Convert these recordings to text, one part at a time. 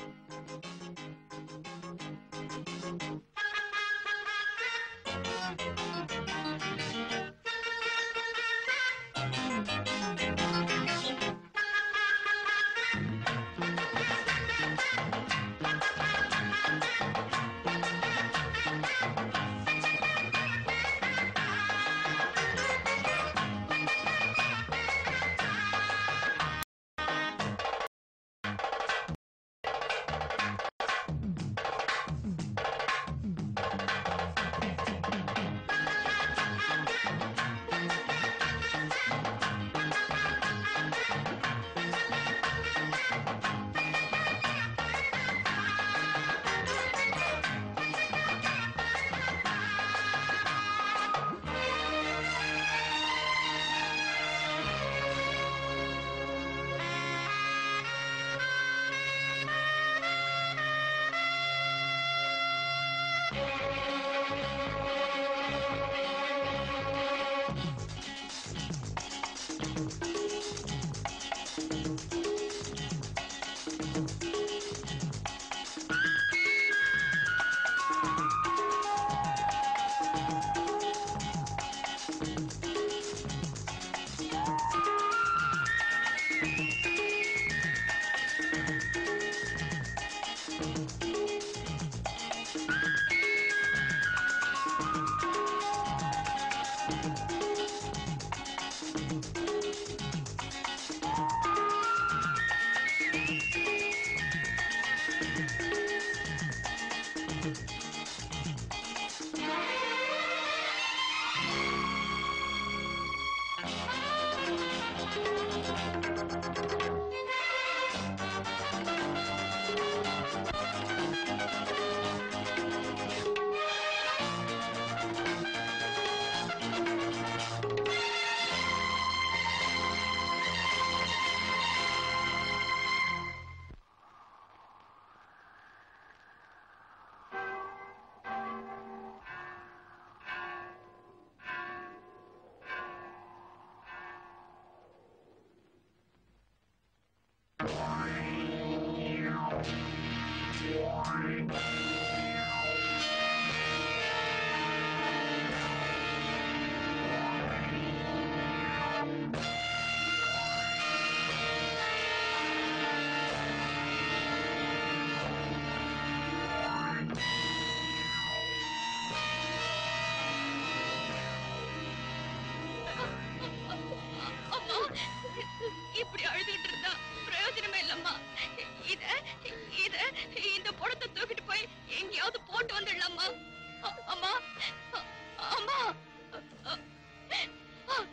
அம்மா இப்படி அழுதுகிட்டு இருந்தா பிரயோஜனமே இல்லம்மா இத இத இந்த படத்தை தூக்கிட்டு போய் எங்கேயாவது போட்டு வந்துடலாமா அ- அம்மா அ- அம்மா அ- அ-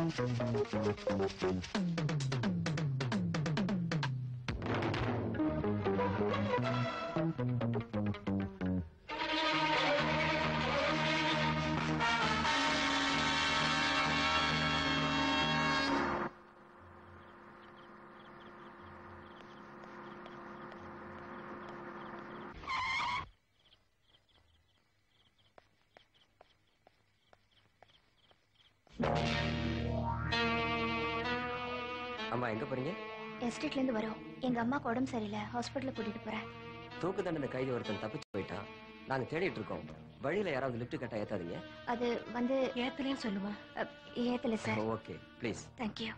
அம்மா எங்க போறீங்க எஸ்டேட்ல இருந்து வரோம் எங்க அம்மாக்கு உடம்பு சரியில்லை ஹாஸ்பிட்டல் கூட்டிட்டு போறேன் தூக்கு தண்டனை கைதி ஒருத்தன் தப்பிச்சு போயிட்டான் நாங்க தேடிட்டு இருக்கோம் வழியில யாராவது லிஃப்ட் கட்டா ஏத்தாதீங்க அது வந்து ஏத்துலயும் சொல்லுமா அ, ஏத்தல சார் ஓகே ப்ளீஸ் தேங்க்யூ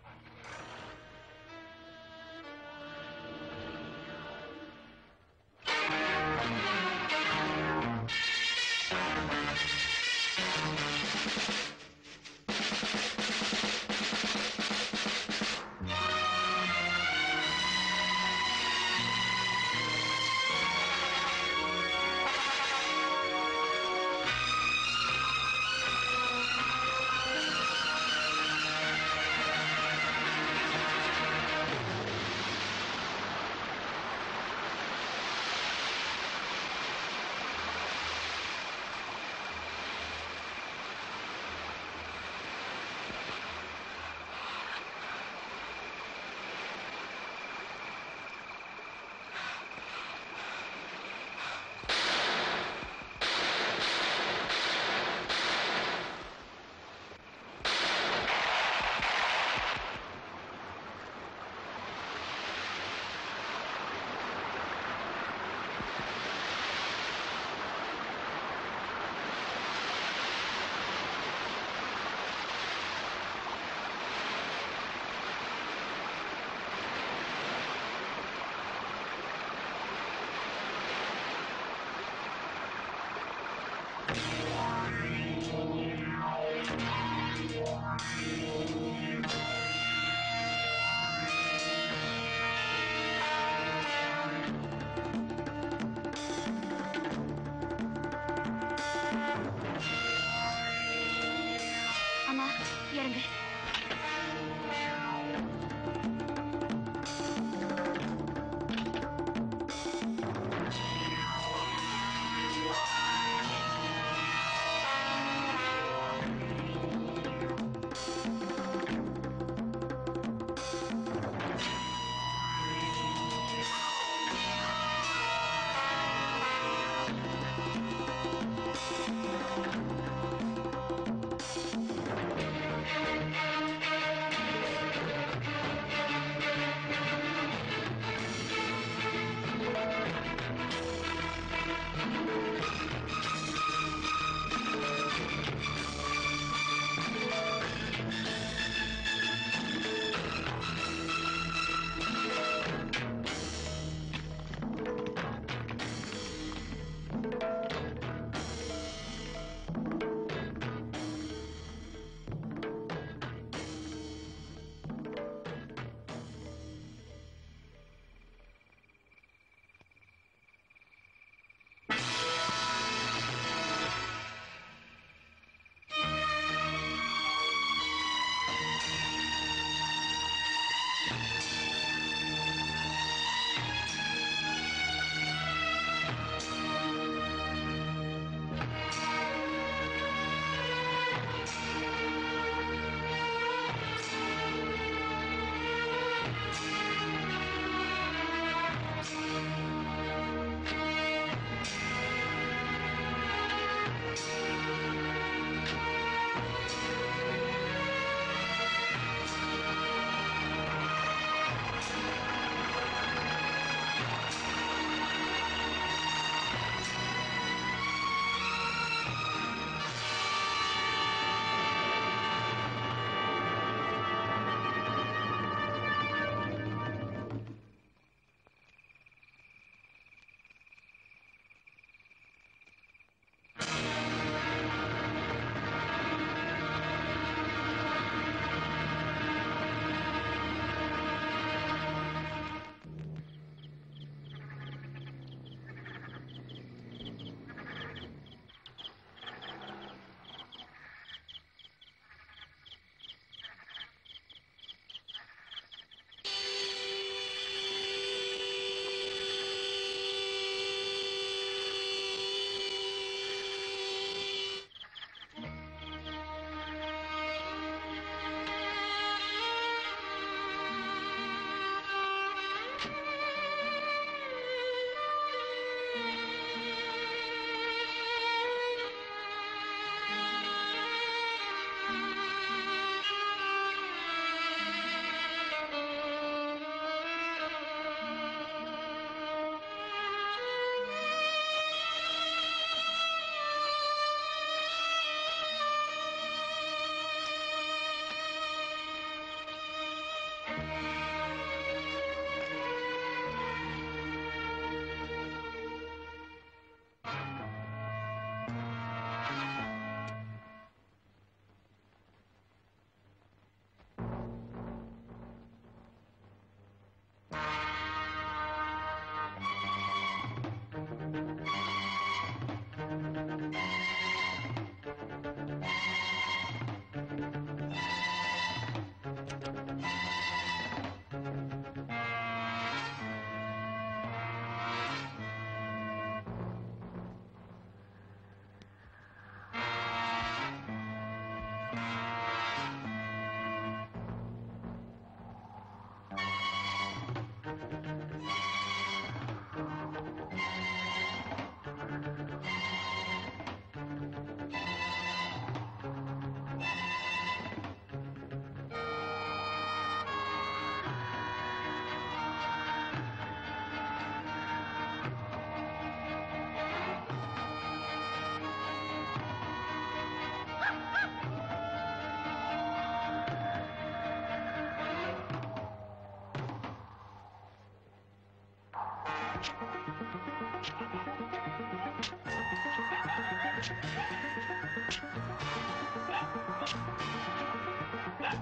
அண்ணா இறங்க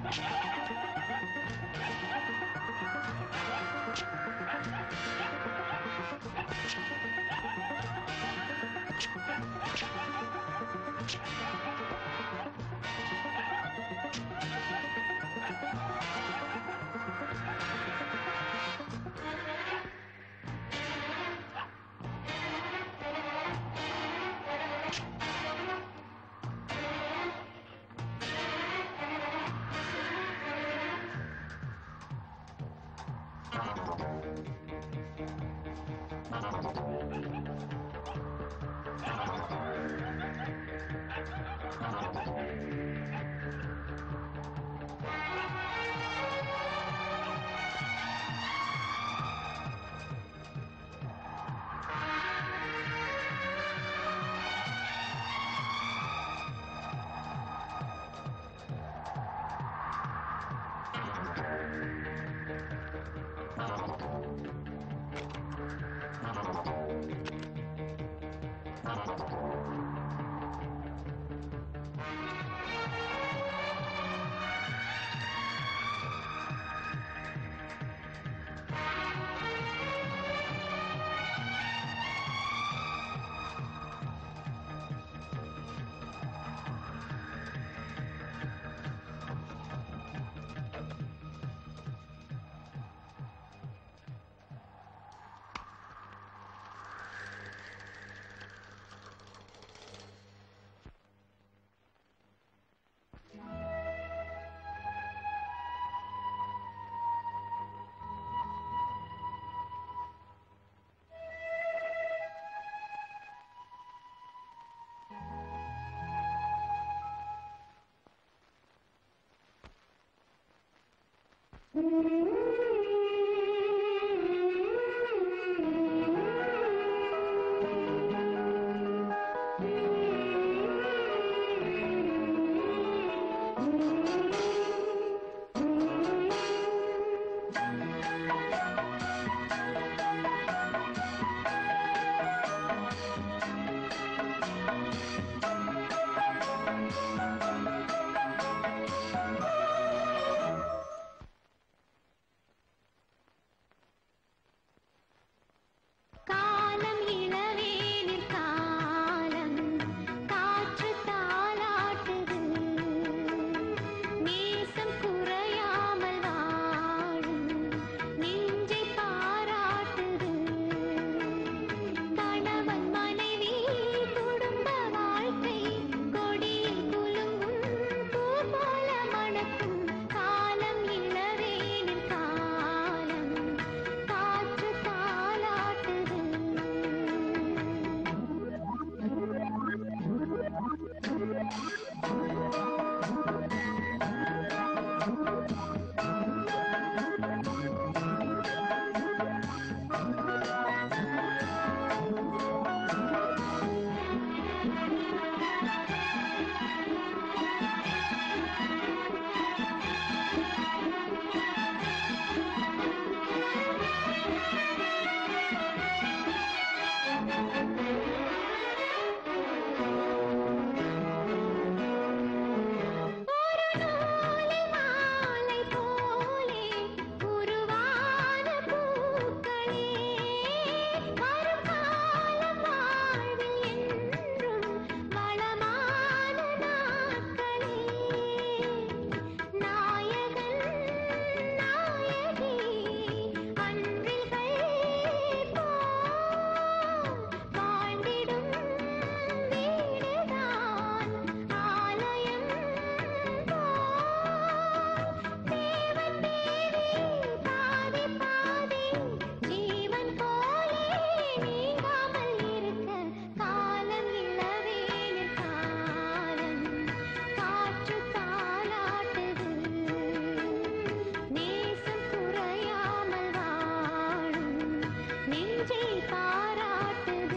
காலம் இளவேனில் காலம் காற்று தாளாட்டுது நேசம் குறையாமல் வாழும் நெஞ்சை பாராட்டுது கணவன் மனைவி குடும்ப வாழ்க்கை கொடியில் குலுங்கும் பூ போல மணக்கும் காலம் இளவேனில் காலம் காற்று தாளாட்டுது ஒரு நூலை மாலை போலே உருவான பூக்களே வரும் காலம் வாழ்வில் என்றும் வளமான நாட்களே நாயகன் நாயகி அன்றில்கள் போல் வாழ்ந்திடும் வீடுதான் ஆலயம் தேவன் தேவி பாதி பாதி ஜீவன் போலே நீங்காமல் இருக்க காலம் இளவேனில் காலம் காற்று தாளாட்டுது நேசம் குறையாமல் வாழும் நெஞ்சை பாராட்டுது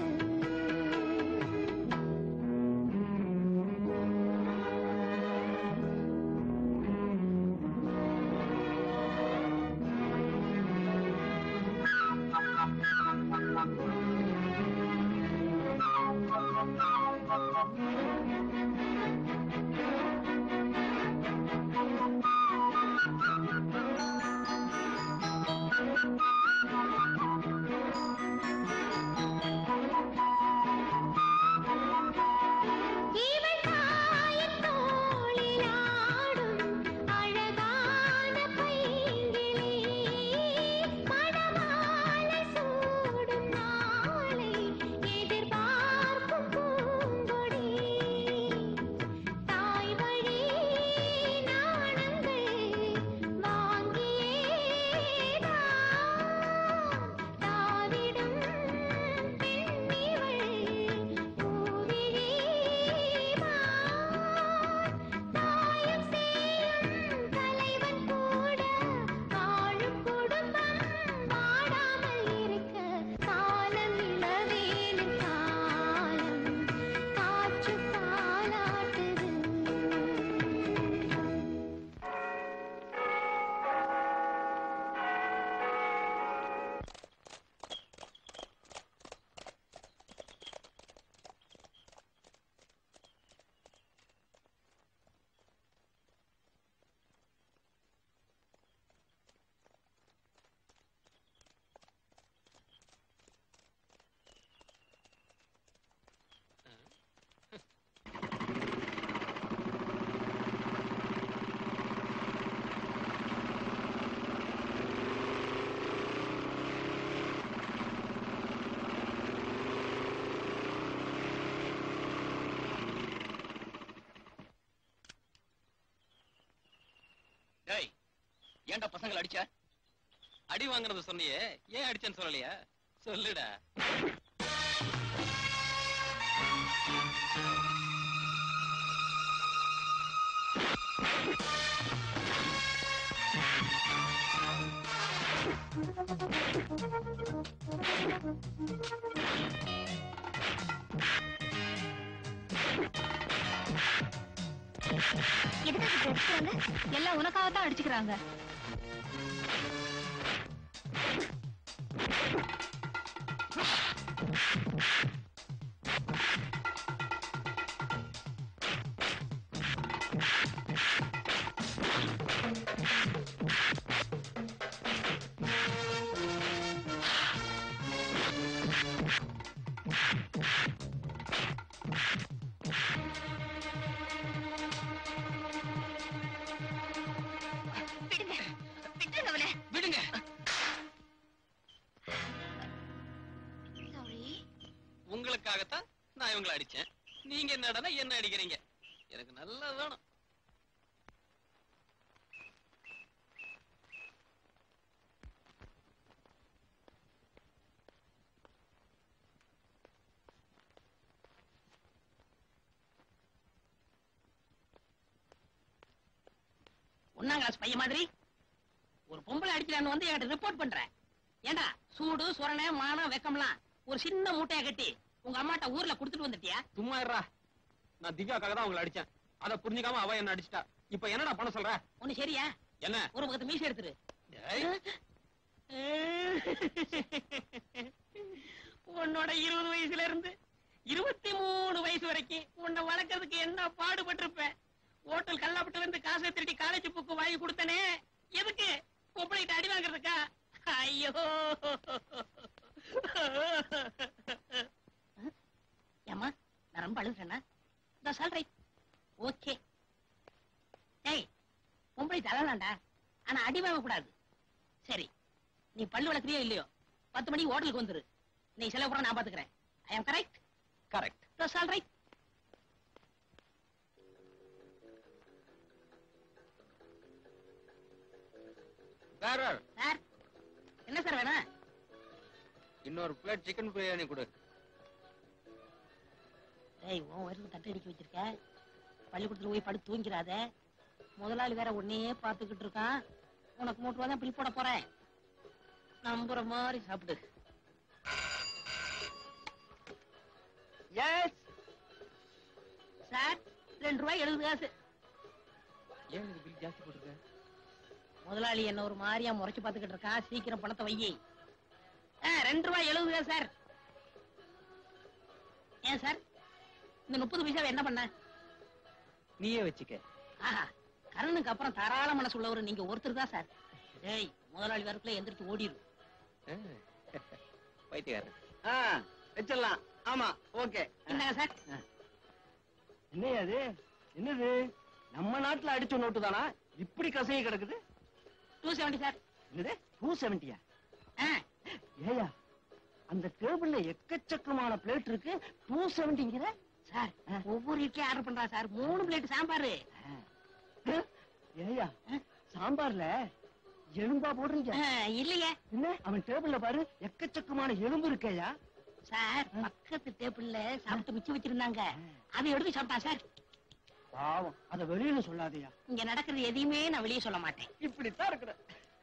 ஏன்டா பசங்களை அடிச்ச அடி வாங்குறது சொன்னியே ஏன் அடிச்சேன்னு சொல்லலையா சொல்லுடா எதுக்காக இப்படி அடிச்சுக்கிறாங்க எல்லாம் உனக்காக தான் அடிச்சுக்கிறாங்க விடுங்க விட்டுருங்க அவனை விடுங்க சாரி உங்களுக்காகத்தான் நான் இவங்களை அடிச்சேன் நீங்க என்னடனா என்ன அடிக்கிறீங்க எனக்கு நல்லா வேணும் ஒன்னாம் கிளாஸ் பையன் மாதிரி ஒரு பொம்பளை அடிக்கலான்னு வந்து என்கிட்ட ரிப்போர்ட் பண்ற ஏண்டா சூடு சுரணை மானம் வெக்கம்லாம் ஒரு சின்ன மூட்டையை கட்டி உங்க அம்மாட்ட ஊர்ல குடுத்துட்டு வந்துட்டியா சும்மா இருடா நான் திவ்யாக்காக தான் உங்களை அடிச்சேன் அதை புரிஞ்சுக்காம அவ என்ன அடிச்சிட்டா இப்ப என்னடா பண்ண சொல்ற ஒண்ணு சரியா என்ன ஒரு பக்கத்து மீசை எடுத்துரு ஏய், உன்னோட இருபது வயசுல இருந்து இருபத்தி மூணு வயசு வரைக்கும் உன்னை வளர்க்கறதுக்கு என்ன பாடுபட்டிருப்பேன் ஹோட்டல் கல்லாப்பட்டு வந்து காசை திருடி காலேஜ் புக்கு வாங்கி கொடுத்தனே எதுக்கு பொம்பளைகிட்ட அடி வாங்குறதுக்கா ஐயோ ஏமா நான் ரொம்ப அழுகுறேன்னா இந்த சொல்றேன் ஓகே ஏய் பொம்பளை தரலாம்டா ஆனா அடி வாங்க கூடாது சரி நீ பல்லு வளர்க்குறியோ இல்லையோ பத்து மணிக்கு ஹோட்டலுக்கு வந்துரு நீ செலவு கூட நான் பாத்துக்கிறேன் I am correct correct that's all right வேற சார் என்ன சார் வேணும் இன்னொரு பிளேட் சிக்கன் பிரியாணி கொடு ஏய் உன் வயிறுக்கு தட்டு அடிக்க வச்சிருக்க பள்ளிக்கூடத்துல போய் படுத்து தூங்கிறாத முதலாளி வேற உன்னையே பார்த்துக்கிட்டு இருக்கான் உனக்கு மூட்டு ரூபா தான் பில் போட போறேன் நம்புற மாதிரி சாப்பிடு எஸ் சார் ரெண்டு ரூபாய் எழுபது காசு ஏன் இது பில் ஜாஸ்தி போட்டுருக்க முதலாளி என்ன ஒரு மாதிரியா முறைச்சு பார்த்துக்கிட்டு இருக்கான் சீக்கிரம் பணத்தை வையி ஆ, ரெண்டு ரூபாய் எழுபது காசு சார் ஏன் சார் இந்த முப்பது பைசாவை என்ன பண்ண நீயே வச்சுக்க ஆஹா கரனுக்கு அப்புறம் தாராள மனசு உள்ளவர் நீங்க ஒருத்தர் தான் சார் ஏய் முதலாளி வரக்குள்ள எந்திரிச்சு ஓடிரு பைத்தியக்காரன் ஆ வச்சிடலாம் ஆமா ஓகே என்னங்க சார் என்னையா அது என்னது நம்ம நாட்டுல அடிச்ச நோட்டு தானா இப்படி கசைய கிடக்குது டூ செவன்டி சார் என்னது டூ செவன்டியா ஆ, ஏயா அந்த டேபிள்ல எக்கச்சக்கமான பிளேட் இருக்கு டூ செவன்டிங்கிற சார் ஒவ்வொரு இட்லி ஆர்டர் பண்றா சார் மூணு பிளேட் சாம்பார் ஏயா சாம்பார்ல எலும்பா போடுறீங்க இல்லையே என்ன அவன் டேபிள்ல பாரு எக்கச்சக்கமான எலும்பு இருக்கேயா சார் பக்கத்து டேபிள்ல சாப்பிட்டு மிச்சம் வச்சிருந்தாங்க அதை எடுத்து சாப்பிட்டான் சார் பாவம் அத வெளியில சொல்லாதயா இங்க நடக்கிறது எதையுமே நான் வெளியே சொல்ல மாட்டேன் இப்படித்தான் இருக்கிற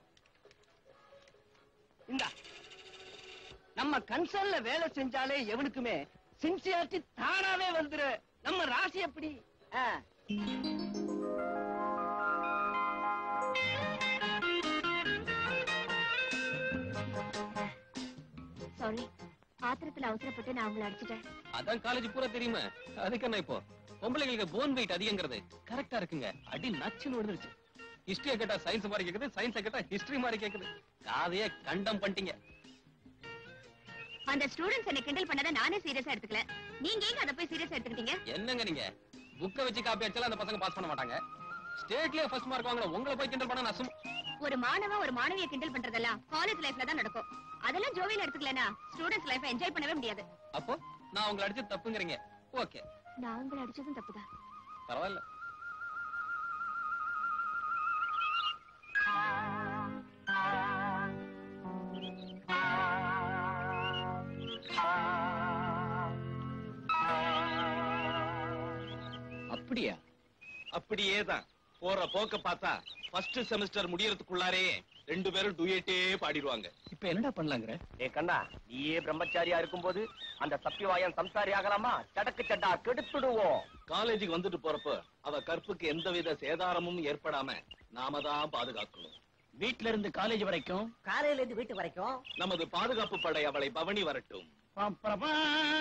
இந்த நம்ம கன்சர்ன்ல வேலை செஞ்சாலே எவனுக்குமே சின்சியாரிட்டி தானாவே வந்துரு நம்ம ராசி எப்படி ஆ. சாரி ஆத்திரத்துல அவசரப்பட்டு நான் உங்களை அடிச்சிட்டேன் அதான் காலேஜ் பூரா தெரியுமா அதுக்கு என்ன இப்போ பொம்பளைங்களுக்கு போன் வெயிட் அதிகங்கிறது கரெக்டா இருக்குங்க அடி நச்சுன்னு விழுந்துருச்சு ஹிஸ்டரிய கேட்டா சயின்ஸ் மாதிரி கேக்குது சயின்ஸ் கேட்டா ஹிஸ்டரி மாதிரி கேக்குது காதையே கண்டம் பண்ணிட்டீங்க அந்த ஸ்டூடெண்ட்ஸ் என்ன கிண்டல் பண்ணதை நானே சீரியஸா எடுத்துக்கல நீங்க ஏங்க அதை போய் சீரியஸா எடுத்துக்கிட்டீங்க என்னங்க நீங்க புக்க வச்சு காப்பி அடிச்சாலும் அந்த பசங்க பாஸ் பண்ண மாட்டாங்க ஸ்டேட்லயே ஃபர்ஸ்ட் மார்க் வாங்குற உங்களை போய் கிண்டல் பண்ண நான் சும்மா ஒரு மாணவன் ஒரு மாணவியை கிண்டல் பண்றதெல்லாம் காலேஜ் லைஃப்ல தான் நடக்கும் அதெல்லாம் ஜோவியல் எடுத்துக்கலனா ஸ்டூடெண்ட்ஸ் லைஃப் என்ஜாய் பண்ணவே முடியாது அப்போ நான் உங்களை அடிச்சு தப்புங்கிறீங்க ஓகே நான் உங்களை அடிச்சதும் தப்புதான் பரவாயில்ல அப்படியா அப்படியே தான் போற போக்க பார்த்தா ஃபர்ஸ்ட் செமஸ்டர் முடியறதுக்குள்ளாரே ரெண்டு பேரும் டுயேட்டே பாடிடுவாங்க இப்ப என்னடா பண்ணலாங்கிற ஏ கண்ணா நீயே பிரம்மச்சாரியா இருக்கும்போது அந்த சத்தியவாயன் சம்சாரி ஆகலாமா சடக்கு சட்டா கெடுத்துடுவோம் காலேஜுக்கு வந்துட்டு போறப்ப அவ கற்புக்கு எந்தவித சேதாரமும் ஏற்படாம நாம தான் பாதுகாக்கணும் வீட்ல இருந்து காலேஜ் வரைக்கும் காலையில இருந்து வீட்டு வரைக்கும் நமது பாதுகாப்பு படை அவளை பவனி வரட்டும் பம், பிரபா.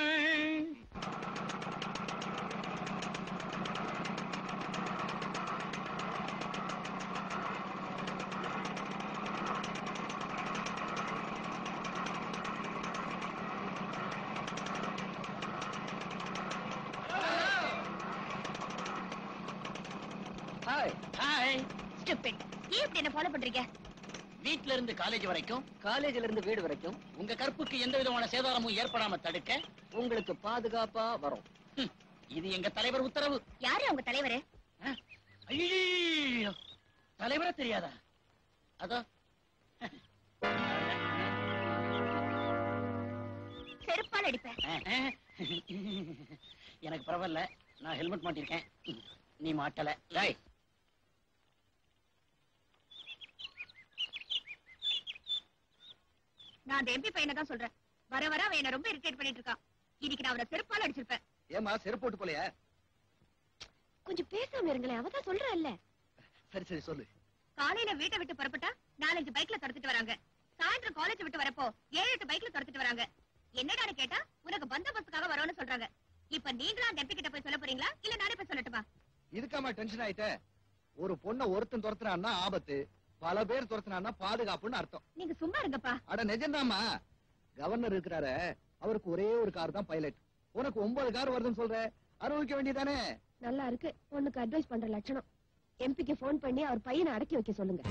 ஹாய் ஹாய் ஸ்டூபிட் ஏன் இப்படி என்ன ஃபாலோ பண்றீங்க வீட்ல இருந்து காலேஜ் வரைக்கும் காலேஜ்ல இருந்து வீடு வரைக்கும் உங்க கற்புக்கு எந்த விதமான சேதாரமும் ஏற்படாம தடுக்க உங்களுக்கு பாதுகாப்பா வரும் ஹம், இது எங்க தலைவர் உத்தரவு யாரு உங்க தலைவரு ஐயோ தலைவரே தெரியாதா அதோ செருப்பால் அடிப்பேன் எனக்கு பரவாயில்ல நான் ஹெல்மெட் மாட்டிருக்கேன் நீ மாட்டல லை நான் அந்த எம்பி பையனை தான் சொல்றேன் வர வர அவன் என்ன ரொம்ப இரிட்டேட் பண்ணிட்டு இருக்கான் இன்னைக்கு நான் அவனை செருப்பால் அடிச்சிருப்பேன் ஏமா செருப்பு போட்டு போலையா கொஞ்சம் பேசாம இருங்களேன் அவதான் சொல்றேன்ல சரி சரி சொல்லு காலையில வீட்டை விட்டு புறப்பட்டா நாலஞ்சு பைக்ல துரத்துட்டு வராங்க சாயந்தரம் காலேஜ் விட்டு வரப்போ ஏழு எட்டு பைக்ல துரத்துட்டு வராங்க என்னடான்னு கேட்டா உனக்கு பந்தோபஸ்துக்காக வரோம்னு சொல்றாங்க இப்ப நீங்களா அந்த எம்பி கிட்ட போய் சொல்ல போறீங்களா இல்ல நானே போய் சொல்லட்டுமா இதுக்காம டென்ஷன் ஆயிட்ட ஒரு பொண்ணை ஒருத்தன் துரத்துனான்னா ஆபத்து பல பேர் துரத்துனான்னா பாதுகாப்புன்னு அர்த்தம் நீங்க சும்மா இருங்கப்பா அட நிஜம்தாம்மா கவர்னர் இருக்கிறாரு அவருக்கு ஒரே ஒரு கார் தான் பைலட் உனக்கு ஒன்பது கார் வருதுன்னு சொல்ற அனுபவிக்க வேண்டியதானே நல்லா இருக்கு உனக்கு அட்வைஸ் பண்ற லட்சணம் எம்பிக்கு போன் பண்ணி அவர் பையனை அடக்கி வைக்க சொல்லுங்க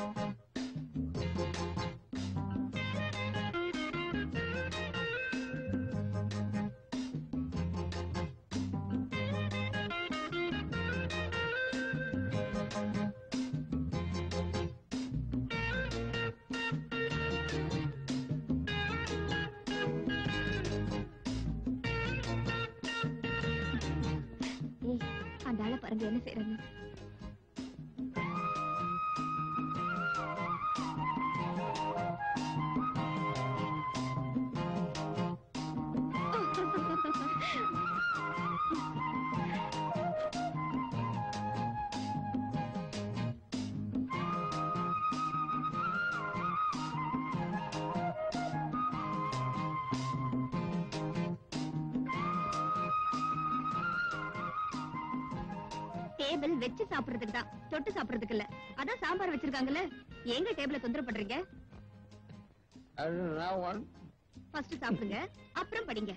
ஏய், அந்த ஆளை பாருங்க என்ன செய்யறாங்க டேபிள் வச்சு சாப்பிடுறதுக்கு தான் தொட்டு சாப்பிடுறதுக்கு இல்ல அதான் சாம்பார் வச்சிருக்காங்கல்ல எங்க டேபிள தொந்தரவு பண்றீங்க ஃபர்ஸ்ட் சாப்பிடுங்க அப்புறம் படிங்க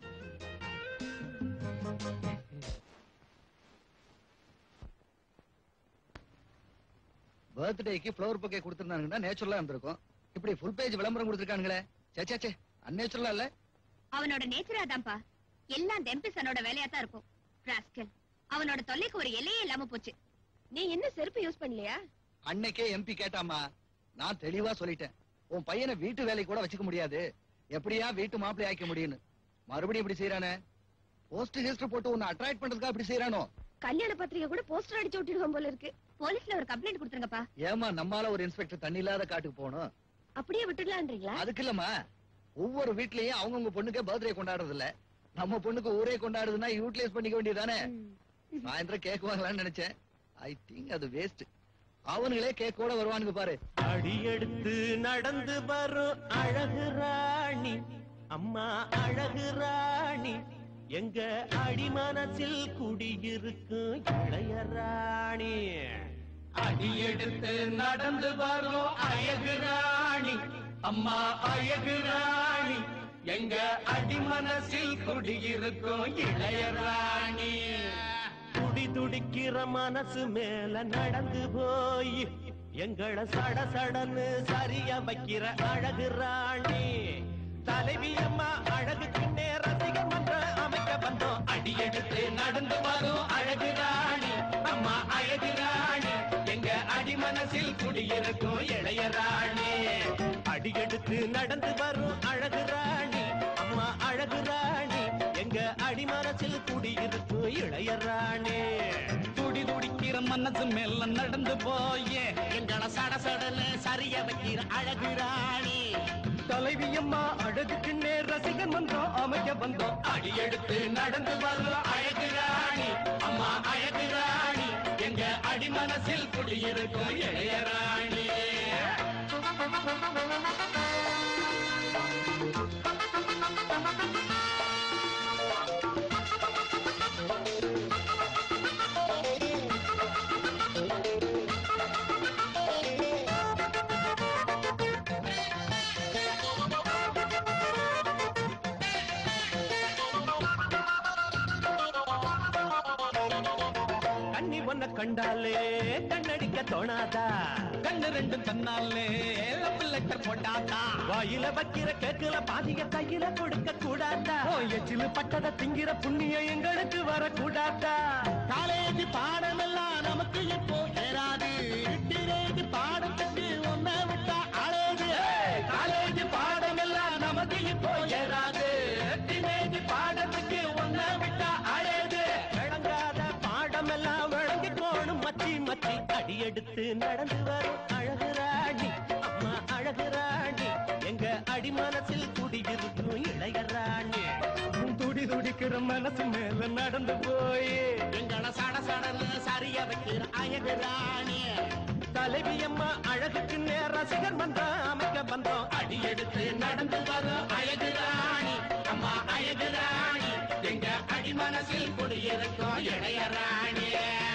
பர்த்டேக்கு ஃப்ளவர் பொக்கே கொடுத்துருந்தாங்கன்னா நேச்சுரலா இருந்திருக்கும் இப்படி ஃபுல் பேஜ் விளம்பரம் கொடுத்துருக்கானுங்களே சே சே சே அந்நேச்சுரலா இல்ல அவனோட நேச்சரா தான்ப்பா எல்லாம் தெம்பிசனோட வேலையா தான் இருக்கும் ராஸ்கல் அவனோட தொல்லைக்கு ஒரு எல்லையே இல்லாம போச்சு நீ என்ன செருப்பு யூஸ் பண்ணலையா அன்னைக்கே எம்பி கேட்டாமா நான் தெளிவா சொல்லிட்டேன் உன் பையனை வீட்டு வேலைக்கு கூட வச்சுக்க முடியாது எப்படியா வீட்டு மாப்பிள்ளை ஆக்க முடியும்னு மறுபடியும் இப்படி செய்யறானே போஸ்ட் ஹிஸ்டர் போட்டு உன்னை அட்ராக்ட் பண்றதுக்காக இப்படி செய்யறானோ கல்யாண பத்திரிகை கூட போஸ்டர் அடிச்சு விட்டுடுவோம் போல இருக்கு போலீஸ்ல ஒரு கம்ப்ளைண்ட் கொடுத்துருங்கப்பா ஏமா நம்மால ஒரு இன்ஸ்பெக்டர் தண்ணி இல்லாத காட்டுக்கு போகணும் அப்படியே விட்டுடலான்றீங்களா அதுக்கு இல்லம்மா ஒவ்வொரு வீட்லயும் அவங்கவுங்க பொண்ணுக்கு பர்த்டே கொண்டாடுறது இல்ல நம்ம பொண்ணுக்கு ஊரே கொண்டாடுதுன்னா யூட்டிலைஸ் பண்ணிக்க வேண்டியதானே சாயந்தரம் கேக் வாங்கலாம்னு நினைச்சேன் ஐ திங்க் அது வேஸ்ட் அவனுங்களே கேக்கோட வருவானுங்க பாரு அடியெடுத்து நடந்து வரும் அழகு ராணி அம்மா அழகு ராணி எங்க அடிமனசில் குடியிருக்கும் இளைய ராணி அடியெடுத்து நடந்து வரும் அழகு ராணி அம்மா அழகு ராணி எங்க அடிமனசில் குடியிருக்கும் இளைய ராணி துடி துடிக்கிற மனசு மேல நடந்து போய் எங்களை சட சடன்னு சரியா வைக்கிற அழகு ராணி தலைவி அம்மா அழகுக்கு ரசிகர் மன்றம் அமைக்க வந்தோம் அடியெடுத்து நடந்து வரும் அழகு ராணி அம்மா அழகு ராணி எங்க அடிமனசில் குடியிருக்கும் இளைய ராணி அடியெடுத்து நடந்து வரும் அழகு ராணி அம்மா அழகு ராணி எங்க அடிமனசில் குடியிருக்கும் இளையராணி துடி துடிக்கிற மனசு மேல நடந்து போயே எங்களை சட சடன்னு சரிய வைக்கிற அழகு ராணி தலைவி அம்மா அழகுக்குன்னே ரசிகன் வந்தோம் அமைக்க வந்தோம் அடி எடுத்து நடந்து வர்றோம் அழகு ராணி அம்மா அழகு ராணி எங்க அடி மனசில் குடியிருக்கும் இளையராணி கண்ணி ஒன்ன கண்டாலே கண்ணடிக்க தோணாதா கண்ணு ரெண்டும் தன்னாலே லவ் லெட்டர் போட்டாதா வாயில வைக்கிற கேக்குல பாதிய கையில கொடுக்க கூடாதா ஓ எச்சிலு பட்டத திங்கிற புண்ணியம் எங்களுக்கு வரக்கூடாதா காலேஜ் பாடமெல்லாம் நமக்கு இப்போ ஏறாது டீனேஜ் பாடத்துக்கு ஒன்ன விட்டா அழகு காலேஜ் பாடமெல்லாம் நமக்கு இப்போ ஏறாது டீனேஜ் பாடத்துக்கு ஒன்ன விட்டா அழகு விளங்காத பாடமெல்லாம் விளங்கி போணும் மச்சி மச்சி அடி எடுத்து நடந்து வரும் அழகு ராணி அம்மா அழகு ராணி எங்க அடி மனசில் குடியிருக்கும் இளைய ராணி உன் துடி துடிக்கிற மனசு மேல நடந்து போய் எங்களை சட சடன்னு சரிய வைக்கிற அழகு ராணி தலைவி அம்மா அழகுக்கு நேர ரசிகர் வந்தோம் அமைக்க வந்தோம் அடி எடுத்து நடந்து வரும் அழகு ராணி அம்மா அழகு ராணி எங்க அடி மனசில் குடியிருக்கும் இளைய ராணி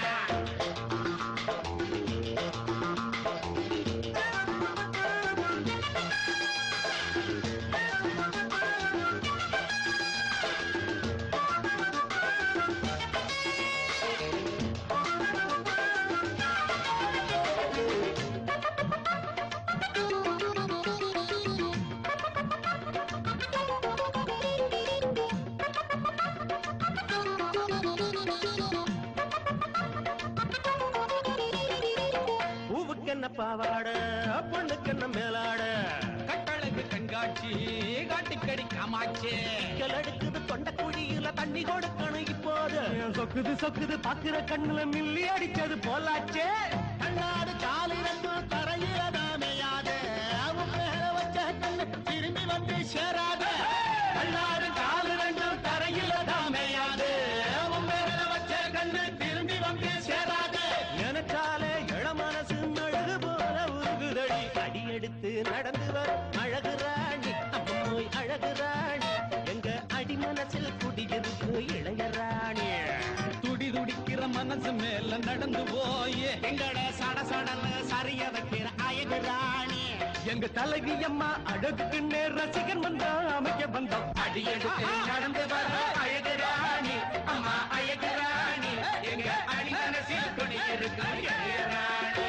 பூவுக்கென்ன பாவாட பொண்ணுக்கென்ன மேலாட கட்டழகு கண்காட்சி காட்டிக்கடி காமாட்சி கிளடுக்குது தொண்ட குழியில தண்ணி கொடுக்கணும் இப்போது சொக்குது சொக்குது பாக்குற கண்ணுல மில்லி அடிச்சது போலாச்சே கண்ணாடு காலு ரெண்டும் தரையில தாமையாது அவன் மேல வச்ச கண்ணு திரும்பி வந்து சேராத கண்ணாடு காலு ரெண்டும் தரையில தாமையாது அவன் மேல வச்ச கண்ணு திரும்பி வந்து சேராது எனக்காலே இள மனசு அழகு போல உருகுதடி அடி எடுத்து நடந்து வரும் அழகு ராணி அம்மோய் அழகு ராணி எங்க அடி மனசில் குடியிருக்கு இளைய ராணி துடி துடிக்கிற மனசு மேல நடந்து போய் எங்கட சட சடன்னு சரிய வைக்கிற அழகு ராணி எங்க தலைவி அம்மா அழகுக்கு நேர் ரசிகன் வந்தா அமைக்க வந்தோம் அடி எடுத்து நடந்து வர அழகு ராணி அம்மா அழகு ராணி எங்க அடி மனசில் குடியிருக்கு இளைய ராணி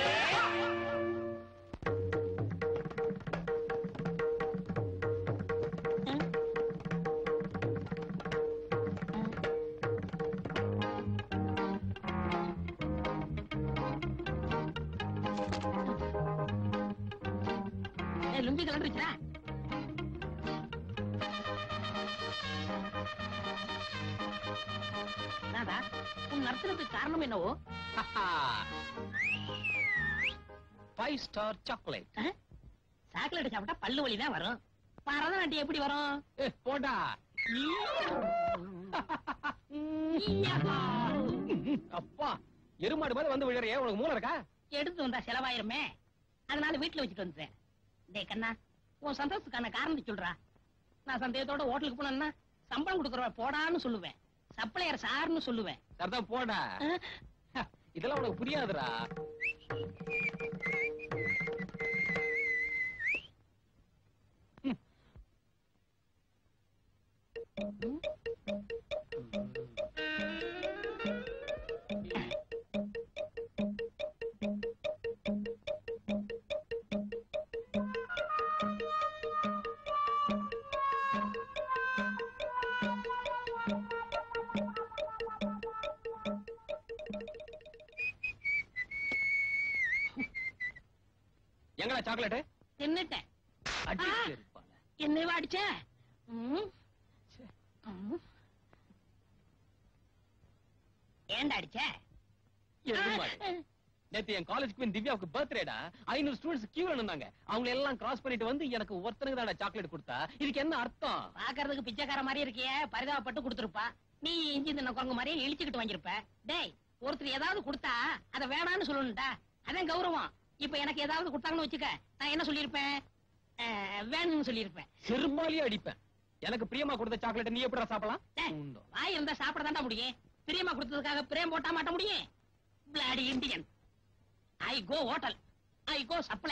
ஏய், லுங்கி கலந்துருச்சா நாதா உன் நடத்துறதுக்கு காரணம் என்னவோ ஃபைவ் ஸ்டார் சாக்லேட் சாக்லேட் சாப்பிட்டா பல்லு வலி தான் வரும் பரதநாட்டியம் எப்படி வரும் ஏ போடா அப்பா எருமாடு மாதிரி வந்து விழுறியே உனக்கு மூளை இருக்கா எடுத்து வந்தா செலவாயிருமே அதனால வீட்டுல வச்சுட்டு வந்துட்டேன் டேய் கண்ணா உன் சந்தோஷத்துக்கான காரணத்தை சொல்றா நான் சந்தேகத்தோட ஹோட்டலுக்கு போனேன்னா சம்பளம் கொடுக்குறவ போடான்னு சொல்லுவேன் சப்ளையர் சார்னு சொல்லுவேன் சரிதான் போடா இதெல்லாம் உனக்கு புரியாதுடா எங்கடா சாக்லேட் தின்னுட்டேன் அடி ஆ. செருப்பால. என்னைவா அடிச்ச ம். ம். ஏன்டா அடிச்ச எருமாடு. நேத்து என் காலேஜ் குவீன் திவ்யாவுக்கு பர்த்டேடா ஐநூறு ஸ்டூடெண்ட்ஸ் கியூல நின்னாங்க அவங்க எல்லாம் கிராஸ் பண்ணிட்டு வந்து எனக்கு ஒருத்தனுக்கு தான் சாக்லேட் கொடுத்தா இதுக்கு என்ன அர்த்தம் பாக்குறதுக்கு பிச்சைக்கார மாதிரி இருக்கியே பரிதாபப்பட்டு கொடுத்துருப்பா நீ இஞ்சி தின்ன குரங்கு மாதிரியே இழிச்சுக்கிட்டு வாங்கியிருப்ப டேய் ஒருத்தர் ஏதாவது கொடுத்தா அத வேணாம்னு சொல்லணும்டா அதான் கௌரவம் இப்ப எனக்கு ஏதாவது கொடுத்தாங்கன்னு வச்சுக்க நான் என்ன சொல்லியிருப்பேன் அஹ், வேணும்னு சொல்லியிருப்பேன் செரும்பாலியே அடிப்பேன் எனக்கு பிரியமா கொடுத்த சாக்லேட் நீ எப்படி சாப்பிடலாம் டேய், உண்டோ. வாய் இருந்தா சாப்பிட தாண்டா முடியும் பிரியமா கொடுத்ததுக்காக பிரேம் போட்டா மாட்ட முடியும் bloody Indian I go hotel I go supply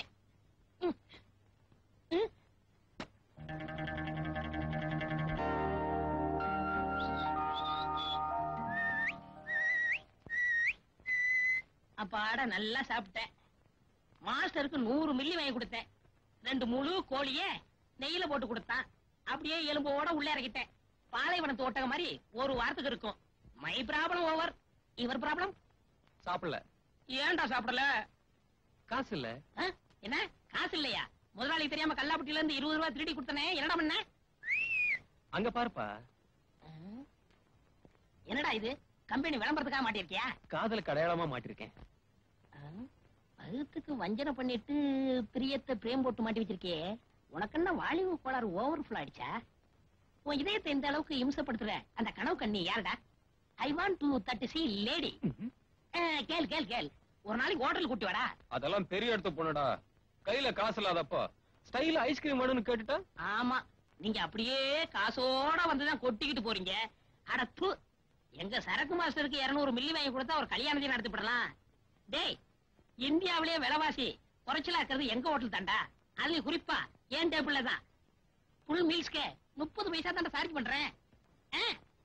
அப்பாட நல்லா சாப்பிட்டேன் மாஸ்டருக்கு நூறு மில்லி வாங்கி கொடுத்தேன் ரெண்டு முழு கோழிய நெய்யில போட்டு கொடுத்தான் அப்படியே எலும்போட உள்ள இறக்கிட்டேன் பாலைவனத்து ஓட்டக மாதிரி ஒரு வாரத்துக்கு இருக்கும் மை ப்ராப்ளம் ஓவர் இவர் ப்ராப்ளம் சாப்பிடல ஏன்டா சாப்பிடல காசு இல்ல ஆ? என்ன காசு இல்லையா முதலாளி தெரியாம கல்லாப்பட்டியில இருந்து இருபது ரூபாய் திருடி கொடுத்தனே என்னடா பண்ண அங்க பாருப்பா ஆ? என்னடா இது கம்பெனி விளம்பரத்துக்காக மாட்டிருக்கியா காதலுக்கு அடையாளமா மாட்டிருக்கேன் ஆ? பகுத்துக்கு வஞ்சனை பண்ணிட்டு பிரியத்தை பிரேம் போட்டு மாட்டி வச்சிருக்கே உனக்கு என்ன வாலிப கோளாறு ஓவர் ஃபுல் ஆயிடுச்சா உன் இதயத்தை இந்த அளவுக்கு இம்சப்படுத்துற அந்த கனவு கண்ணி யாருடா ஐ வாண்ட் டு தட்டு சி லேடி கேள் கேள் கேள் ஒரு நாளைக்கு ஹோட்டல் கூட்டி வாடா அதெல்லாம் பெரிய இடத்து பொண்ணுடா கையில காசு இல்லாதப்போ ஸ்டைல ஐஸ்கிரீம் வேணும்னு கேட்டுட்டா ஆமா நீங்க அப்படியே காசோட வந்துதான் கொட்டிக்கிட்டு போறீங்க அட தூ எங்க சரக்கு மாஸ்டருக்கு 200 மில்லி வாங்கி கொடுத்தா ஒரு கல்யாணத்தையும் நடத்திவிடலாம் டேய் இந்தியாவிலேயே விலைவாசி குறைச்சலா இருக்கிறது எங்க ஹோட்டல் தாண்டா அது குறிப்பா ஏன் டேபிள்ல தான் ஃபுல் மீல்ஸ்க்கு முப்பது பைசா தாண்டா சார்ஜ் பண்றேன் ஆ?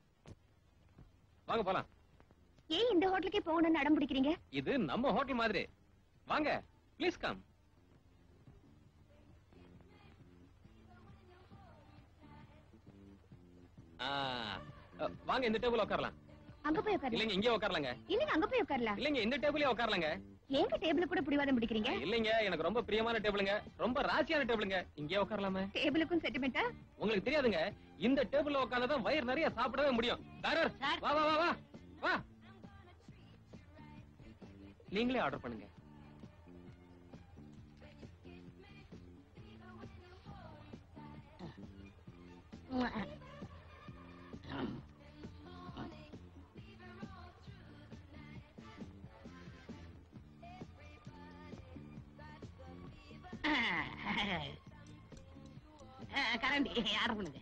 வாங்க போலாம் ஏன் இந்த ஹோட்டலுக்கே போகணும்னு அடம் பிடிக்கிறீங்க இது நம்ம ஹோட்டல் மாதிரி வாங்க ப்ளீஸ் கம் வாங்க இந்த டேபிள் உட்காரலாம் அங்க போய் உட்காருங்க இல்லைங்க இங்கே உட்காரலாங்க இல்லைங்க அங்க போய் உட்காரலாம் இல்லைங்க இந்த டேபிளே உட்காரலாங்க ஏங்க டேபிள் கூட பிடிவாதம் பிடிக்கிறீங்க இல்லைங்க எனக்கு ரொம்ப பிரியமான டேபிளுங்க ரொம்ப ராசியான டேபிளுங்க இங்கே உட்காரலாமே டேபிளுக்கும் செட்டிமெண்டா உங்களுக்கு தெரியாதுங்க இந்த டேபிள்ல உட்கார்ந்தாதான் வயிறு நிறைய சாப்பிடவே முடியும் டாரர் சார். வா வா வா வா வா நீங்களே ஆர்டர் பண்ணுங்க கரண்டி ஆர்டர் பண்ணுங்க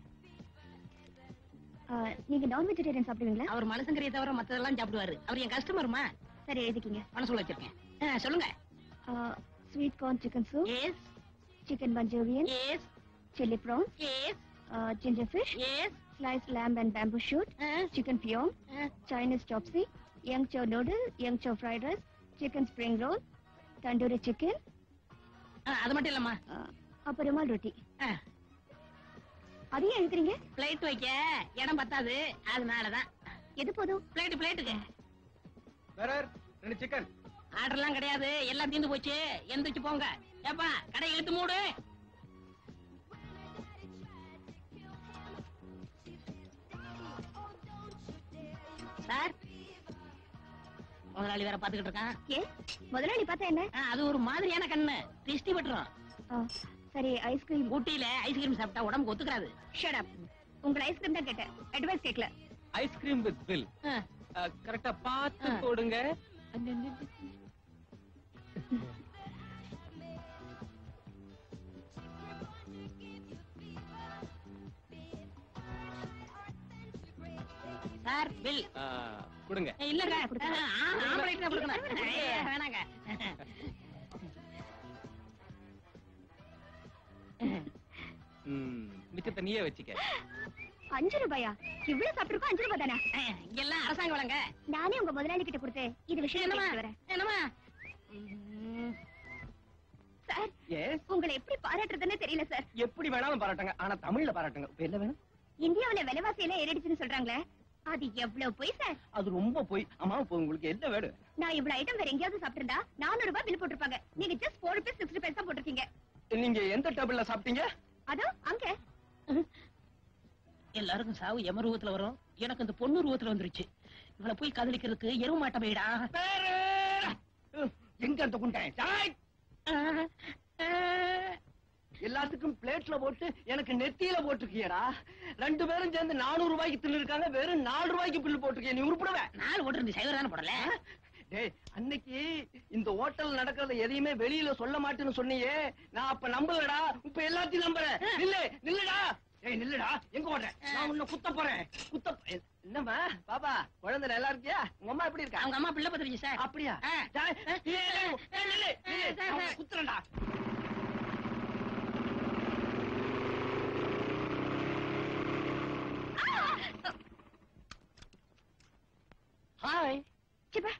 நீங்க நான் வெஜிடேரியன் சாப்பிடுவீங்களா அவர் மனுஷங்கரையை தவிர மத்ததெல்லாம் சாப்பிடுவாரு அவர் என் கஸ்டமர்மா சரி எழுதிக்கிங்க மனசுல வச்சிருக்கேன் ஆ, சொல்லுங்க sweet corn chicken soup yes chicken Manchurian yes chilli prawns yes ginger fish yes sliced lamb and bamboo shoot chicken pyong chinese chopsy young chow noodle young chow fried rice chicken spring roll tandoori chicken அது மட்டும் இல்லம்மா uh, அப்புறம் ருமால் ரொட்டி ஆ. அதையும் எழுதுறீங்க plate வைக்க இடம் பத்தாது அதனாலதான் எது போதும் பிளேட் பிளேட்டுக்கு ரெண்டு சிக்கன் ஆர்டர்லாம் கிடையாது எல்லாம் தீர்ந்து போச்சு எந்திரிச்சு போங்க ஏப்பா கடை இழுத்து மூடு சார் முதலாளி வேற பாத்துக்கிட்டு இருக்கான் ஏ முதலாளி பார்த்தா என்ன ஆ, அது ஒரு மாதிரியான கண்ணு திருஷ்டி பட்டுரும் ஆ, சரி ஐஸ்கிரீம் ஊட்டியில ஐஸ்கிரீம் சாப்பிட்டா உடம்புக்கு ஒத்துக்கிறாது ஷட் அப் உங்களை ஐஸ்கிரீம் தான் கேட்டேன் அட்வைஸ் கேட்கல ஐஸ்கிரீம் வித் பில் ஆ, கரெக்டா பார்த்து ஆ. போடுங்க சார் பில் ஆ, கொடுங்க இல்லங்க கொடுத்தா? ஆ, ஆம்பளைக்கு தான் கொடுக்கணும் ஏய், வேணாங்க ம், மிச்சத்தை நீயே வச்சுக்க அஞ்சு ரூபாயா இவ்வளவு சாப்பிட்டுருக்கோம் அஞ்சு ரூபாய் தானா இங்கெல்லாம் அரசாங்க வளங்க நானே உங்க முதலாளி கிட்ட கொடுத்து இது விஷயம் என்னமா பேசிட்டு வரேன் என்னமா சார் எஸ் உங்களை எப்படி பாராட்டுறதுன்னு தெரியல சார் எப்படி வேணாலும் பாராட்டுங்க ஆனா தமிழ்ல பாராட்டுங்க இப்ப என்ன வேணும் இந்தியாவுல விலைவாசி எல்லாம் ஏறிடுச்சுன்னு சொல்றாங்களே அது எவ்வளவு போய் சார் அது ரொம்ப போய் அம்மா இப்ப உங்களுக்கு என்ன வேணும் நான் இவ்வளவு ஐட்டம் வேற எங்கேயாவது சாப்பிட்டிருந்தா நானூறு ரூபாய் பில் போட்டிருப்பாங்க நீங்க just four rupees sixty paisa போட்டிருக்கீங்க நீங்க எந்த டேபிள்ல சாப்பிட்டீங்க அதோ அங்க எல்லாருக்கும் சாவு எம ரூபத்துல வரும் எனக்கு இந்த பொண்ணு ரூபத்துல வந்துருச்சு இவளை போய் காதலிக்கிறதுக்கு எருவு மாட்ட போயிடா எங்க அந்த குண்டேன் சாய்! எல்லாத்துக்கும் பிளேட்ல போட்டு எனக்கு நெத்தியில போட்டிருக்கியடா ரெண்டு பேரும் சேர்ந்து நானூறு ரூபாய்க்கு தின்னு இருக்காங்க வெறும் நாலு ரூபாய்க்கு பில்லு போட்டிருக்கிய நீ உருப்பிடுவ நாலு போட்டு இருந்து சைவர் தானே போடல டேய் அன்னைக்கு இந்த ஹோட்டல் நடக்கிறத எதையுமே வெளியில சொல்ல மாட்டேன்னு சொன்னியே நான் அப்ப நம்பலடா இப்ப எல்லாத்தையும் நம்புறேன் நில்லு நில்லுடா ஏய் நில்லுடா எங்க ஓடுற நான் உன்னை குத்த போறேன் குத்த எ- என்னம்மா பாப்பா குழந்தை நல்லா இருக்கியா உங்க அம்மா எப்படி இருக்கா அவங்க அம்மா பிள்ளை பத்திரிச்சு சார் அப்படியா ஆ. டேய், ஏய், ஏய், ஏய், நில்லு, நில்லு. நான் உன்னை குத்துறேன்டா ஹாய் சிப்பா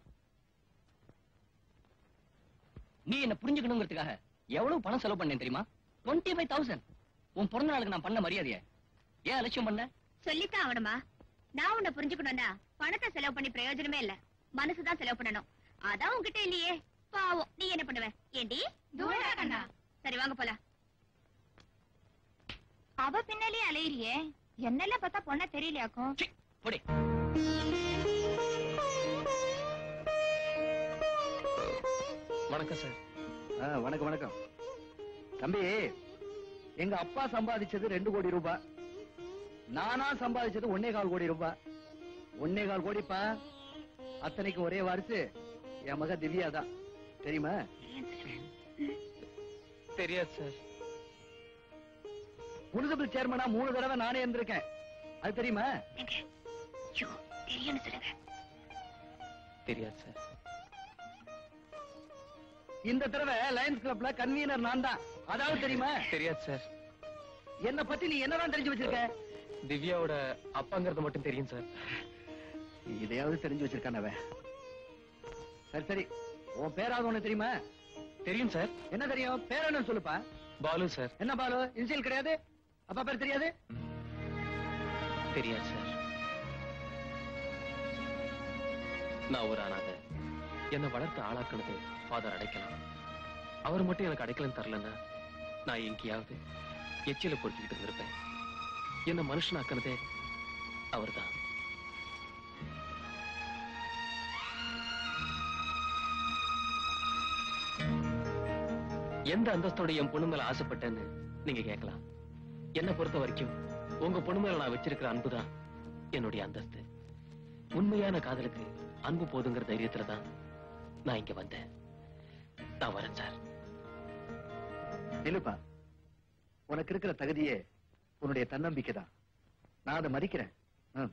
நீ என்ன புரிஞ்சுக்கணுங்கிறதுக்காக எவ்வளவு பணம் செலவு பண்ணேன் தெரியுமா டுவெண்ட்டி ஃபைவ் தௌசண்ட் உன் பிறந்த நாளுக்கு நான் பண்ண மரியாதைய ஏன் அலட்சியம் பண்ண சொல்லித்தான் ஆகணுமா நான் உன்னை புரிஞ்சுக்கணும்னா பணத்தை செலவு பண்ணி பிரயோஜனமே இல்ல மனசுதான் செலவு பண்ணணும் அதான் உன்கிட்ட இல்லையே பாவம் நீ என்ன பண்ணுவ ஏண்டி தூரா கண்ணா சரி வாங்க போலாம் அவ பின்னாலே அலையிறியே என்னெல்லாம் பார்த்தா பொண்ண தெரியலையாக்கும் போடி வணக்கம் சார் ஆ, வணக்கம் வணக்கம் தம்பி எங்க அப்பா சம்பாதிச்சது ரெண்டு கோடி ரூபாய் நானா சம்பாதிச்சது ஒன்னே கால் கோடி ரூபாய் ஒன்னே கால் கோடிப்பா அத்தனைக்கு ஒரே வாரிசு என் மக திவ்யா தான் தெரியுமா தெரியாது சார் முனிசிபல் சேர்மனா மூணு தடவை நானே இருந்திருக்கேன் அது தெரியுமா தெரியும்னு சொல்லுங்க தெரியாது சார் இந்த தடவை லயன்ஸ் கிளப்ல கன்வீனர் நான் தான் அதாவது தெரியுமா தெரியாது சார் என்ன பத்தி நீ என்னதான் தெரிஞ்சு வச்சிருக்க திவ்யாவோட அப்பாங்கிறது மட்டும் தெரியும் சார் இதையாவது தெரிஞ்சு வச்சிருக்கான் அவன் சரி சரி உன் பேராவது ஒண்ணு தெரியுமா தெரியும் சார் என்ன தெரியும் பேர் என்ன சொல்லுப்பா பாலு சார் என்ன பாலு இன்சியல் கிடையாது அப்பா பேர் தெரியாது தெரியாது சார் நான் ஒரு அனாதை என்னை வளர்த்து ஆளாக்குனது ஃபாதர் அடைக்கலாம் அவர் மட்டும் எனக்கு அடைக்கலம் தரலன்னா நான் எங்கேயாவது எச்சில பொறுக்கிட்டு இருந்திருப்பேன் என்ன மனுஷனாக்குனதே அவர்தான் எந்த அந்தஸ்தோட என் பொண்ணு மேல ஆசைப்பட்டேன்னு நீங்க கேட்கலாம் என்ன பொறுத்த வரைக்கும் உங்க பொண்ணு மேல நான் வச்சிருக்கிற அன்புதான் என்னுடைய அந்தஸ்து உண்மையான காதலுக்கு அன்பு போதுங்கிற தைரியத்துல தான் நான் இங்க வந்தேன் நான் வரேன் சார் இல்லப்பா உனக்கு இருக்கிற தகுதியே உன்னுடைய தன்னம்பிக்கை தான் நான் அதை மதிக்கிறேன் ம்.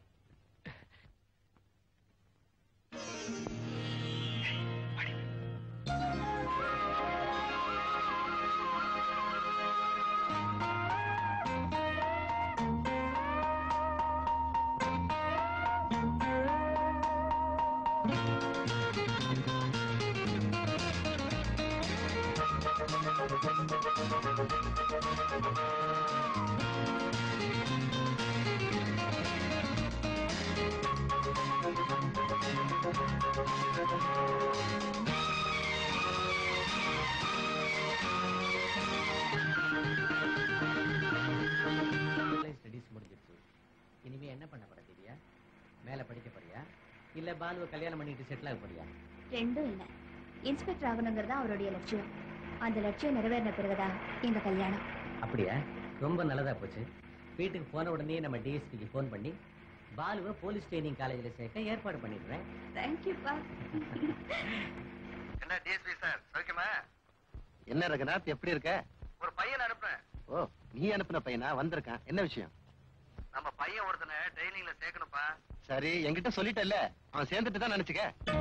ஸ்டடிஸ் முடிஞ்சிருச்சு இனிமே என்ன பண்ண போற திவ்யா மேல படிக்க போறியா இல்ல பாலுவை கல்யாணம் பண்ணிட்டு செட்டில் ஆக போறியா ரெண்டும் இல்ல இன்ஸ்பெக்டர் ஆகணுங்கிறது தான் அவருடைய லட்சியம் அந்த லட்சியம் நிறைவேறின பிறகுதான் இந்த கல்யாணம் அப்படியா ரொம்ப நல்லதா போச்சு வீட்டுக்கு போன உடனே நம்ம டிஎஸ்பிக்கு ஃபோன் பண்ணி பாலுவை போலீஸ் ட்ரைனிங் காலேஜில் சேர்க்க ஏற்பாடு பண்ணிடுறேன் தேங்க்யூப்பா என்ன டிஎஸ்பி சார் சௌக்கியமா என்ன ரகுநாத் எப்படி இருக்க ஒரு பையன் அனுப்புறேன் ஓ நீ அனுப்புன பையனா வந்திருக்கான் என்ன விஷயம் நம்ம பையன் ஒருத்தனை ட்ரைனிங்ல சேர்க்கணும்ப்பா சரி என்கிட்ட சொல்லிட்டல்ல அவன் சேர்ந்துட்டு தான் நினைச்சுக்க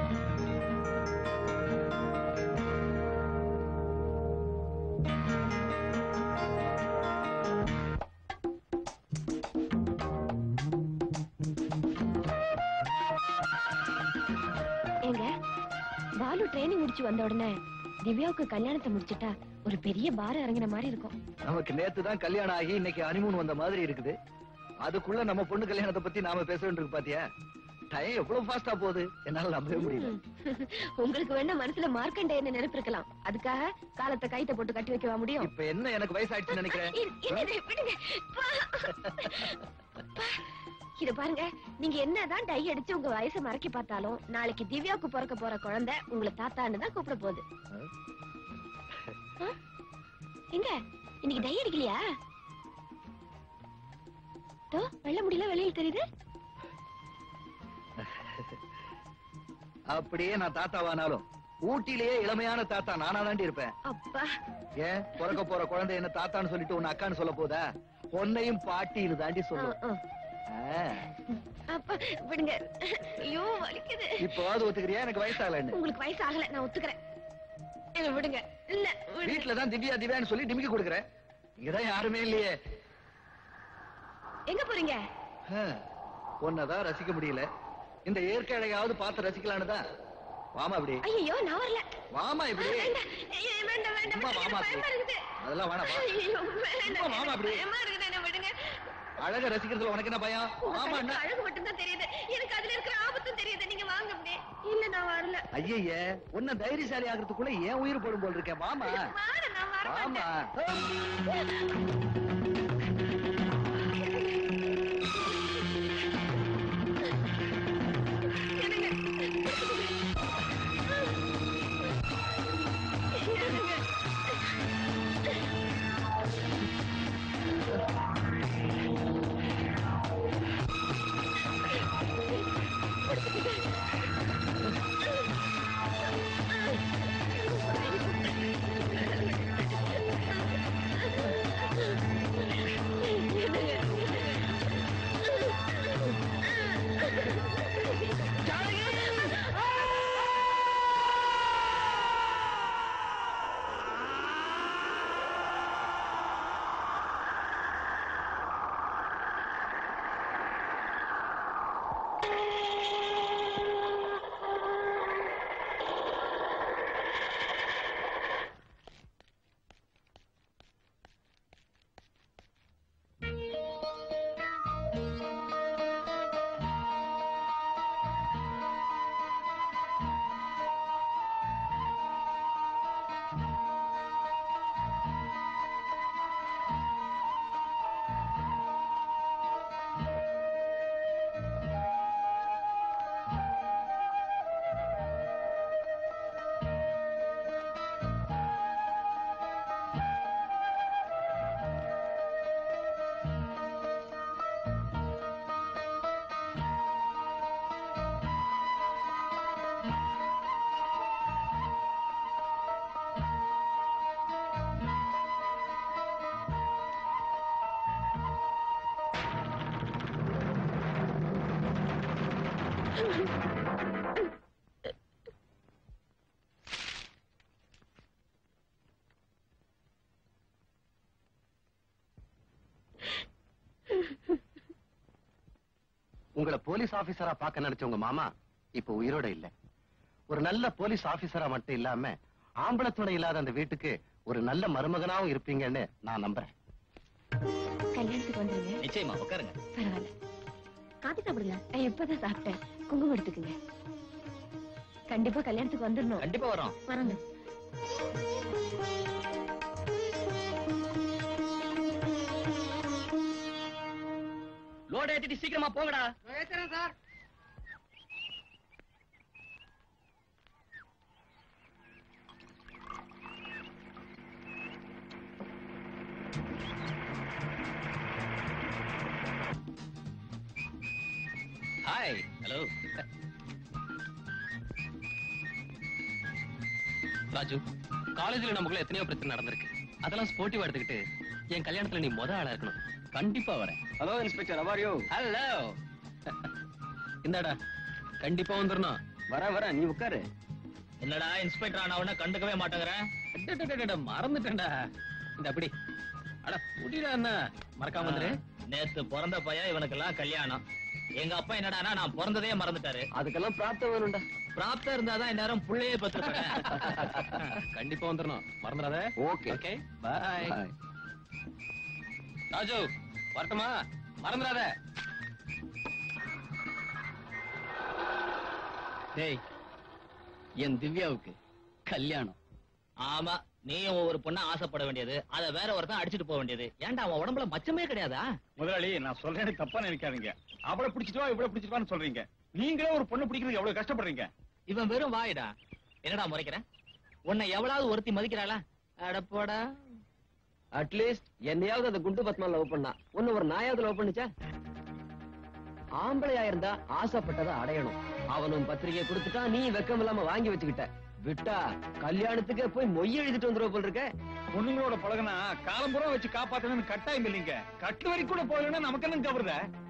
ஏங்க பாலு ட்ரைனிங் முடிச்சு வந்த உடனே திவ்யாவுக்கு கல்யாணத்தை முடிச்சிட்டா ஒரு பெரிய பாரம் இறங்கின மாதிரி இருக்கும் நமக்கு நேத்து தான் கல்யாணம் ஆகி இன்னைக்கு ஹனிமூன் வந்த மாதிரி இருக்குது அதுக்குள்ள நம்ம பொண்ணு கல்யாணத்தை பத்தி நாம பேச வேண்டியிருக்கு பாத்தியா டைம் எவ்வளவு ஃபாஸ்டா போகுது என்னால நம்பவே முடியல உங்களுக்கு வேணா மனசுல மார்க்கண்டேயன்னு நினைப்பு இருக்கலாம் அதுக்காக காலத்தை கைத்த போட்டு கட்டி வைக்கவா முடியும் இப்ப என்ன எனக்கு வயசாயிடுச்சுன்னு நினைக்கிறேன் இ- என்னது? விடுங்க. பா. பா. இது பாருங்க நீங்க என்னதான் டை அடிச்சு உங்க வயசை மறக்கி பார்த்தாலும் நாளைக்கு திவ்யாவுக்கு பிறக்க போற குழந்தை உங்களை தாத்தான்னு தான் கூப்பிட போகுது ஆ? எங்க இன்னைக்கு டை அடிக்கலையா தோ வெள்ள முடியல வெளியில் தெரியுது அப்படியே நான் தாத்தாவானாலும் ஊட்டிலேயே இளமையான தாத்தா நானா தாண்டி இருப்பேன் அப்பா ஏன் பிறக்க போற குழந்தை என்ன தாத்தான்னு சொல்லிட்டு உன்னை அக்கான்னு சொல்ல போதா பொன்னையும் பாட்டின்னு தாண்டி சொல்லும் ஆ, ஆ. அப்பா விடுங்க ஐயோ வலிக்குது இப்போவாது ஒத்துக்கிறியா எனக்கு வயசாகலன்னு உங்களுக்கு வயசு ஆகல நான் ஒத்துக்கிறேன் என்ன விடுங்க இல்ல விடுங்க. வீட்டுல தான் திவ்யா திவ்யான்னு சொல்லி டிமிக்கி கொடுக்குறேன் இங்கதான் யாருமே இல்லையே எங்க போறீங்க உன்னதான் ரசிக்க முடியல இந்த இயற்கை அழகாவது பார்த்து ரசிக்கலான்னு தான் வாமா இப்படி ஐயோ நான் வரல வாமா இப்படி வேண்டாம் ஐயோ, வேண்டாம் வேண்டாம் சும்மா விடுங்க, வாமா எனக்கு பயமா அப்படி. இருக்குது அதெல்லாம் வேணாம் வா. ஐயோ வேண்டாம் சும்மா வாமா அப்படி. பயமா இருக்குது என்ன விடுங்க அழக ரசிக்கிறதுல உனக்கு என்ன பயம் உங்க ஆமா கண்ணுக்கு அழகு மட்டும் தான் தெரியுது எனக்கு அதுல இருக்கிற ஆபத்தும் தெரியுது நீங்க வாங்க அப்படியே இல்ல நான் வரல ஐயய்ய உன்ன தைரியசாலி ஆகிறதுக்குள்ள ஏன் உயிர் போடும் போல் இருக்கேன் வாமா வார நான் வர வாமா உங்களை போலீஸ் ஆபீசரா பார்க்க நினைச்ச உங்க மாமா இப்ப உயிரோட இல்ல ஒரு நல்ல போலீஸ் ஆபீசரா மட்டும் இல்லாம ஆம்பளை துணை இல்லாத அந்த வீட்டுக்கு ஒரு நல்ல மருமகனாவும் இருப்பீங்கன்னு நான் நம்புறேன் கல்யாணத்துக்கு வந்துருங்க நிச்சயமா உட்காருங்க பரவாயில்ல காபி சாப்பிடுங்க நான் எப்பதான் சாப்பிட்டேன் குங்குமம் எடுத்துக்குங்க கண்டிப்பா கல்யாணத்துக்கு வந்துடணும் கண்டிப்பா வரோம் வரங்க லோட் ஏத்திட்டு சீக்கிரமா போங்கடா சார் ஹாய் ஹலோ ராஜு காலேஜ்ல நமக்குள்ள எத்தனையோ பிரச்சனை நடந்திருக்கு அதெல்லாம் ஸ்போர்ட்டிவா எடுத்துக்கிட்டு என் கல்யாணத்துல நீ முத ஆளா இருக்கணும் கண்டிப்பா வரேன் ஹலோ இன்ஸ்பெக்டர் அவாரியோ ஹலோ இந்தாடா கண்டிப்பா வந்துடணும் வரேன் வரேன் நீ உட்காரு என்னடா இன்ஸ்பெக்டர் ஆன உடனே கண்டுக்கவே மாட்டேங்கிறேன் அடடடடட, மறந்துட்டேன்டா இந்த அப்படி அட புடிடா என்ன மறக்காம வந்துரு நேத்து பிறந்த பையன் இவனுக்கெல்லாம் கல்யாணம் எங்க அப்பா என்னடானா நான் பிறந்ததே மறந்துட்டாரு அதுக்கெல்லாம் பிராப்தம் வேணும்டா பிராப்தம் இருந்தாதான் இந்நேரம் புள்ளையே பத்திருப்பேன் கண்டிப்பா வந்துடணும் மறந்துடாத ஓகே ஓகே பாய் ராஜு வரட்டுமா மறந்துடாத டேய் என் திவ்யாவுக்கு கல்யாணம் ஆமா நீயும் ஒவ்வொரு பொண்ணா ஆசைப்பட வேண்டியது அத வேற ஒருத்தன் அடிச்சிட்டு போக வேண்டியது ஏன்டா அவன் உடம்புல மச்சமே கிடையாதா முதலாளி நான் சொல்றேன்னு தப்பா நினைக்காதீங்க அவளை பிடிச்சிட்டு வா இவ்வளவு பிடிச்சிட்டு வான்னு சொல்றீங்க நீங்களே ஒரு பொண்ணு பிடிக்கிறதுக்கு எவ்வளவு கஷ்டப்படுறீங்க இவன் வெறும் வாயிடா என்னடா முறைக்கிறேன் உன்னை எவ்வளவு ஒருத்தி மதிக்கிறாளா அடப்போடா அட்லீஸ்ட் என்னையாவது அந்த குண்டு பத்மா லவ் பண்ணா ஒன்னு ஒரு நாயாவது லவ் பண்ணுச்சா ஆம்பளையா இருந்தா ஆசைப்பட்டதை அடையணும் அவனும் பத்திரிகை கொடுத்துட்டா நீ வெக்கம் இல்லாம வாங்கி வச்சுக்கிட்ட விட்டா கல்யாணத்துக்கே போய் மொய் எழுதிட்டு வந்துருவ போல் இருக்க பொண்ணுங்களோட பழகுனா காலம்புறம் வச்சு காப்பாத்தணும்னு கட்டாயம் இல்லைங்க கட்டு வரைக்கும் கூட போகலன்னா நமக்கு என்ன கவருத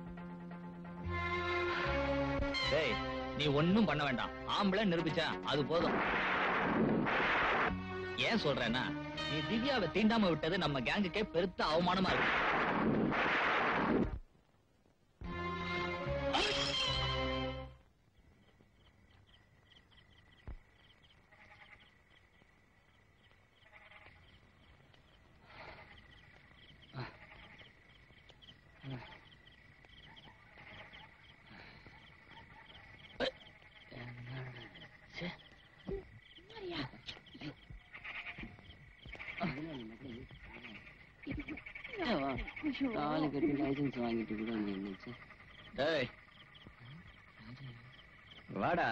டேய் நீ ஒண்ணும் பண்ண வேண்டாம் ஆம்பளை நிரூபிச்சா அது போதும் ஏன் சொல்றேன்னா நீ திவ்யாவை தீண்டாம விட்டது நம்ம கேங்குக்கே பெருத்த அவமானமா இருக்கு தாலி கட்டி லைசன்ஸ் வாங்கிட்டு கூட நின்னுச்சு டேய் வாடா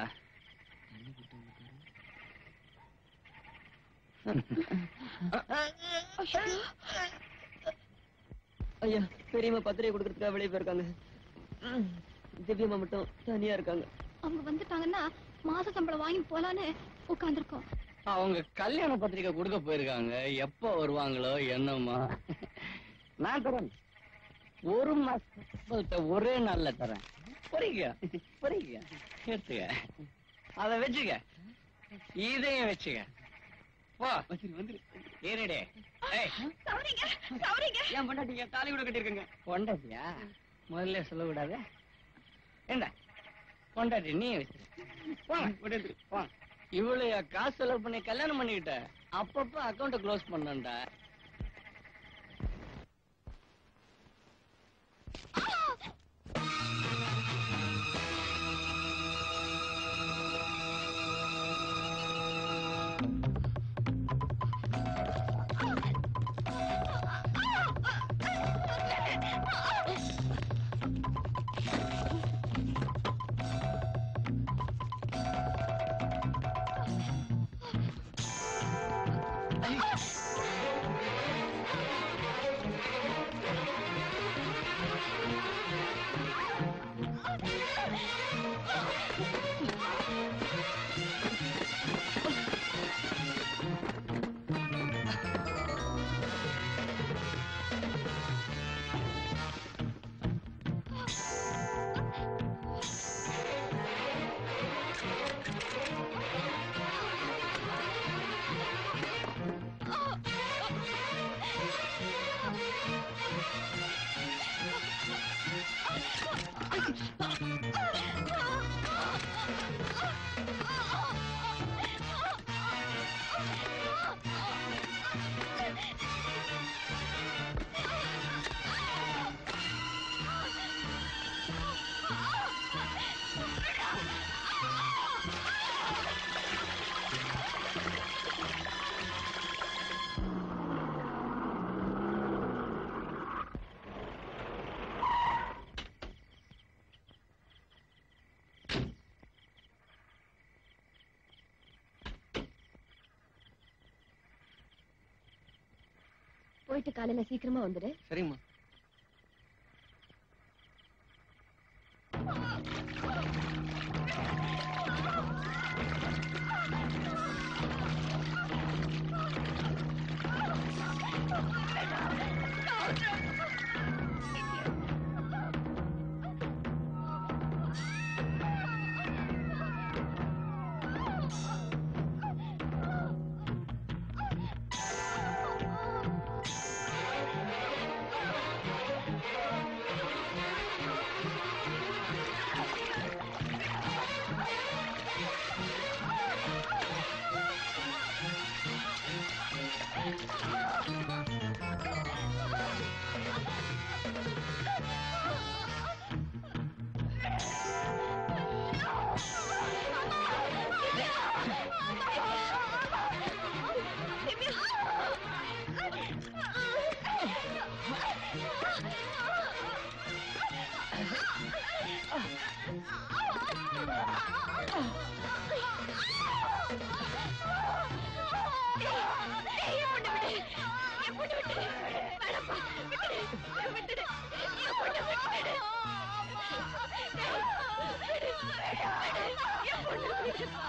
ஐயா பெரியம்மா பத்திரிகை கொடுக்கறதுக்காக வெளியே போயிருக்காங்க ம், திவ்யம்மா மட்டும் தனியா இருக்காங்க அவங்க வந்துட்டாங்கன்னா மாச சம்பளம் வாங்கி போலான்னு உட்கார்ந்துருக்கோம் அவங்க கல்யாண பத்திரிக்கை கொடுக்க போயிருக்காங்க எப்ப வருவாங்களோ என்னம்மா நான் தரேன் ஒரு மாசத்தை ஒரே நாள்ல தரேன் புரியுங்க புரியுங்க எடுத்துக்க அத வச்சுக்க இதையும் வச்சுக்க போ வந்துரு ஏறிடே சௌரிங்க சௌரிங்க ஏன் பொண்டாட்டிங்க தாலி கூட கட்டிருக்கங்க பொண்டாட்டியா முதல்ல சொல்லக்கூடாது என்ன பொண்டாட்டி நீ வச்சிரு போங்க விட்டு போங்க இவ்வளவு காசு செலவு பண்ணி கல்யாணம் பண்ணிக்கிட்ட அப்பப்ப அக்கௌண்ட க்ளோஸ் பண்ணண்டா போயிட்டு காலையில சீக்கிரமா வந்துடு சரிம்மா ஆ விட்டுடு என் பொண்ணை விட்டுடு என் பொண்ணை விட்டுடுப்பா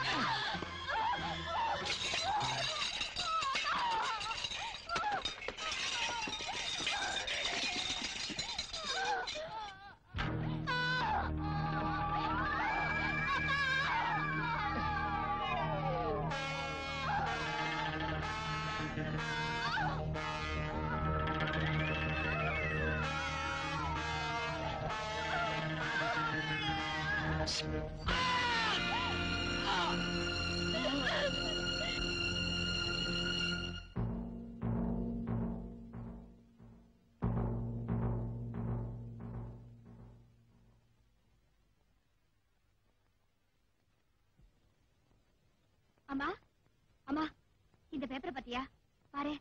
அம்மா அம்மா இந்த பேப்பரை பாத்தியா பாரு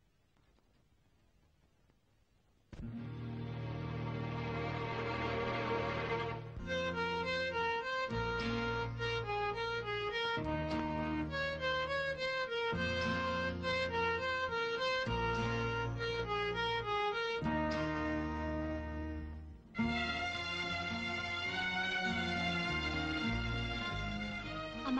அம்மா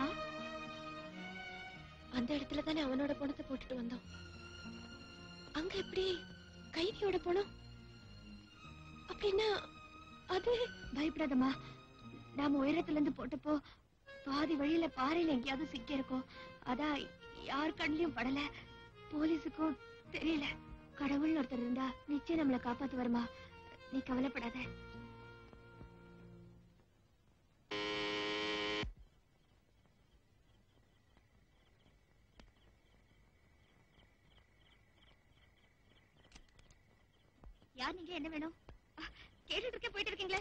அந்த இடத்துல தானே அவனோட பணத்தை போட்டுட்டு வந்தோம் அங்க எப்படி கைதியோட பணம் அப்படின்னா அது பயப்படாதம்மா நாம உயரத்துல இருந்து போட்டப்போ பாதி வழியில பாறையில எங்கேயாவது சிக்கி இருக்கோம் அதான் யார் கண்ணிலையும் படல போலீஸுக்கும் தெரியல கடவுள்னு ஒருத்தர் இருந்தா நிச்சயம் நம்மளை காப்பாத்து வருமா நீ கவலைப்படாத யார் நீங்க என்ன வேணும் அஹ், கேட்டுட்டு இருக்க போயிட்டு இருக்கீங்களே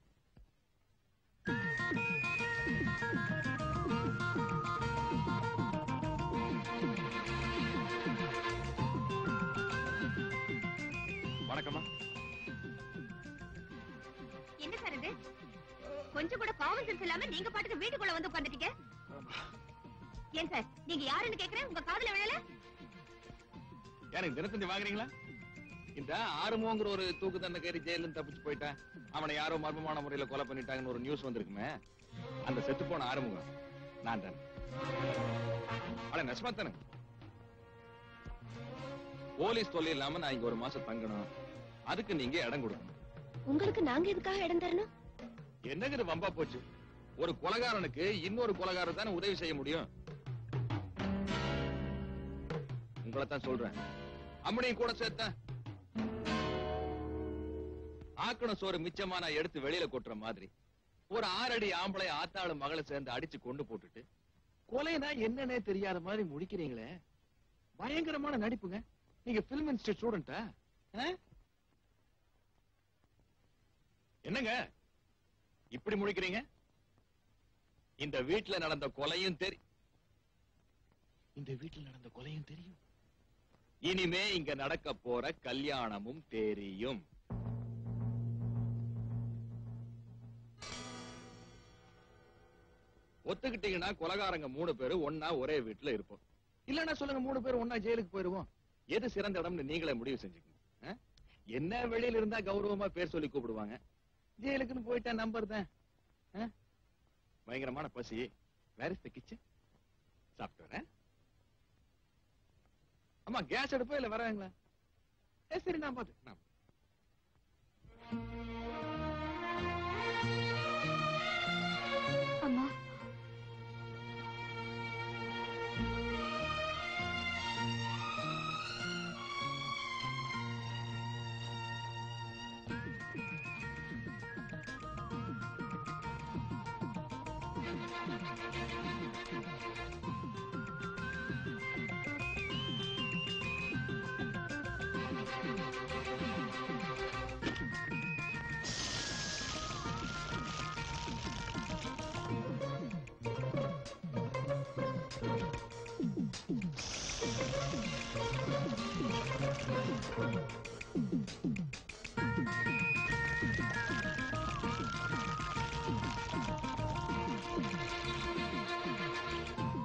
வணக்கம்மா என்ன சார் இது கொஞ்சம் கூட காமன் சென்ஸ் இல்லாம நீங்க பாட்டுக்கு வீட்டுக்குள்ள வந்து உட்கார்ந்துட்டீங்க ஏன் சார் நீங்க யாருன்னு கேக்குறேன் உங்க காதுல விழல எனக்கு தினத்தந்தி வாங்குறீங்களா இந்த ஆறுமோங்கிற ஒரு தூக்கு தண்டனை கேரி ஜெயில இருந்து தப்பிச்சு போயிட்டேன் அவனை யாரோ மர்மமான முறையில கொலை பண்ணிட்டாங்கன்னு ஒரு நியூஸ் வந்திருக்குமே அந்த செத்து போன ஆறுமுகம் நான் தான் அட நெசமா தானே போலீஸ் தொல்லை இல்லாம நான் இங்க ஒரு மாசம் தங்கணும் அதுக்கு நீங்க இடம் கொடுக்கணும் உங்களுக்கு நாங்க எதுக்காக இடம் தரணும் என்னங்க இது வம்பா போச்சு ஒரு கொலகாரனுக்கு இன்னொரு கொலகாரன் தானே உதவி செய்ய முடியும் உங்களை தான் சொல்றேன் அம்மனையும் கூட சேர்த்தேன் ஆக்கணும் சோறு மிச்சமா நான் எடுத்து வெளியில கொட்டுற மாதிரி ஒரு ஆறடி ஆம்பளை ஆத்தாளு மகளை சேர்ந்து அடிச்சு கொண்டு போட்டுட்டு கொலைனா என்னன்னே தெரியாத மாதிரி முடிக்கிறீங்களே பயங்கரமான நடிப்புங்க நீங்க பிலிம் இன்ஸ்டியூட் ஸ்டூடெண்டா என்னங்க இப்படி முடிக்கிறீங்க இந்த வீட்டுல நடந்த கொலையும் தெரி இந்த வீட்டுல நடந்த கொலையும் தெரியும் இனிமே இங்க நடக்க போற கல்யாணமும் தெரியும் ஒத்துக்கிட்டீங்கன்னா கொலகாரங்க மூணு பேரு ஒன்னா ஒரே வீட்டுல இருப்போம் இல்லன்னா சொல்லுங்க மூணு பேர் ஒன்னா ஜெயிலுக்கு போயிருவோம் எது சிறந்த இடம்னு நீங்களே முடிவு செஞ்சுக்கங்க ஆ? என்ன வெளியில இருந்தா கௌரவமா பேர் சொல்லி கூப்பிடுவாங்க ஜெயிலுக்குன்னு போயிட்டா நம்பர் தான் ஆ? பயங்கரமான பசி வேற இஸ் த கிச்சன் சாப்பிட்டு வரேன் அம்மா கேஸ் எடுப்பா இல்ல வராங்களா ஏ சரி நான் பாத்து நான் அம்மா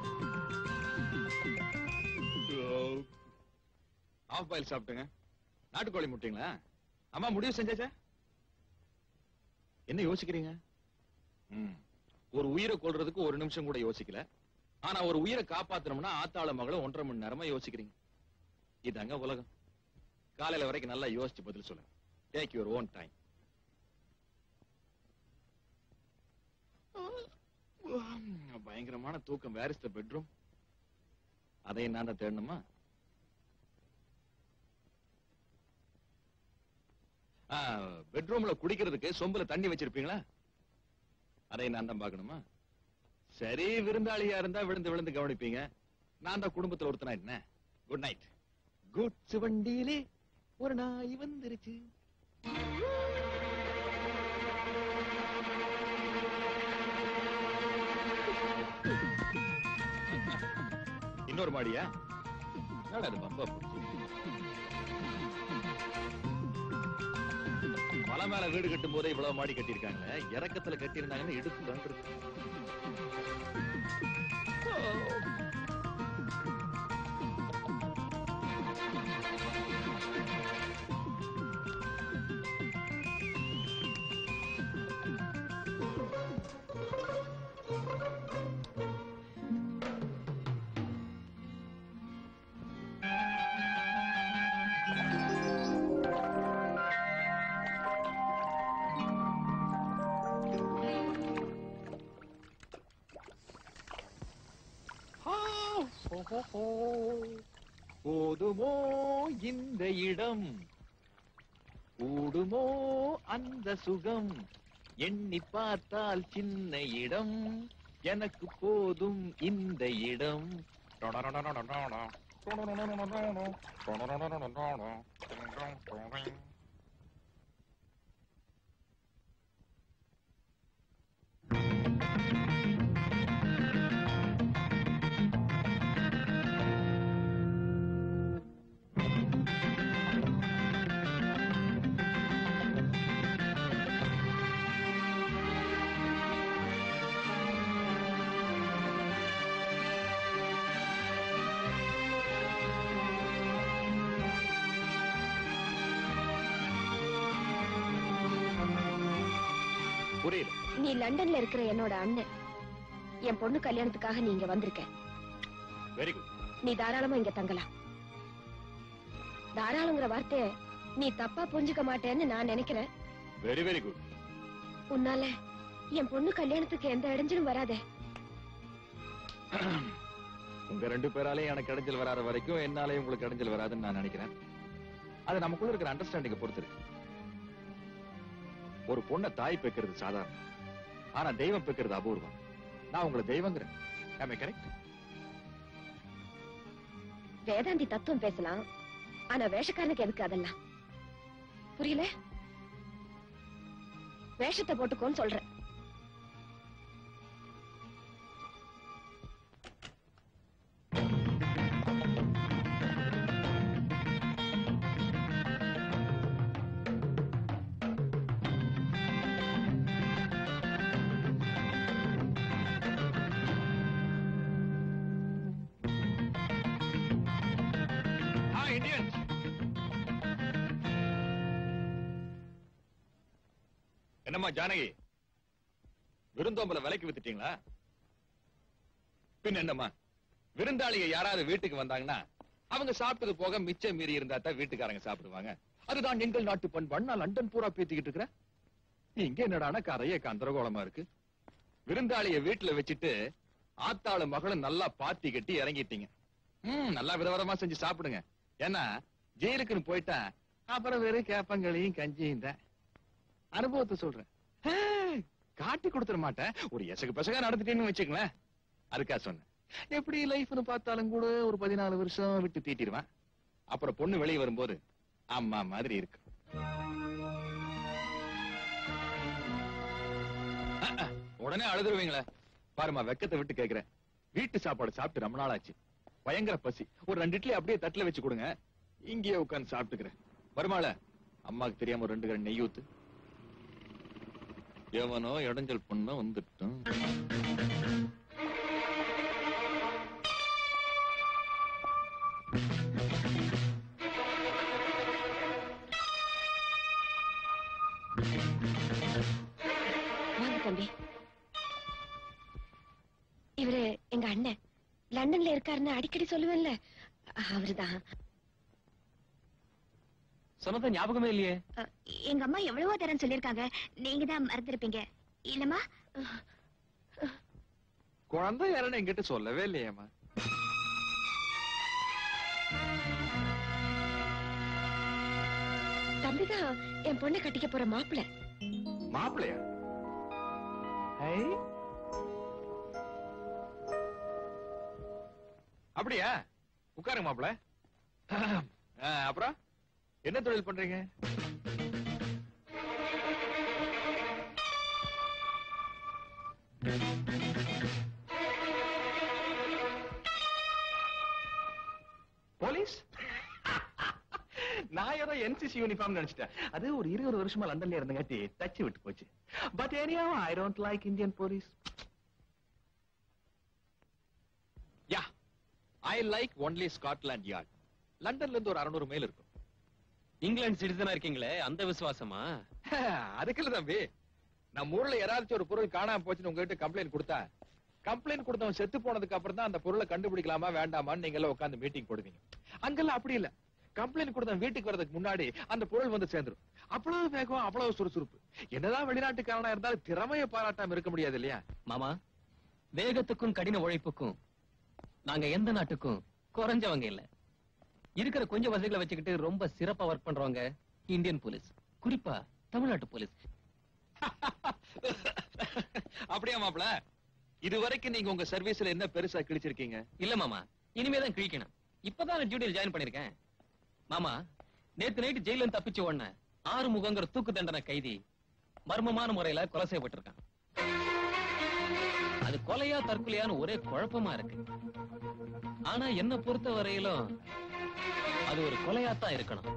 ஆஃப் பாயில் சாப்பிட்டுங்க நாட்டுக்கோழி முட்டைங்களா அம்மா முடிவு செஞ்சாச்சா என்ன யோசிக்கிறீங்க ம். ஒரு உயிரை கொல்றதுக்கு ஒரு நிமிஷம் கூட யோசிக்கல ஆனா ஒரு உயிரை காப்பாத்தணும்னா ஆத்தாள மகளும் ஒன்றரை மணி நேரமா யோசிக்கிறீங்க இதாங்க உலகம் காலையில வரைக்கும் நல்லா யோசிச்சு பதில் சொல்லுங்க டேக் யுவர் ஓன் டைம் பயங்கரமான தூக்கம் வேர் இஸ் த பெட்ரூம் அதையும் நான் தான் தேடணுமா பெட்ரூம்ல குடிக்கிறதுக்கு சொம்புல தண்ணி வச்சிருப்பீங்களா அதை நான் தான் பார்க்கணுமா சரி விருந்தாளியா இருந்தா விழுந்து விழுந்து கவனிப்பீங்க நான் தான் குடும்பத்துல ஒருத்தனா என்ன குட் நைட் குட் சிவண்டியிலே ஒரு நாய் வந்துருச்சு இன்னொரு மாடியா என்னடா இது பம்பா போச்சு மலை மேல வீடு கட்டும் போதே இவ்வளவு மாடி கட்டியிருக்காங்க இறக்கத்துல கட்டியிருந்தாங்கன்னா இடுப்பு தான் இருக்கு போதுமோ இந்த இடம் கூடுமோ அந்த சுகம் எண்ணி பார்த்தால் சின்ன இடம் எனக்கு போதும் இந்த இடம் புரியல நீ லண்டன்ல இருக்கிற என்னோட அண்ணன் என் பொண்ணு கல்யாணத்துக்காக நீ இங்க வந்திருக்க வெரி குட் நீ தாராளமா இங்க தங்கலாம் தாராளங்கிற வார்த்தைய நீ தப்பா புரிஞ்சுக்க மாட்டேன்னு நான் நினைக்கிறேன் வெரி வெரி குட் உன்னால என் பொண்ணு கல்யாணத்துக்கு எந்த இடைஞ்சலும் வராதே உங்க ரெண்டு பேராலையும் எனக்கு இடைஞ்சல் வராத வரைக்கும் என்னாலையும் உங்களுக்கு இடைஞ்சல் வராதுன்னு நான் நினைக்கிறேன் அது நமக்குள்ள இருக்கிற அண்டர்ஸ்டாண்டிங்க பொறுத்து இருக்கு ஒரு பொண்ணை தாய் பெக்கிறது சாதாரணம் ஆனா தெய்வம் பெக்கிறது அபூர்வம் நான் உங்களை தெய்வங்கிறேன் கரெக்ட் வேதாந்தி தத்துவம் பேசலாம் ஆனா வேஷக்காரனுக்கு எதுக்கு அதெல்லாம் புரியல வேஷத்தை போட்டுக்கோன்னு சொல்றேன் இந்தியன் என்னம்மா ஜானகி விருந்தோம்பல விலைக்கு வித்துட்டீங்களா பின் என்னம்மா விருந்தாளிங்க யாராவது வீட்டுக்கு வந்தாங்கன்னா அவங்க சாப்பிட்டது போக மிச்சம் மீறி இருந்தா தான் வீட்டுக்காரங்க சாப்பிடுவாங்க அதுதான் எங்கள் நாட்டு பண்பாடு நான் லண்டன் பூரா பேத்திக்கிட்டு இருக்கிறேன் இங்க என்னடானா கரைய கந்தரகோலமா இருக்கு விருந்தாளிய வீட்டுல வச்சுட்டு ஆத்தாளு மகளும் நல்லா பாத்தி கட்டி இறங்கிட்டீங்க ம் நல்லா விதவிதமா செஞ்சு சாப்பிடுங்க ஏன்னா ஜெயிலுக்குன்னு போயிட்டா அப்புறம் வெறும் கேப்பங்களையும் கஞ்சியும் தான் அனுபவத்தை சொல்றேன் ஆ, காட்டி கொடுத்துட மாட்டேன் ஒரு எசகு பசகா நடந்துட்டேன்னு வச்சுங்களேன் அதுக்கா சொன்னேன் எப்படி லைஃப்னு பார்த்தாலும் கூட ஒரு பதினாலு வருஷம் விட்டு தீட்டிடுவேன் அப்புறம் பொண்ணு வெளியே வரும்போது அம்மா மாதிரி இருக்கு அஹ், அஹ், உடனே அழுதுருவீங்களே பாருமா வெக்கத்தை விட்டு கேக்குறேன் வீட்டு சாப்பாடு சாப்பிட்டு ரொம்ப நாள் ஆச்சு பயங்கர பசி ஒரு ரெண்டு இட்லி அப்படியே தட்டுல வச்சு கொடுங்க இங்கேயே உட்கார்ந்து சாப்பிட்டுக்கிறேன் வருமாள அம்மாக்கு தெரியாம ஒரு ரெண்டு கரை நெய் ஊத்து எவனோ இடைஞ்சல் பொண்ண வந்துட்டோம் லண்டன்ல இருக்காருன்னு அடிக்கடி சொல்லுவேன்ல அவர்தான் சொன்னதை ஞாபகமே இல்லையே எங்க அம்மா எவ்வளவோ தரம் சொல்லிருக்காங்க நீங்க தான் மறந்துருப்பீங்க இல்லம்மா குழந்தை யாருன்னு என்கிட்ட சொல்லவே இல்லையேம்மா தம்பிதான் என் பொண்ணை கட்டிக்க போற மாப்பிள்ளை மாப்பிள்ளையா ஐ. அப்படியா உட்காருங்க மாப்பிள்ள அப்புறம் என்ன தொழில் பண்றீங்க போலீஸ் நான் ஏதோ என்சிசி யூனிஃபார்ம் நினைச்சிட்டேன் அது ஒரு இருபது வருஷமா லண்டன்ல இருந்தங்காட்டி தச்சு விட்டு போச்சு but anyway I don't like Indian police yeah I like only Scotland Yard லண்டன்ல இருந்து ஒரு அறுநூறு மைல் இருக்கும் இங்கிலாந்து சிட்டிசனா இருக்கீங்களே அந்த விசுவாசமா அதுக்கு இல்ல தம்பி நம்ம ஊர்ல யாராச்சும் ஒரு பொருள் காணாம போச்சுன்னு உங்ககிட்ட கம்ப்ளைண்ட் கொடுத்தா கம்ப்ளைண்ட் கொடுத்தவன் செத்து போனதுக்கு அப்புறம் தான் அந்த பொருளை கண்டுபிடிக்கலாமா வேண்டாமான்னு நீங்க எல்லாம் உட்கார்ந்து மீட்டிங் போடுவீங்க அங்கெல்லாம் அப்படி இல்ல கம்ப்ளைண்ட் கொடுத்தவன் வீட்டுக்கு வர்றதுக்கு முன்னாடி அந்த பொருள் வந்து சேர்ந்துரும் அவ்வளவு வேகம் அவ்வளவு சுறுசுறுப்பு என்னதான் வெளிநாட்டுக்காரனா இருந்தாலும் திறமையை பாராட்டாம இருக்க முடியாது இல்லையா மாமா வேகத்துக்கும் கடின உழைப்புக்கும் நாங்க எந்த நாட்டுக்கும் குறைஞ்சவங்க இல்ல இருக்கிற கொஞ்சம் வசதிகளை வச்சுக்கிட்டு ரொம்ப சிறப்பா ஒர்க் பண்றவங்க இந்தியன் போலீஸ் குறிப்பா தமிழ்நாட்டு போலீஸ் அப்படியா மாப்ள இது வரைக்கும் நீங்க உங்க சர்வீஸ்ல என்ன பெருசா கிழிச்சிருக்கீங்க இல்ல மாமா இனிமே தான் கிழிக்கணும் இப்பதான் டியூட்டியில் ஜாயின் பண்ணிருக்கேன் மாமா நேத்து நைட்டு ஜெயில இருந்து தப்பிச்ச உடனே ஆறு முகங்கிற தூக்கு தண்டனை கைதி மர்மமான முறையில கொலை செய்யப்பட்டிருக்கான் அது கொலையா தற்கொலையான்னு ஒரே குழப்பமா இருக்கு ஆனா என்ன பொறுத்த வரையிலும் அது ஒரு கொலையாத்தான் இருக்கணும்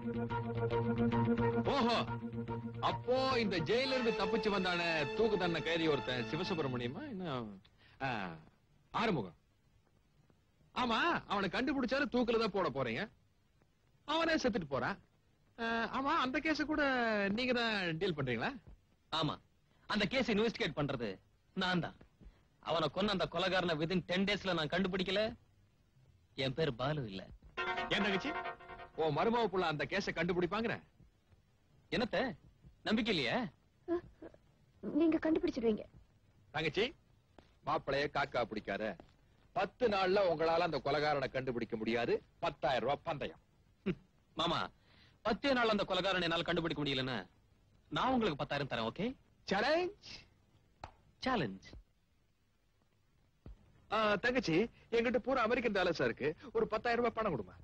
ஓஹோ அப்போ இந்த ஜெயில இருந்து தப்பிச்சு வந்தான தூக்கு தண்டனை கைதி ஒருத்தன் சிவசுப்பிரமணியமா என்ன ஆ, ஆறுமுகம் ஆமா அவனை கண்டுபிடிச்சாலும் தூக்குல தான் போட போறீங்க அவனே செத்துட்டு போறான் ஆ, ஆமா அந்த கேஸ கூட நீங்க தான் டீல் பண்றீங்களா ஆமா அந்த கேஸ் இன்வெஸ்டிகேட் பண்றது நான் தான் அவனை கொன்ன அந்த கொலைகாரனை விதின் டென் டேஸ்ல நான் கண்டுபிடிக்கல என் பேர் பாலு இல்ல ஏன் தங்கச்சி ஓ மருமக புள்ள அந்த கேஸ கண்டுபிடிப்பாங்கற என்னத்த நம்பிக்கை இல்லையா நீங்க கண்டுபிடிச்சிடுவீங்க தங்கச்சி மாப்பிளைய காக்கா பிடிக்காத பத்து நாள்ல உங்களால அந்த கொலகாரனை கண்டுபிடிக்க முடியாது பத்தாயிரம் ரூபாய் பந்தயம் மாமா பத்தே நாள் அந்த கொலைகாரனை என்னால கண்டுபிடிக்க முடியலன்னா நான் உங்களுக்கு பத்தாயிரம் தரேன் ஓகே சேலஞ்ச் சேலஞ்ச் தங்கச்சி என்கிட்ட பூரா அமெரிக்கன் டாலர்ஸா இருக்கு ஒரு பத்தாயிரம் ரூபாய் பணம் கொடுமா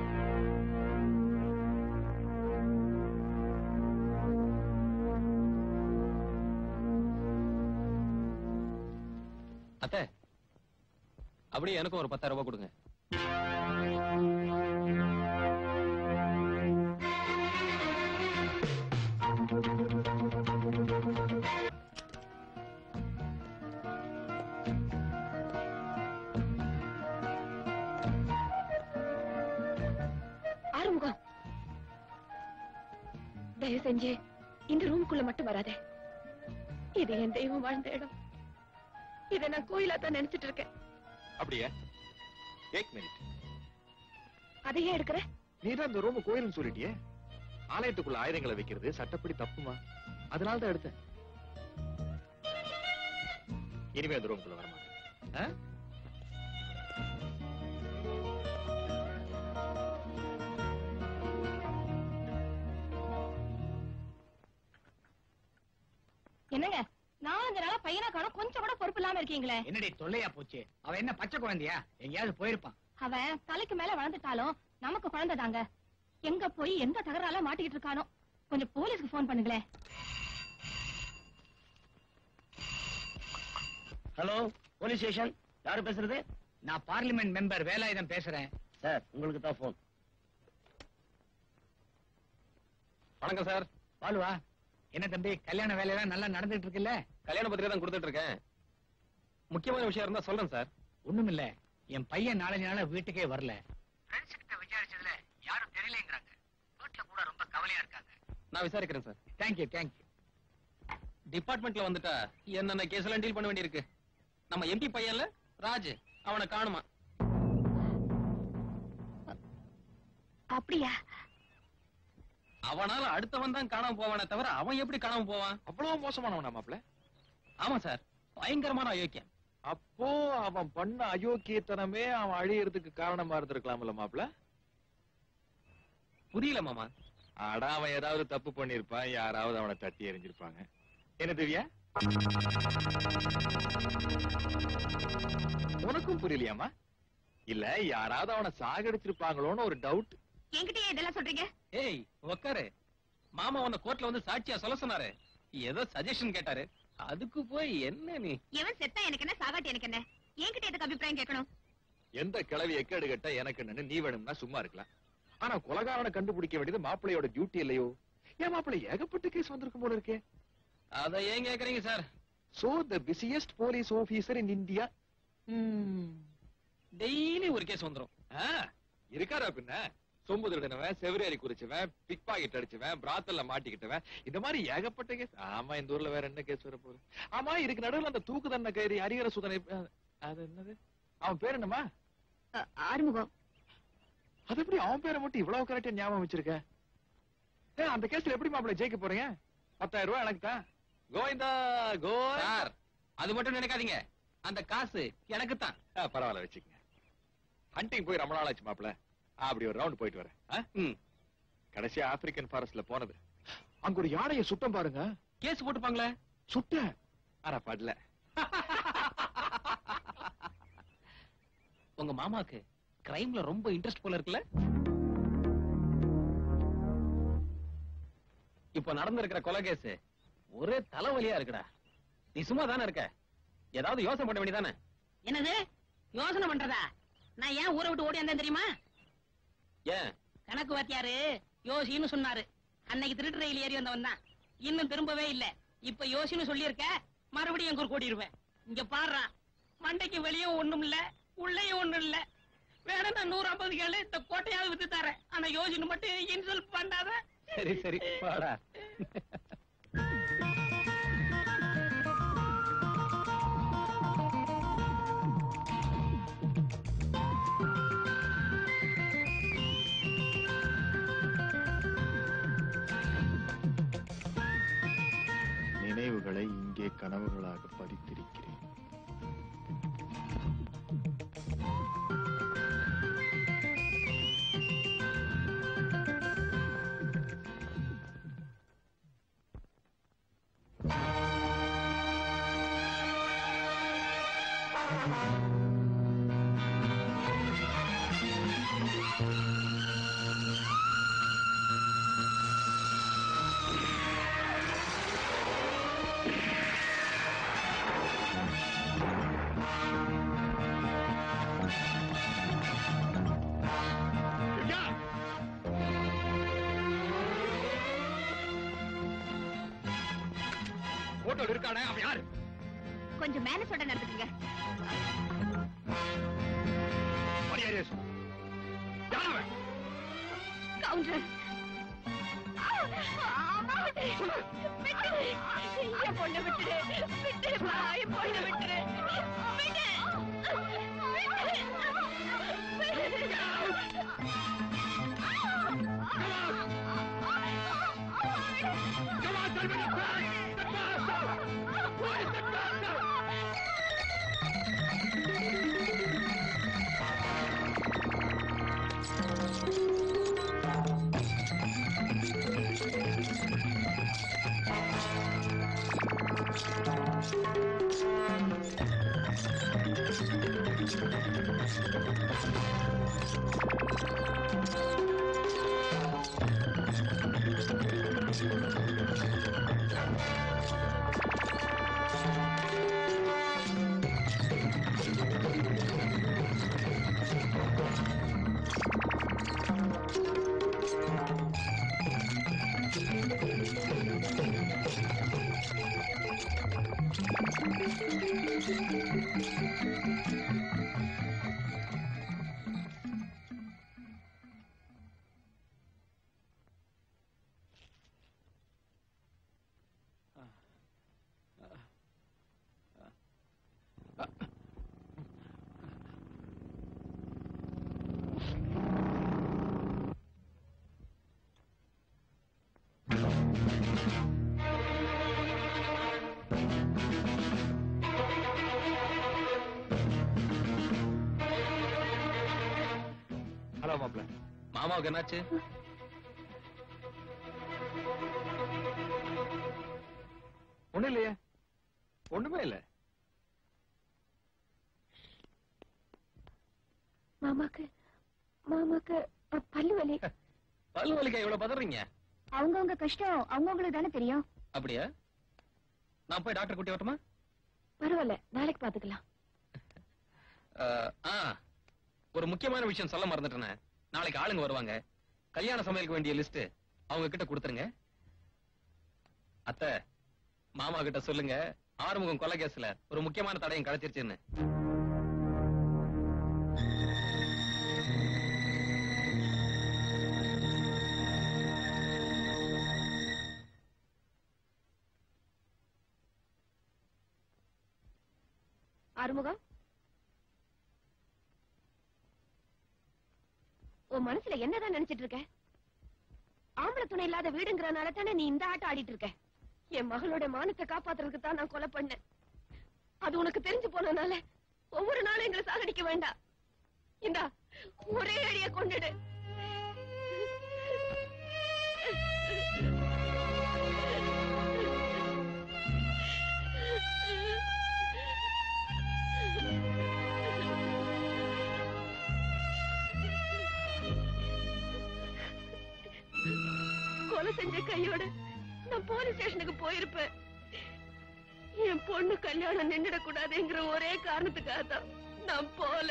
அத்தை அப்படியே எனக்கும் ஒரு பத்தாயிரம் ரூபாய் கொடுங்க ஆறுமுகம் தயவு செஞ்சு இந்த ரூமுக்குள்ள மட்டும் வராதே இது என் தெய்வம் வாழ்ந்த இடம் இதை நான் கோயிலா தான் நினைச்சிட்டு இருக்கேன் அப்படியே ஏக் மினிட் அதையே எடுக்கிற நீ தான் இந்த ரூம் கோயில்னு சொல்லிட்டியே ஆலயத்துக்குள்ள ஆயுதங்களை வைக்கிறது சட்டப்படி தப்புமா அதனால தான் எடுத்தேன் இனிமே அந்த ரூம்குள்ள வரமாட்டேன் ஆ? என்னங்க நாலஞ்சு நாளா பையனா காணோம் கொஞ்சம் கூட பொறுப்பு இல்லாம இருக்கீங்களே என்னடி தொல்லையா போச்சு அவன் என்ன பச்சை குழந்தையா எங்கேயாவது போயிருப்பான் அவன் தலைக்கு மேல வளர்ந்துட்டாலும் நமக்கு குழந்தைதாங்க எங்க போய் எந்த தகரால மாட்டிக்கிட்டு இருக்கானோ கொஞ்சம் போலீஸ்க்கு போன் பண்ணுங்களேன் ஹலோ போலீஸ் ஸ்டேஷன் யாரு பேசுறது நான் பார்லிமெண்ட் மெம்பர் வேலாயுதம் பேசுறேன் சார் உங்களுக்கு தான் போன் வணக்கம் சார் பாலுவா என்ன தம்பி கல்யாண வேலையெல்லாம் நல்லா நடந்துட்டு இருக்குல்ல கல்யாண பத்திரிகை தான் கொடுத்துட்டு இருக்கேன் முக்கியமான விஷயம் இருந்தா சொல்றேன் சார் ஒண்ணுமில்ல என் பையன் நாலஞ்சு நாளா வீட்டுக்கே வரல ஃப்ரெண்ட்ஸ் கிட்ட விசாரிச்சதுல யாரும் தெரியலங்கிறாங்க வீட்டுல கூட ரொம்ப கவலையா இருக்காங்க நான் விசாரிக்கிறேன் சார் தேங்க்யூ தேங்க்யூ டிபார்ட்மெண்ட்ல வந்துட்டா என்னென்ன கேஸ் எல்லாம் டீல் பண்ண வேண்டியிருக்கு நம்ம எம்பி பையன்ல ராஜ் அவனை காணுமா அப்படியா அவனால அடுத்தவன் தான் காணாம போவானே தவிர அவன் எப்படி காணாம போவான் அவ்வளவு மோசமானவனா மாப்ள ஆமா சார் பயங்கரமான அயோக்கியம் அப்போ அவன் பண்ண அயோக்கியத்தனமே அவன் அழியறதுக்கு காரணமா இருந்திருக்கலாம்ல மாப்ள புரியல மாமா அட அவன் ஏதாவது தப்பு பண்ணிருப்பான் யாராவது அவனை தட்டி எறிஞ்சிருப்பாங்க என்ன திவ்யா உனக்கும் புரியலையாமா இல்ல யாராவது அவனை சாகடிச்சிருப்பாங்களோன்னு ஒரு டவுட் என்கிட்ட ஏன் இதெல்லாம் சொல்றீங்க ஏய் உக்காரு மாமா உன்னை கோர்ட்ல வந்து சாட்சியா சொல்ல சொன்னாரு ஏதோ சஜஷன் கேட்டாரு அதுக்கு போய் என்ன நீ எவன் செத்தா எனக்கு என்ன சாகாட்டி எனக்கு என்ன என்கிட்ட எதுக்கு அபிப்பிராயம் கேட்கணும் எந்த கிளவி எக்கேடு கட்ட எனக்கு என்னன்னு நீ வேணும்னா சும்மா இருக்கலாம் ஆனா கொலகாரனை கண்டுபிடிக்க வேண்டியது மாப்பிள்ளையோட டியூட்டி இல்லையோ ஏன் மாப்பிள்ளை ஏகப்பட்ட கேஸ் வந்திருக்கும் போல இருக்கே அத ஏன் கேக்குறீங்க sir so the busiest police officer in India daily ஒரு கேஸ் வந்துரும் இருக்காரா பின்ன சொம்பு திருடினவன் செவரேறி குறிச்சவன் பிக் பாக்கெட் அடிச்சவன் பிராத்தல்ல மாட்டிக்கிட்டவன் இந்த மாதிரி ஏகப்பட்ட கேஸ் ஆமா இந்த ஊர்ல வேற என்ன கேஸ் வர போகுது ஆமா இதுக்கு நடுவுல அந்த தூக்கு தண்டனை கைதி ஹரிகர சுதனை அஹ், அது என்னது அவன் பேர் என்னமா ஆறுமுகம் அது எப்படி அவன் பேரை மட்டும் இவ்வளவு கரெக்டா ஞாபகம் வச்சிருக்க ஏ அந்த கேஸ்ல எப்படி மாப்பிள்ள ஜெயிக்க போறீங்க பத்தாயிரம் ரூபாய் எனக்கு தான் கோவிந்தா கோ சார் அது மட்டும் நினைக்காதீங்க அந்த காசு எனக்கு தான் பரவாயில்ல வச்சுக்கங்க ஹண்டிங் போய் ரொம்ப நாள் ஆச்சு மாப்பிள்ள அப்படி ஒரு ரவுண்ட் போயிட்டு வரேன் ஆ? கடைசியா ஆப்பிரிக்கன் ஃபாரஸ்ட்ல போனது அங்க ஒரு யானையை சுத்தம் பாருங்க கேஸ் போட்டுப்பாங்களே சுட்ட ஆனா படல உங்க மாமாக்கு கிரைம்ல ரொம்ப இன்ட்ரெஸ்ட் போல இருக்குல்ல இப்ப நடந்திருக்கிற கொலை கேஸ் ஒரே தலைவலியா இருக்குடா நீ சும்மா தானே இருக்க ஏதாவது யோசனை பண்ண வேண்டியதானே என்னது யோசனை பண்றதா நான் ஏன் ஊரை விட்டு ஓடி வந்தேன் தெரியுமா ஏன் கணக்கு வாத்தியாரு யோசின்னு சொன்னாரு அன்னைக்கு திருட்டு ரயில் ஏறி வந்தவன் தான் இன்னும் திரும்பவே இல்ல இப்ப யோசின்னு சொல்லியிருக்க மறுபடியும் எங்க கூட்டிருவேன் இங்க பாடுறா மண்டைக்கு வெளியே ஒண்ணும் இல்ல உள்ளேயும் ஒண்ணும் இல்ல வேணா நான் நூறு ஐம்பது கேளு இந்த கோட்டையாவது வித்து தரேன் ஆனா யோசின்னு மட்டும் இன்சல்ட் பண்ணாத சரி சரி வாடா நினைவுகளை இங்கே கனவுகளாக பதித்திருக்கிறேன் போட்டோல இருக்கானே அவன் யாரு கொஞ்சம் மேனஸோட நடந்துக்குங்க மரியாதையா சொல்லு. யார் அவன்? கவுண்டர் என் பொண்ணை விட்டுடு விட்டுடுப்பா என் பொண்ணை விட்டுடு விடு Thank you. ஹலோ மாப்ள மாமாவுக்கு என்னாச்சு ஒண்ணும் இல்லையே ஒண்ணுமே இல்ல மாமாக்கு மாமாக்கு அ, பல்லு வலி பல்லு வலிக்கா இவ்வளவு பதறீங்க அவங்கவங்க கஷ்டம் அவங்கவுங்களுக்கு தானே தெரியும் அப்படியா நான் போய் டாக்டர் கூட்டி வரட்டுமா பரவாயில்ல நாளைக்கு பாத்துக்கலாம் அஹ், ஆ ஒரு முக்கியமான விஷயம் சொல்ல மறந்துட்டேனே நாளைக்கு ஆளுங்க வருவாங்க கல்யாண சமையலுக்கு வேண்டிய லிஸ்ட் அவங்க கிட்ட கொடுத்துருங்க அத்தை மாமா கிட்ட சொல்லுங்க ஆறுமுகம் கொலை கேஸ்ல ஒரு முக்கியமான தடயம் கிடைச்சிருச்சுன்னு ஆறுமுகம் உன் மனசுல என்னதான் நினைச்சிட்டு இருக்க ஆம்பளை துணை இல்லாத வீடுங்கிறனால தானே நீ இந்த ஆட்டம் ஆடிட்டு இருக்க என் மகளோட மானத்தை காப்பாத்துறதுக்கு தான் நான் கொலை பண்ணேன் அது உனக்கு தெரிஞ்சு போனனால ஒவ்வொரு நாளும் எங்களை சாகடிக்க வேண்டாம் இந்தா ஒரே அடிய கொண்டுடு கொலை செஞ்ச கையோட நான் போலீஸ் ஸ்டேஷனுக்கு போயிருப்பேன் என் பொண்ணு கல்யாணம் நின்றுடக் கூடாதுங்கிற ஒரே காரணத்துக்காக தான் நான் போல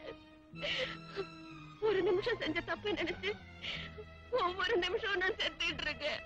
ஒரு நிமிஷம் செஞ்ச தப்பை நினைச்சு ஒவ்வொரு நிமிஷம் நான் செத்துட்டு இருக்கேன்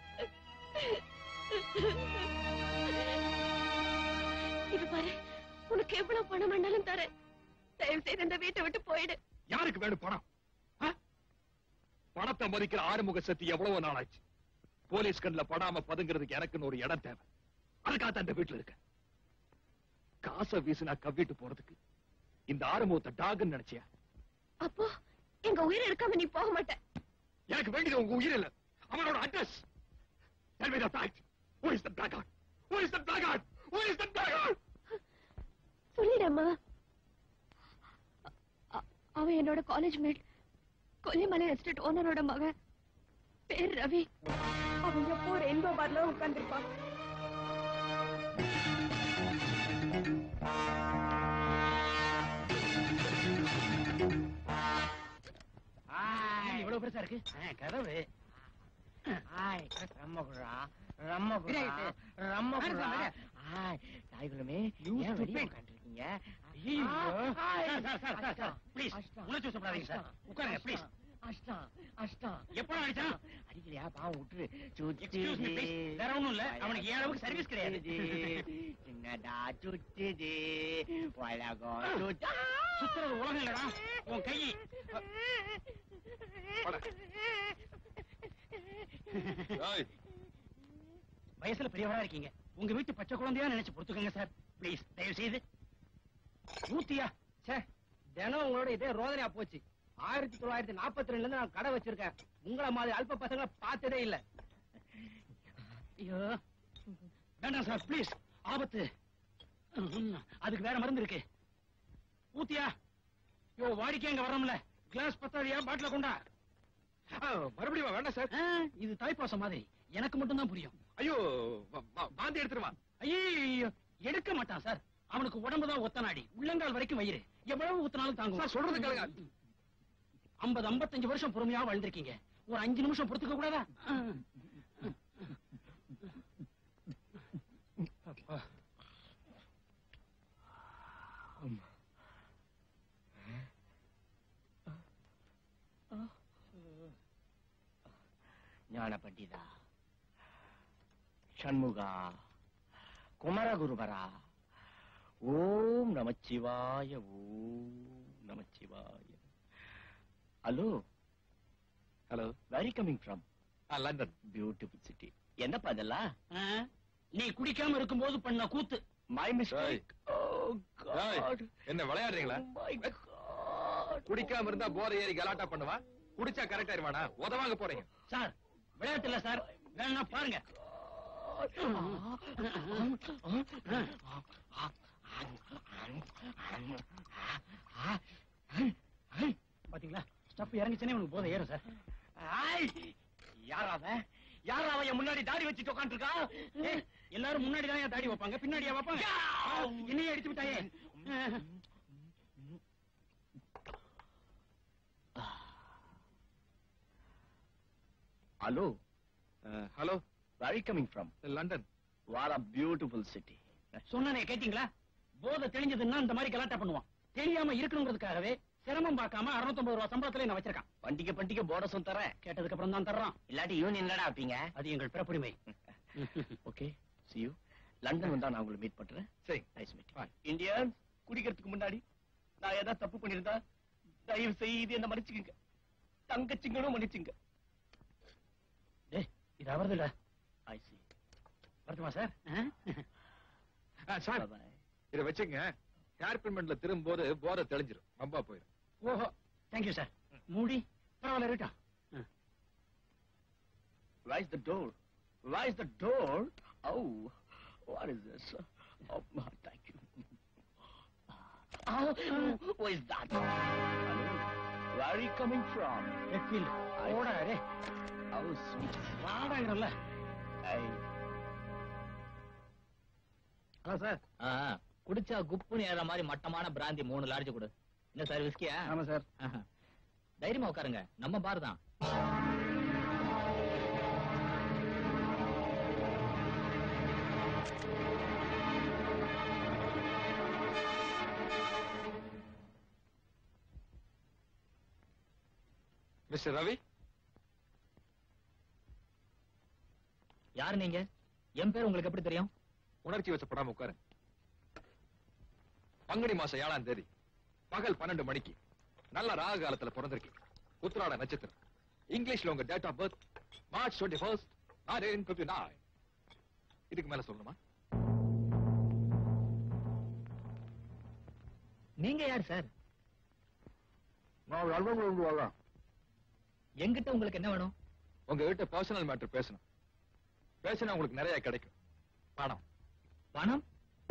இது பாரு உனக்கு எவ்வளவு பணம் வேணாலும் தரேன் தயவு செய்து இந்த வீட்டை விட்டு போயிடு யாருக்கு வேணும் பணம் ஆ? பணத்தை மதிக்கிற ஆறுமுக சக்தி எவ்வளவு நாளாச்சு போலீஸ் கண்ணுல படாம பதுங்கிறதுக்கு எனக்குன்னு ஒரு இடம் தேவை அதுக்காக தான் இந்த வீட்டுல இருக்க காசை வீசினா கவ்விட்டு போறதுக்கு இந்த ஆறுமுகத்தை டாகுன்னு நினைச்சியா அப்போ எங்க உயிர் எடுக்காம நீ போக மாட்ட எனக்கு வேண்டியது உங்க உயிர் இல்ல அவனோட address Tell me the fact. Who is the blackguard? Who is the blackguard? Who is the blackguard? சொல்லிடம்மா அ- அ- அவன் என்னோட காலேஜ் மேட் கொல்லிமலை எஸ்டேட் ஓனரோட மகன் பேர் ரவி அவன் எப்போ ரெயின்போ பார்ல உட்கார்ந்துருப்பான் இவ்வளவு பெருசா இருக்கு கதவு ஆய் ரம்மகுரா ரம்மகுரா ரம்மகுரா ஆய் தாய்குலமே ஏன் வெளியே உட்காந்துருக்கீங்க ப்ளீஸ் உணர்ச்சி வசப்படாதீங்க சார் உட்காருங்க ப்ளீஸ் அஷ்டம் அஷ்டம் எப்ப அடிச்சான் அடிக்கலையா பாவம் விட்டுரு எக்ஸ்கியூஸ் மீ ப்ளீஸ் வேற ஒண்ணும் இல்ல அவனுக்கு ஏன் அளவுக்கு சர்வீஸ் கிடையாது சின்னடா சுத்துது உலகம் சுத்து சுத்துறது உலகம் இல்லடா உன் கை வயசுல பெரியவரா இருக்கீங்க உங்க வீட்டு பச்சை குழந்தையா நினைச்சு பொறுத்துக்கங்க சார் ப்ளீஸ் தயவு செய்து நூத்தியா ச்சே தினம் உங்களோட இதே ரோதனையா போச்சு ஆயிரத்தி தொள்ளாயிரத்தி நாற்பத்தி ரெண்டுல இருந்து நான் கடை வச்சிருக்கேன் உங்கள மாதிரி அல்ப பசங்களை பார்த்ததே இல்ல ஐயோ வேண்டாம் சார் ப்ளீஸ் ஆபத்து ம், அதுக்கு வேற மருந்து இருக்கு ஊத்தியா யோ வாடிக்கை அங்க வரோம்ல கிளாஸ் பத்தாதியா பாட்டில கொண்டா மறுபடியும் வேண்டாம் சார் இது தாய்ப்பாசம் மாதிரி எனக்கு மட்டும் தான் புரியும் ஐயோ வ- வ- வாந்தி எடுத்துருவா ஐயோ எடுக்க மாட்டான் சார் அவனுக்கு உடம்பு தான் ஒத்த நாடி உள்ளங்கால் வரைக்கும் வயிறு எவ்வளவு ஊத்தினாலும் தாங்கும் சார், சொல்றது கேளுங்க. ஐம்பது ஐம்பத்தஞ்சு வருஷம் பொறுமையா வாழ்ந்திருக்கீங்க ஒரு அஞ்சு நிமிஷம் பொறுத்துக்க கூடாதா ஞான பண்டிதா ஷண்முகா குமரகுருபரா ஓம் நமச்சிவாய ஓம் நமச்சிவாய hello hello very coming from London beautiful city என்னப்பா இதெல்லாம் ஆ? நீ குடிக்காம இருக்கும்போது பண்ண கூத்து மை மிஸ்டேக் என்ன விளையாடுறீங்களா குடிக்காம இருந்தா போற ஏறி கலாட்டா பண்ணுவா குடிச்சா கரெக்ட் ஆயிருவானா உதவாங்க போறீங்க சார் விளையாட்டு இல்ல சார் வேணா பாருங்க பாத்தீங்களா ஸ்டெப் இறங்கிச்சுனே உனக்கு போதை ஏறும் சார் ஆய் யாராவ யாராவ என் முன்னாடி தாடி வச்சுட்டு உட்காந்துருக்கா ஏய், எல்லாரும் முன்னாடி தான் தாடி வைப்பாங்க பின்னாடியா வைப்பாங்க ஆ, என்னையே அடிச்சு விட்டாயே hello hello where are you coming from London what a beautiful city சொன்னனே கேட்டீங்களா போதை தெளிஞ்சதுன்னா இந்த மாதிரி கலாட்டா பண்ணுவான் தெரியாம இருக்கணுங்கிறதுக்காகவே சிரமம் பார்க்காம 650 ரூபாய் சம்பளத்துல என்ன வச்சிருக்கான் பண்டிகை பண்டிகை போனஸும் தரேன் கேட்டதுக்கு அப்புறம் தான் தர்றான் இல்லாட்டி யூனியன்லடா வைப்பீங்க அது எங்கள் பிறப்புரிமை ஓகே see you லண்டன் வந்தா நான் உங்களை மீட் பண்றேன் சரி நைஸ் மீட் இந்தியன்ஸ் குடிக்கிறதுக்கு முன்னாடி நான் ஏதாவது தப்பு பண்ணிருந்தா தயவு செய்து என்ன மன்னிச்சுக்கங்க தங்கச்சிங்களும் மன்னிச்சுங்க டேய் இது அவரது இல்ல ஐ சி வரட்டுமா சார் சார் இதை வச்சுங்க ஹேர் பின்மெண்ட்ல திரும்பும்போது போதை தெளிஞ்சிரும் வம்பா போயிடும் ஓஹோ தேங்க்யூ சார் மூடி பரவாயில்ல இருக்கட்டும் Where is the door? Where is the door? Oh, what is this? Oh, thank you. Oh, who is that? Hello? Where are you coming from? Redfield ஓடா ரே Oh, sweet. வாடாங்கிறல்ல Hey. ஹலோ சார் குடிச்சா குப்புன்னு ஏற மாதிரி மட்டமான பிராந்தி மூணு large கொடு என்ன சார் விஸ்கியா ஆமா சார் தைரியமா உட்காருங்க நம்ம பார் தான் மிஸ்டர் ரவி யாரு நீங்க என் பேர் உங்களுக்கு எப்படி தெரியும் உணர்ச்சி வசப்படாம உட்காரு பங்குனி மாசம் ஏழாம் தேதி பகல் பன்னெண்டு மணிக்கு நல்ல ராக காலத்துல பிறந்திருக்கீங்க உத்திராட நட்சத்திரம் இங்கிலீஷ்ல உங்க date of birth March twenty first nineteen fifty nine இதுக்கு மேல சொல்லணுமா நீங்க யார் சார் நான் லண்டன் வரேன் எங்கிட்ட உங்களுக்கு என்ன வேணும் உங்க கிட்ட பர்சனல் மேட்டர் பேசணும் பேசினா உங்களுக்கு நிறைய கிடைக்கும் பணம் பணம்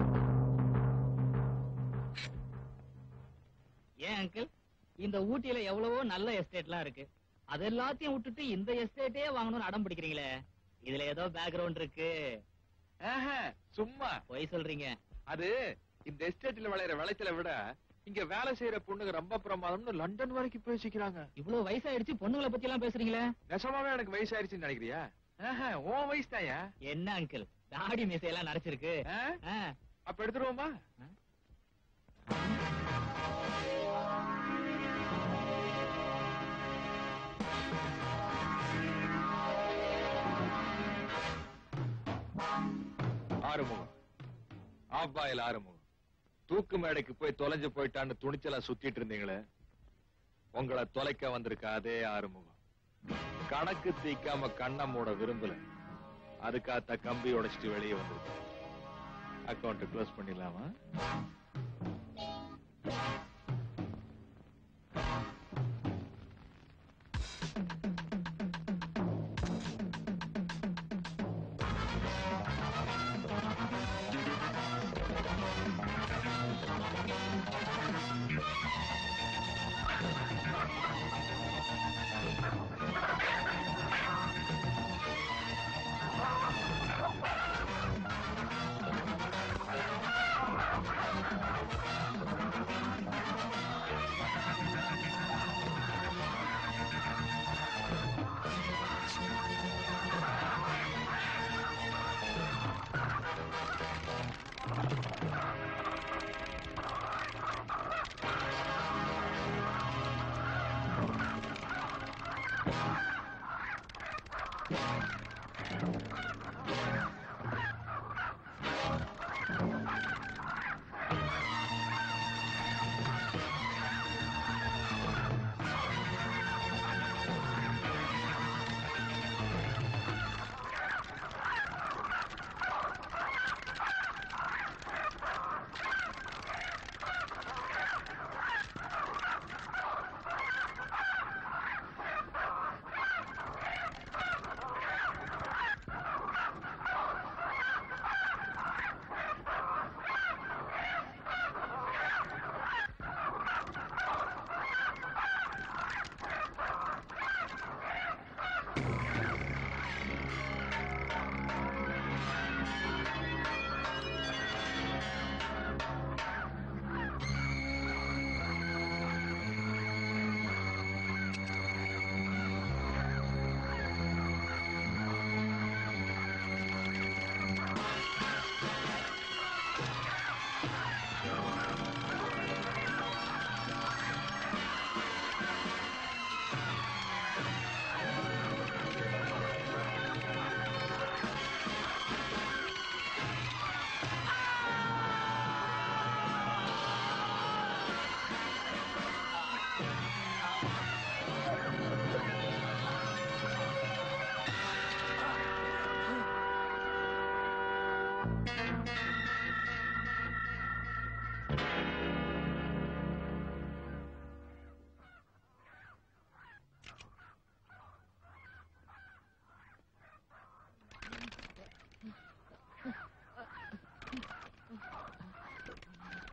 ஏன் அங்கிள் இந்த ஊட்டியில எவ்வளவோ நல்ல எஸ்டேட்லாம் இருக்கு அது எல்லாத்தையும் விட்டுட்டு இந்த எஸ்டேட்டே வாங்கணும்னு அடம் பிடிக்கிறீங்களே இதுல ஏதோ பேக்ரவுண்ட் இருக்கு ஆஹா, சும்மா பொய் சொல்றீங்க அது இந்த எஸ்டேட்ல விளையிற விளைச்சல விட இங்க வேலை செய்யற பொண்ணுங்க ரொம்ப பிரமாதம்னு லண்டன் வரைக்கும் பேசிக்கிறாங்க இவ்வளவு வயசாயிடுச்சு பொண்ணுங்களை பத்தி எல்லாம் பேசுறீங்களே நெசமாவே எனக்கு வயசாயிருச்சுன்னு நினைக்கிறியா ஆஹா, உன் வயசு தாயா என்ன அங்கிள் தாடி மீசையெல்லாம் நரைச்சிருக்கு ஆ. அப்ப எடுத்துருவோமா ஆறுமுகம் ஆப்பாயில் ஆறுமுகம் தூக்கு மேடைக்கு போய் தொலைஞ்சு போயிட்டான்னு துணிச்சலா சுத்திட்டு இருந்தீங்களே உங்களை தொலைக்க வந்திருக்க அதே ஆறுமுகம் கணக்கு தீக்காம கண்ணை மூட விரும்பல அதுக்காத்த கம்பி உடைச்சிட்டு வெளியே வந்திருக்கு அக்கௌண்ட் க்ளோஸ் பண்ணிடலாமா ஆ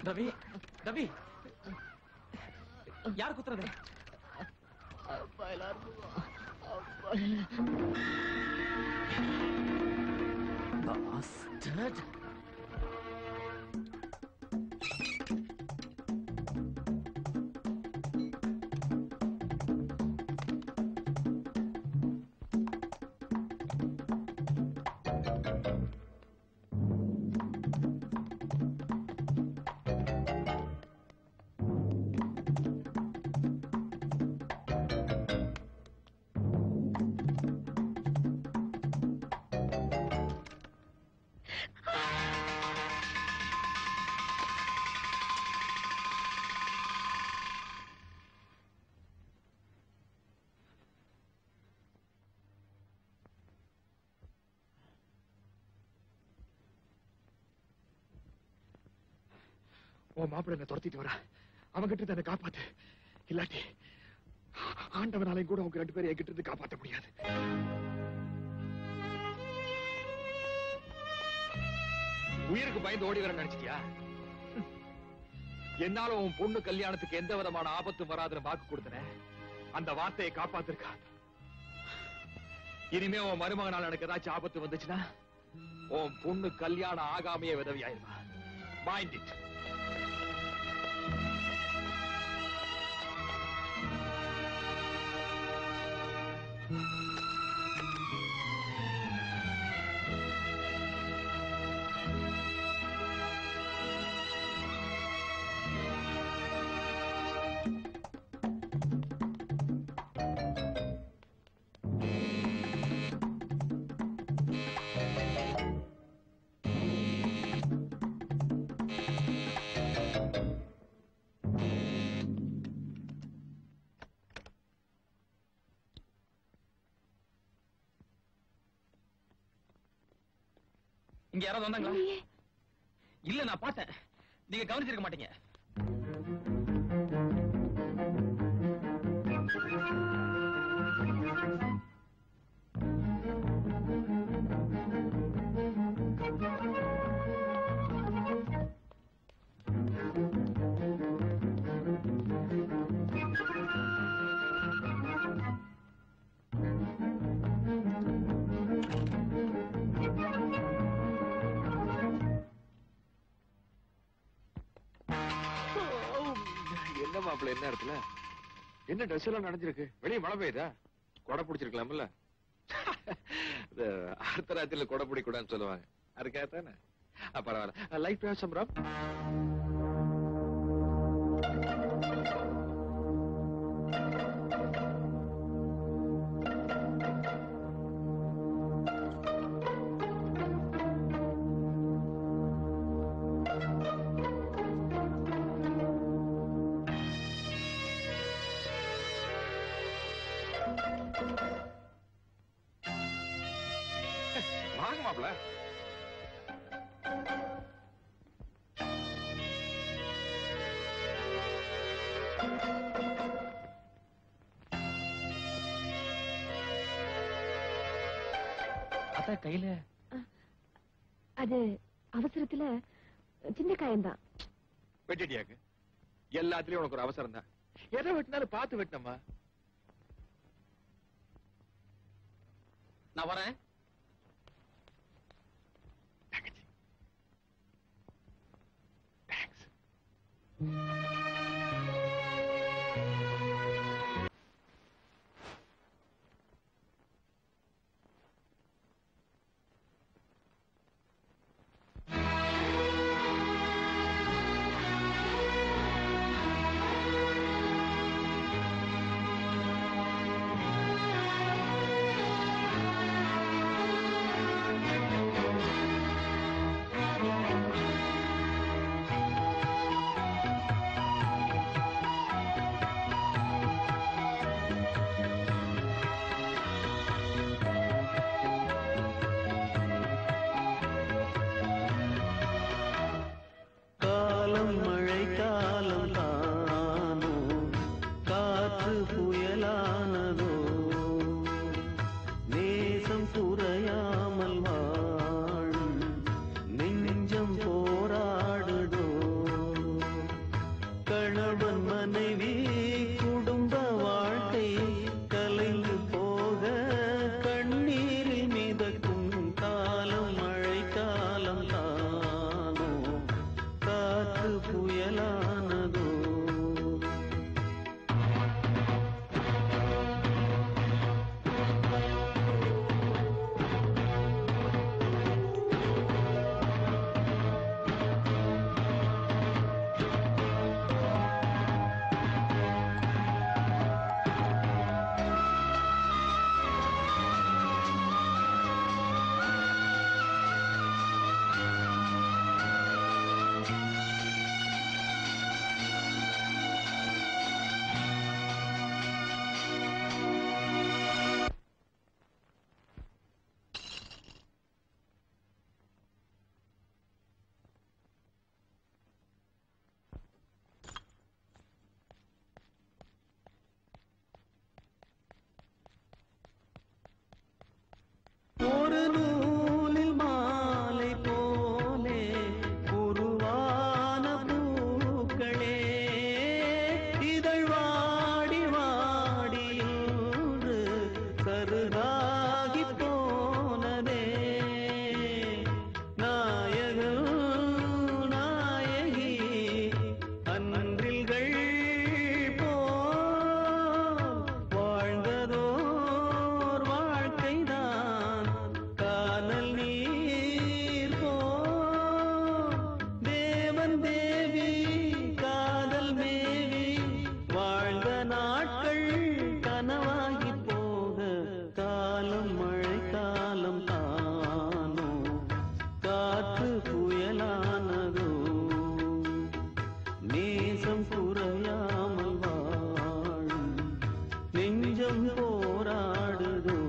ரவி ரவி யார் குத்துறது Bastard. உன் மாப்பிள்ளை என்ன துரத்திட்டு வரா அவன்கிட்ட இருந்து என்னை காப்பாத்து இல்லாட்டி ஆண்டவனாலையும் கூட உங்க ரெண்டு பேரும் என்கிட்ட இருந்து காப்பாத்த முடியாது உயிருக்கு பயந்து ஓடி வர நினைச்சிட்டியா என்னால உன் பொண்ணு கல்யாணத்துக்கு எந்த விதமான ஆபத்தும் வராதுன்னு வாக்கு கொடுத்தன அந்த வார்த்தையை காப்பாத்திருக்கா இனிமே உன் மருமகனால எனக்கு ஏதாச்சும் ஆபத்து வந்துச்சுன்னா உன் பொண்ணு கல்யாணம் ஆகாமையே விதவி ஆயிருவா மைண்ட் இட் இங்க யாராவது வந்தாங்களா இல்ல நான் பார்த்தேன் நீங்க கவனிச்சிருக்க மாட்டீங்க என்ன மாப்பிள்ள என்ன இடத்துல என்ன ட்ரெஸ் எல்லாம் நனைஞ்சிருக்கு வெளியே மழை பெய்யுதா கொடை பிடிச்சிருக்கலாம்ல இந்த அர்த்தராத்திரில கொடை பிடிக்கூடாதுன்னு சொல்லுவாங்க அதுக்காக தானே பரவாயில்ல லைட் சம்பரம் வாங்க மாப்பிள்ள அத்தா கையில அது அவசரத்துல சின்ன காயம்தான் வெட்டிட்டியாக்கு எல்லாத்துலயும் உனக்கு ஒரு அவசரம் தான் எதை வெட்டினாலும் பார்த்து வெட்டினம்மா நான் வரேன் காலம் மழை காலம் தானோ காற்று புயலானதோ நேசம் குறையாமல் வாழும் நெஞ்சம் போராடுதோ நெஞ்சம் போராடுதோ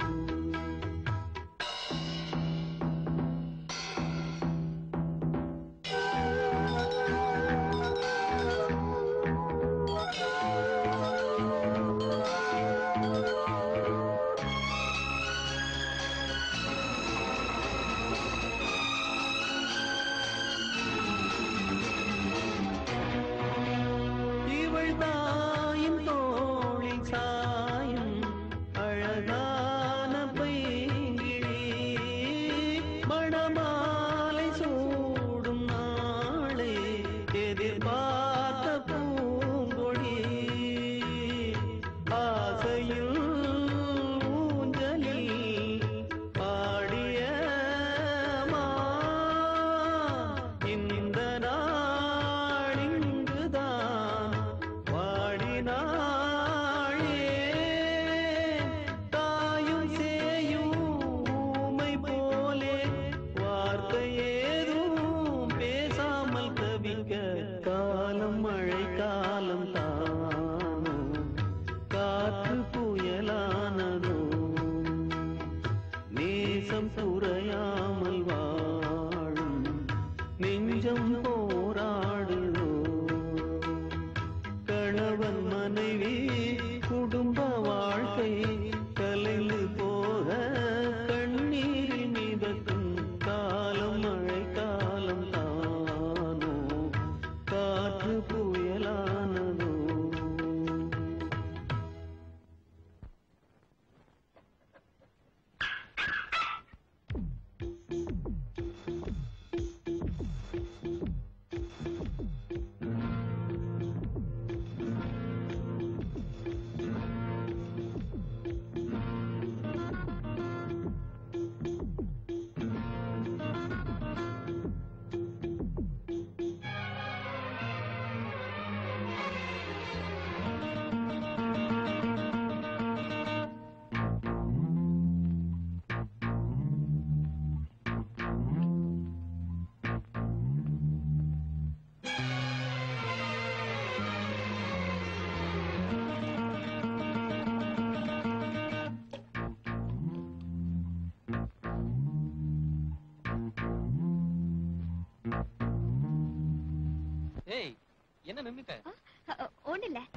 இவள் தாயின் தோளில் சாயும் அழகான பைங்கிழி மணமாலை சூடும் நாளை எதிர்பார்த்த பூங்கொடி ஆசையில் ஊஞ்சலில் பாடிய மா இந்த நாளிங்குதான் வாடினாளே தாயும் சேயும் ஊமை போலே வார்த்தை ஏதும் பேசாமல் தவிக்க காலம் மழை காலம் தானோ காற்று புயலானதோ நேசம் குறையாமல் வாழும் நெஞ்சம் போராடுதோ கணவன் மனைவி குடும்ப வாழ்க்கை கலைந்து போக கண்ணீரில் மிதக்கும் காலம் மழை காலம் தானோ காற்று புயலானதோ ஏய் என்ன நின்னுட்ட ஒண்ணு இல்ல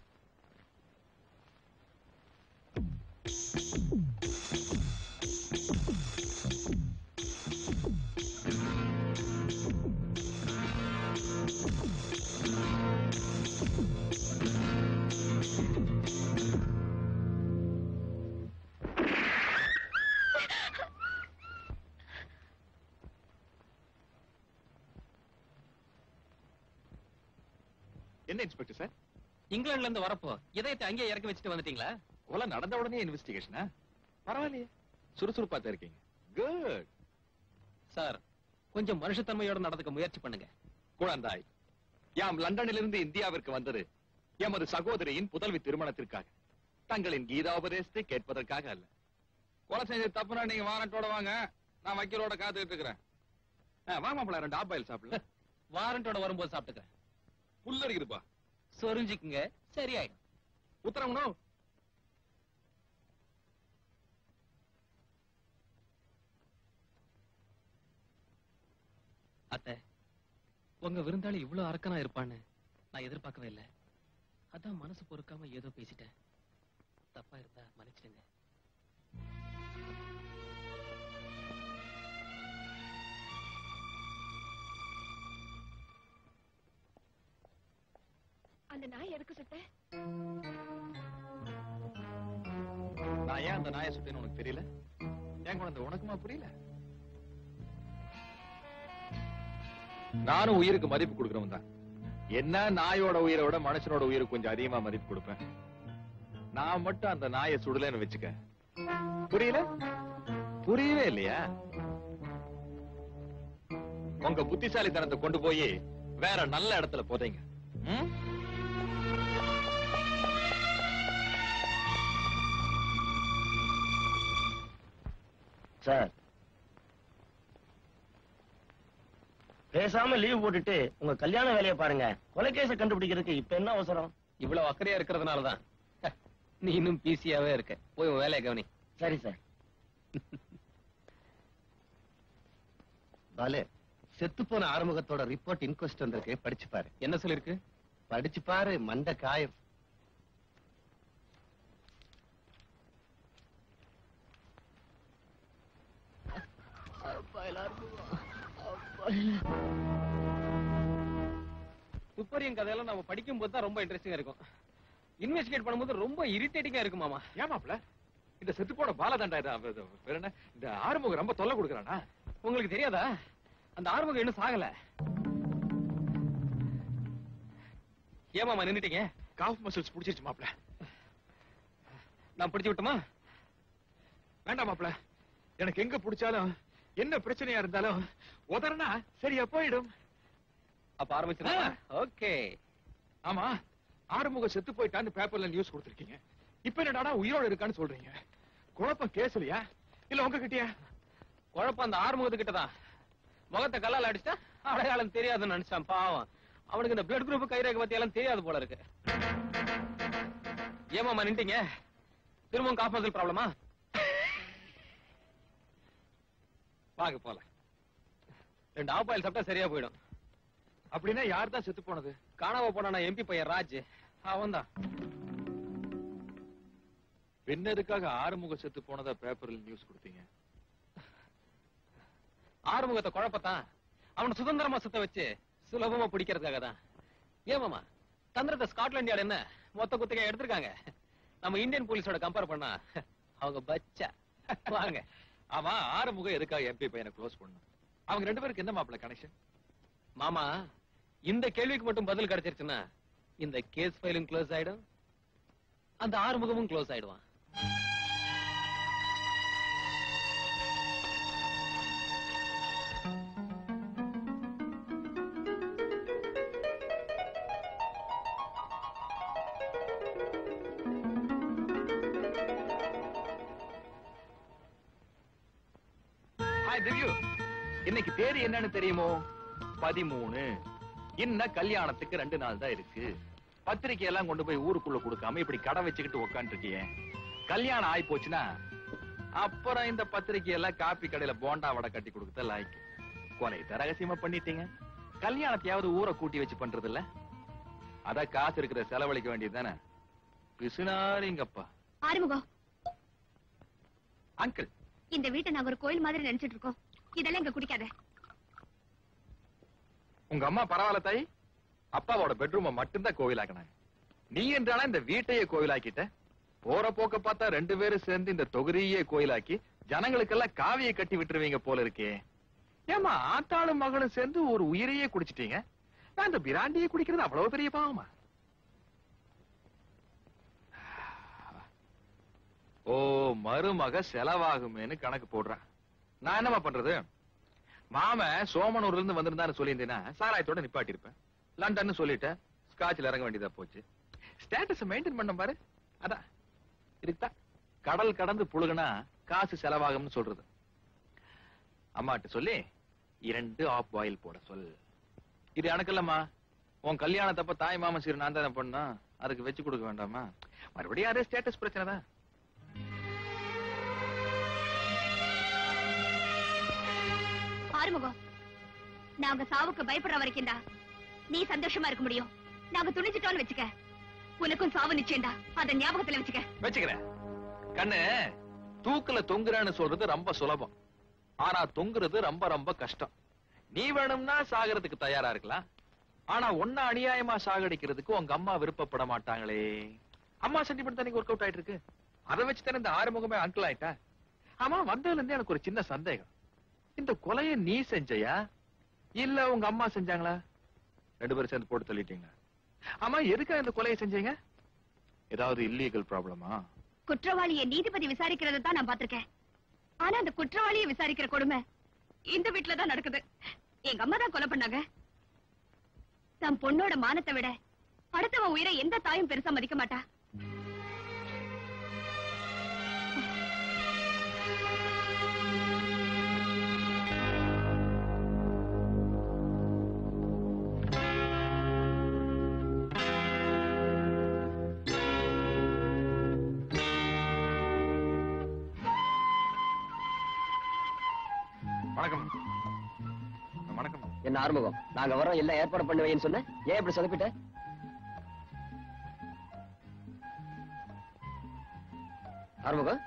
என்ன இன்ஸ்பெக்டர் சார் இங்கிலாந்துல இருந்து வரப்போ இதயத்தை அங்கேயே இறக்கி வச்சுட்டு வந்துட்டீங்களா கொலை நடந்த உடனே இன்வெஸ்டிகேஷனா பரவாயில்லையே சுறுசுறுப்பா தான் இருக்கீங்க குட் சார் கொஞ்சம் மனுஷத்தன்மையோட நடந்துக்க முயற்சி பண்ணுங்க குழந்தாய் யாம் லண்டனிலிருந்து இந்தியாவிற்கு வந்தது எமது சகோதரியின் புதல்வி திருமணத்திற்காக தங்களின் கீதாபதேசத்தை கேட்பதற்காக அல்ல கொலை செஞ்ச தப்புனா நீங்க வாரண்டோட வாங்க நான் வக்கீலோட காத்துக்கிட்டு இருக்கிறேன் ஆ, வாங்க மாப்பிள்ள ரெண்டு ஆப்பாயில் சாப்பிடல வாரண்டோட வரும்போது சாப்பிட்டுக்கிறேன் புல்லரிக்குதுப்பா சொரிஞ்சுக்குங்க சரியாயிடும் உத்தரவுனோ அத்தை உங்க விருந்தாளி இவ்வளவு அரக்கனா இருப்பான்னு நான் எதிர்பார்க்கவே இல்லை அதான் மனசு பொறுக்காம ஏதோ பேசிட்டேன் தப்பா இருந்தா மன்னிச்சிடுங்க அந்த நாய் எதுக்கு சுட்ட நான் ஏன் அந்த நாயை சுட்டேன்னு உனக்கு தெரியல ஏன் குழந்தை உனக்குமா புரியல நானும் உயிருக்கு மதிப்பு கொடுக்கறவன் தான் என்ன நாயோட உயிரை விட மனுஷனோட உயிருக்கு கொஞ்சம் அதிகமா மதிப்பு கொடுப்பேன் நான் மட்டும் அந்த நாயை சுடலைன்னு வச்சுக்க புரியல புரியவே இல்லையா உங்க புத்திசாலித்தனத்தை கொண்டு போய் வேற நல்ல இடத்துல போதைங்க ம்? சார் பேசாம லீவ் போட்டுட்டு உங்க கல்யாண வேலையை பாருங்க கொலைகேச கண்டுபிடிக்கிறதுக்கு இப்ப என்ன அவசரம் இவ்வளவு அக்கறையா இருக்கிறதுனாலதான் நீ இன்னும் பிசியாவே இருக்க போய் உன் வேலையை கவனி சரி சார் பாலு செத்து போன ஆறுமுகத்தோட ரிப்போர்ட் இன்கொஸ்ட் வந்திருக்கு படிச்சு பாரு என்ன சொல்லிருக்கு படிச்சு பாரு மண்ட காயம் துப்பறியும் கதையெல்லாம் நம்ம படிக்கும் போது தான் ரொம்ப இன்ட்ரெஸ்டிங்கா இருக்கும் இன்வெஸ்டிகேட் பண்ணும்போது ரொம்ப இரிட்டேட்டிங்கா இருக்கு மாமா ஏமாப்ல இந்த செத்து போன பாலதண்டா இது, அவ- இது, வேற என்ன இந்த ஆறுமுகம் ரொம்ப தொல்லை கொடுக்கறானா உங்களுக்கு தெரியாதா அந்த ஆறுமுகம் இன்னும் சாகல ஏமாமா நின்னுட்டீங்க காஃப் மசில்ஸ் புடிச்சிருச்சு மாப்ள நான் பிடிச்சு விட்டுமா வேண்டாம் மாப்ள எனக்கு எங்க புடிச்சாலும் என்ன பிரச்சனையா இருந்தாலும் உதறனா சரியா போயிடும் அப்ப ஆரம்பிச்சிடலாம் ஓகே ஆமா ஆறுமுகம் செத்து போயிட்டான்னு பேப்பர்ல நியூஸ் கொடுத்திருக்கீங்க இப்ப என்னடா உயிரோட இருக்கான்னு சொல்றீங்க குழப்பம் கேசலையா இல்ல உங்ககிட்டயா குழப்பம் அந்த ஆறுமுகத்து கிட்டதான் முகத்தை கல்லால் அடிச்சா அடையாளம் தெரியாதுன்னு நினைச்சான் பாவம் அவனுக்கு இந்த பிளட் குரூப் கைரேகை பத்தி எல்லாம் தெரியாது போல இருக்கு ஏமாமா நின்ட்டீங்க திரும்பவும் காப்பாசல் ப்ராப்ளமா வாங்க போல ரெண்டு ஆப்பாயில் சாப்பிட்டா சரியா போயிடும் அப்படின்னா யார் தான் செத்து போனது காணாம போனா எம்பி பையன் ராஜ் அவன் தான் பின்ன எதுக்காக ஆறுமுகம் செத்து போனதா பேப்பர்ல நியூஸ் கொடுத்தீங்க ஆறுமுகத்தை குழப்பத்தான் அவனை சுதந்திரமா சுத்த வச்சு சுலபமா பிடிக்கிறதுக்காக தான் ஏமாமா தந்திரத்தை ஸ்காட்லாண்ட் யார்டு என்ன மொத்த குத்தகை எடுத்திருக்காங்க நம்ம இந்தியன் போலீஸோட கம்பேர் பண்ணா அவங்க பச்சா வாங்க ஆமா ஆறுமுகம் எதுக்காக எம்பி பையனை க்ளோஸ் பண்ணும் அவங்க ரெண்டு பேருக்கு என்ன மாப்பிள கனெக்ஷன் மாமா இந்த கேள்விக்கு மட்டும் பதில் கிடைச்சிருச்சுன்னா இந்த கேஸ் ஃபைலும் க்ளோஸ் ஆயிடும் அந்த ஆறுமுகமும் க்ளோஸ் ஆயிடுவான் ஹாய் திவ்யூ இன்னைக்கு தேதி என்னன்னு தெரியுமோ பதிமூணு இன்னும் கல்யாணத்துக்கு ரெண்டு நாள் தான் இருக்கு பத்திரிக்கை எல்லாம் கொண்டு போய் ஊருக்குள்ள கொடுக்காம இப்படி கடை வச்சுக்கிட்டு உக்காந்துருக்கியே கல்யாணம் ஆயி போச்சுன்னா அப்புறம் இந்த பத்திரிக்கை எல்லாம் காப்பி கடையில போண்டா வடை கட்டி கொடுக்கத லாய்க்கு கொலைத்த ரகசியமா பண்ணிட்டீங்க கல்யாணத்தையாவது ஊரை கூட்டி வச்சு பண்றது இல்ல அத காசு இருக்கிற செலவழிக்க வேண்டியது தானே பிசுனாரிங்கப்பா ஆறுமுகம் அங்கிள் இந்த வீட்டை நாங்க ஒரு கோயில் மாதிரி நினைச்சிட்டு இருக்கோம் இதெல்லாம் இங்க குடிக்காத உங்க அம்மா பரவாயில்ல தாய் அப்பாவோட பெட்ரூம மட்டும்தான் கோவிலாக்கினாங்க நீ என்றானா இந்த வீட்டையே கோவிலாக்கிட்ட போற போக்க பார்த்தா ரெண்டு பேரும் சேர்ந்து இந்த தொகுதியே கோயிலாக்கி ஜனங்களுக்கெல்லாம் காவியை கட்டி விட்டுருவீங்க போல இருக்கே ஏமா ஆத்தாளும் மகளும் சேர்ந்து ஒரு உயிரையே குடிச்சிட்டீங்க நான் இந்த பிராண்டியை குடிக்கிறது அவ்வளவு பெரிய பாவமா ஓ மருமக செலவாகுமேன்னு கணக்கு போடுறேன் நான் என்னமா பண்றது மாம சோமனூர்ல இருந்து வந்திருந்தான்னு சொல்லியிருந்தேன்னா சாராயத்தோட நிப்பாட்டி இருப்பேன் லண்டன் சொல்லிட்டேன் ஸ்காட்ச்ல இறங்க வேண்டியதா போச்சு ஸ்டேட்டஸ் மெயின்டைன் பண்ண பாரு அதான் இதுதான் கடல் கடந்து புழுகுனா காசு செலவாகும்னு சொல்றது அம்மாட்ட சொல்லி இரண்டு ஆஃப் பாயில் போட சொல் இது எனக்கு இல்லம்மா உன் கல்யாணத்தப்ப தாய் மாமன் சீர் நான் தானே பண்ணா அதுக்கு வச்சு கொடுக்க வேண்டாமா மறுபடியும் அதே ஸ்டேட்டஸ் பிரச்சனை தான் ஆறுமுகம் நாங்க சாவுக்கு பயப்படுற வரைக்கும் தான் நீ சந்தோஷமா இருக்க முடியும் நாங்க துணிச்சிட்டோம்னு வச்சுக்க உனக்கும் சாவு நிச்சயம்டா அத ஞாபகத்துல வச்சுக்க வச்சுக்கிறேன் கண்ணு தூக்குல தொங்குறான்னு சொல்றது ரொம்ப சுலபம் ஆனா தொங்குறது ரொம்ப ரொம்ப கஷ்டம் நீ வேணும்னா சாகறதுக்கு தயாரா இருக்கலாம் ஆனா ஒன்ன அநியாயமா சாகடிக்கிறதுக்கு உங்க அம்மா விருப்பப்பட மாட்டாங்களே அம்மா சென்டிமெண்ட் தான் ஒர்க் அவுட் ஆயிட்டு இருக்கு அதை வச்சு தானே இந்த ஆறுமுகமே அங்கிள் ஆயிட்டா ஆமா வந்ததுல இருந்தே எனக்கு ஒரு சின்ன சந்தேகம் இந்த கொலைய நீ செஞ்சையா இல்ல உங்க அம்மா செஞ்சாங்களா ரெண்டு பேரும் சேர்ந்து போட்டு தள்ளிட்டீங்க ஆமா எதுக்கா இந்த கொலையை செஞ்சீங்க ஏதாவது இல்லீகல் ப்ராப்ளமா குற்றவாளியை நீதிபதி விசாரிக்கிறத தான் நான் பாத்திருக்கேன் ஆனா அந்த குற்றவாளியை விசாரிக்கிற கொடுமை இந்த வீட்டுல தான் நடக்குது எங்க அம்மா தான் கொலை பண்ணாங்க தன் பொண்ணோட மானத்தை விட அடுத்தவன் உயிரை எந்த தாயும் பெருசா மதிக்க மாட்டா வணக்கம் வணக்கம் என்ன ஆறுமுகம் நாங்க வரோம் எல்லாம் ஏற்பாடு பண்ணி வைன்னு சொன்ன ஏன் இப்படி சொதப்பிட்ட ஆறுமுகம்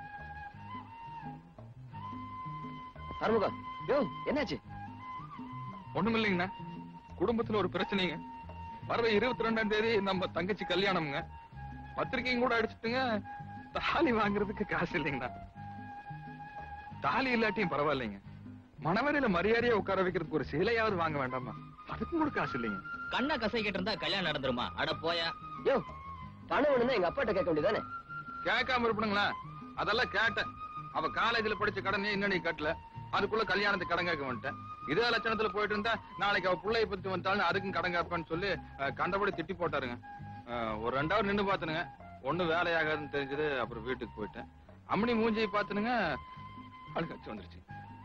ஆறுமுகம் யோ என்னாச்சு ஒண்ணும் இல்லைங்கண்ணா குடும்பத்துல ஒரு பிரச்சனைங்க வர்ற இருபத்தி ரெண்டாம் தேதி நம்ம தங்கச்சி கல்யாணம்ங்க பத்திரிக்கையும் கூட அடிச்சுட்டுங்க தாலி வாங்குறதுக்கு காசு இல்லைங்கண்ணா தாலி இல்லாட்டியும் பரவாயில்லைங்க மணவரையில மரியாதையா உட்கார வைக்கிறதுக்கு ஒரு சிலையாவது வாங்க வேண்டாமா அதுக்கும் கூட காசு இல்லைங்க கண்ணா கசைக்கிட்டு இருந்தா கல்யாணம் நடந்துருமா அட போயா யோ பணம் வேணும்னா எங்க அப்பாட்ட கேட்க வேண்டியதானே கேட்காம இருப்பணுங்களா அதெல்லாம் கேட்டேன் அவ காலேஜ்ல படிச்ச கடனே இன்னும் நீ கட்டல அதுக்குள்ள கல்யாணத்துக்கு கடன் கேட்க வந்துட்டேன் இதே லட்சணத்துல போயிட்டு இருந்தா நாளைக்கு அவ பிள்ளைய பத்தி வந்தாலும் அதுக்கும் கடன் கேட்பேன்னு சொல்லி அஹ், கண்டபடி திட்டி போட்டாருங்க அஹ், ஒரு ரெண்டாவது நின்னு பாத்துனுங்க ஒண்ணு வேலையாகாதுன்னு தெரிஞ்சது அப்புறம் வீட்டுக்கு போயிட்டேன் அம்மனி மூஞ்சியை பாத்துனுங்க அழுகாச்சு வந்துருச்சு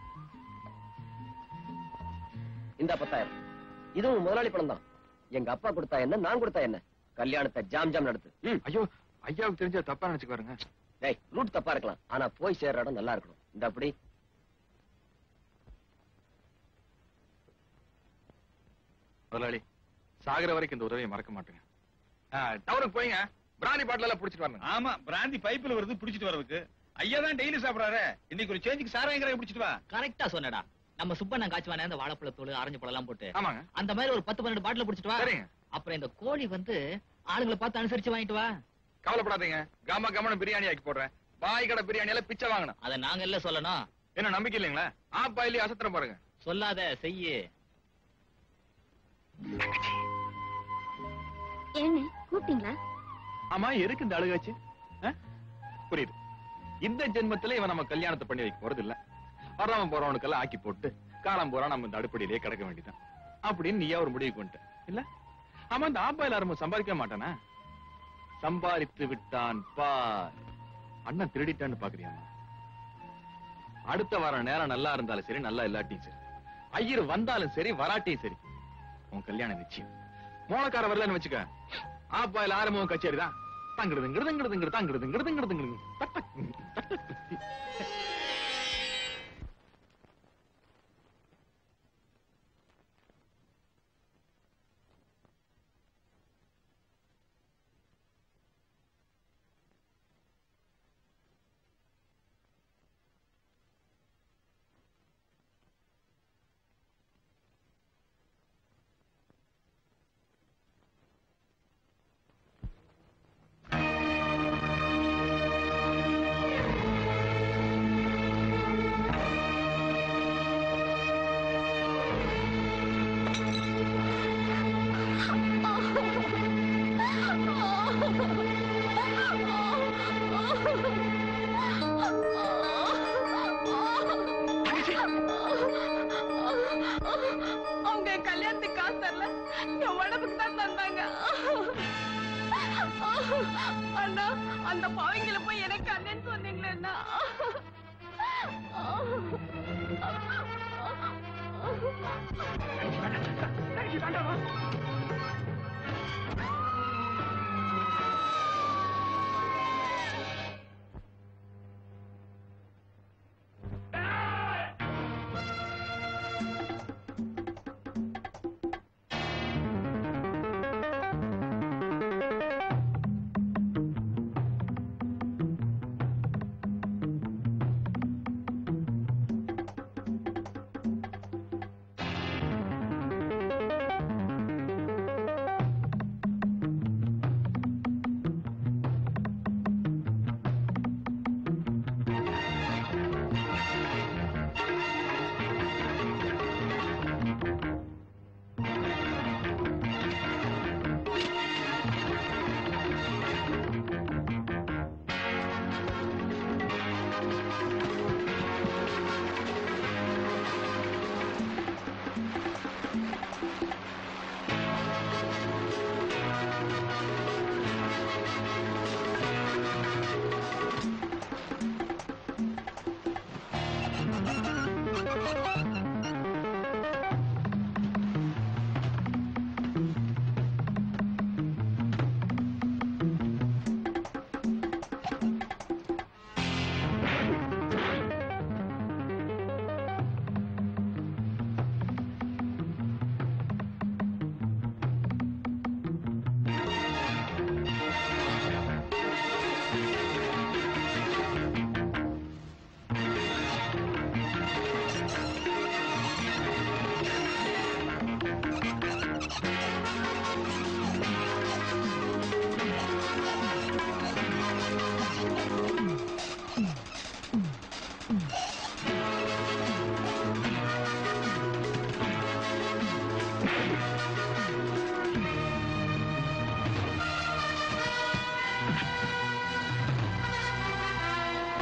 இந்த பத்தாயிரம் இதுவும் முதலாளி பணம் தான் எங்க அப்பா கொடுத்தா என்ன நான் கொடுத்தா என்ன கல்யாணத்தை ஜாம் ஜாம் நடத்து ம் ஐயோ ஐயாவுக்கு தெரிஞ்சா தப்பா நினைச்சுக்குவாருங்க டேய் ரூட் தப்பா இருக்கலாம் ஆனா போய் சேர்ற இடம் நல்லா இருக்கணும் இந்த அப்படி முதலாளி சாகுற வரைக்கும் இந்த உதவியை மறக்க மாட்டேங்க டவுனுக்கு போய்ங்க பிராணி பாட்டில எல்லாம் புடிச்சிட்டு வரணும் ஆமா பிராந்தி பைப்ல வருது பிடிச்சிட்டு வரதுக்கு ஐயா தான் டெய்லி சாப்பிடறாரு இன்னைக்கு ஒரு சேஞ்சுக்கு சாராயங்கிற பிடிச்சிட்டு வா கரெக்டா சொன்னடா நம்ம சுப்பண்ணன் காய்ச்சுவானே அந்த வாழைப்பழ தோல் ஆரஞ்சு பழம் எல்லாம் போட்டு ஆமாங்க அந்த மாதிரி ஒரு பத்து பன்னெண்டு பாட்டில் பிடிச்சிட்டு வா சரிங்க அப்புறம் இந்த கோழி வந்து ஆளுங்களை பார்த்து அனுசரிச்சு வாங்கிட்டு வா கவலைப்படாதீங்க காம கமன பிரியாணி ஆக்கி போடுறேன் பாய் கடை பிரியாணி எல்லாம் பிச்சை வாங்கணும் அத நாங்க எல்லாம் சொல்லணும் என்ன நம்பிக்கை இல்லைங்களா ஆப்பாயிலே அசத்திரம் பாருங்க சொல்லாத செய்யு ஏன்னு கூப்பிட்டீங்களா ஆமா எதுக்கு இந்த அழுகாச்சு ஆ? புரியுது இந்த ஜென்மத்துல இவன் நம்ம கல்யாணத்தை பண்ணி வைக்க போறது இல்ல வர்றவன் போறவனுக்கெல்லாம் ஆக்கி போட்டு காலம் போறா நம்ம இந்த அடுப்படியிலே கிடக்க வேண்டியதான் அப்படின்னு நீயா ஒரு முடிவுக்கு வந்துட்ட இல்ல ஆமா இந்த ஆப்பாயில் ஆரம்பம் சம்பாதிக்க மாட்டானா சம்பாதித்து விட்டான் பார் அண்ணன் திருடிட்டான்னு பாக்குறியாமா அடுத்த வாரம் நேரம் நல்லா இருந்தாலும் சரி நல்லா இல்லாட்டியும் சரி ஐயர் வந்தாலும் சரி வராட்டியும் சரி உன் கல்யாணம் நிச்சயம் மோளக்கார வரலன்னு வச்சுக்க ஆப்பாயில் ஆரம்பம் கச்சேரி தான் தங்குறதுங்கிறது தங்குறதுங்கிறது தங்குறதுங்கிறது தங்குறதுங்கிறது அவங்க என் கல்யாணத்துக்கு காசு தரல என் உடம்புக்கு தான் தந்தாங்க அண்ணா அந்த பாவங்களை போய் எனக்கு அண்ணன் சொன்னீங்களே அண்ணா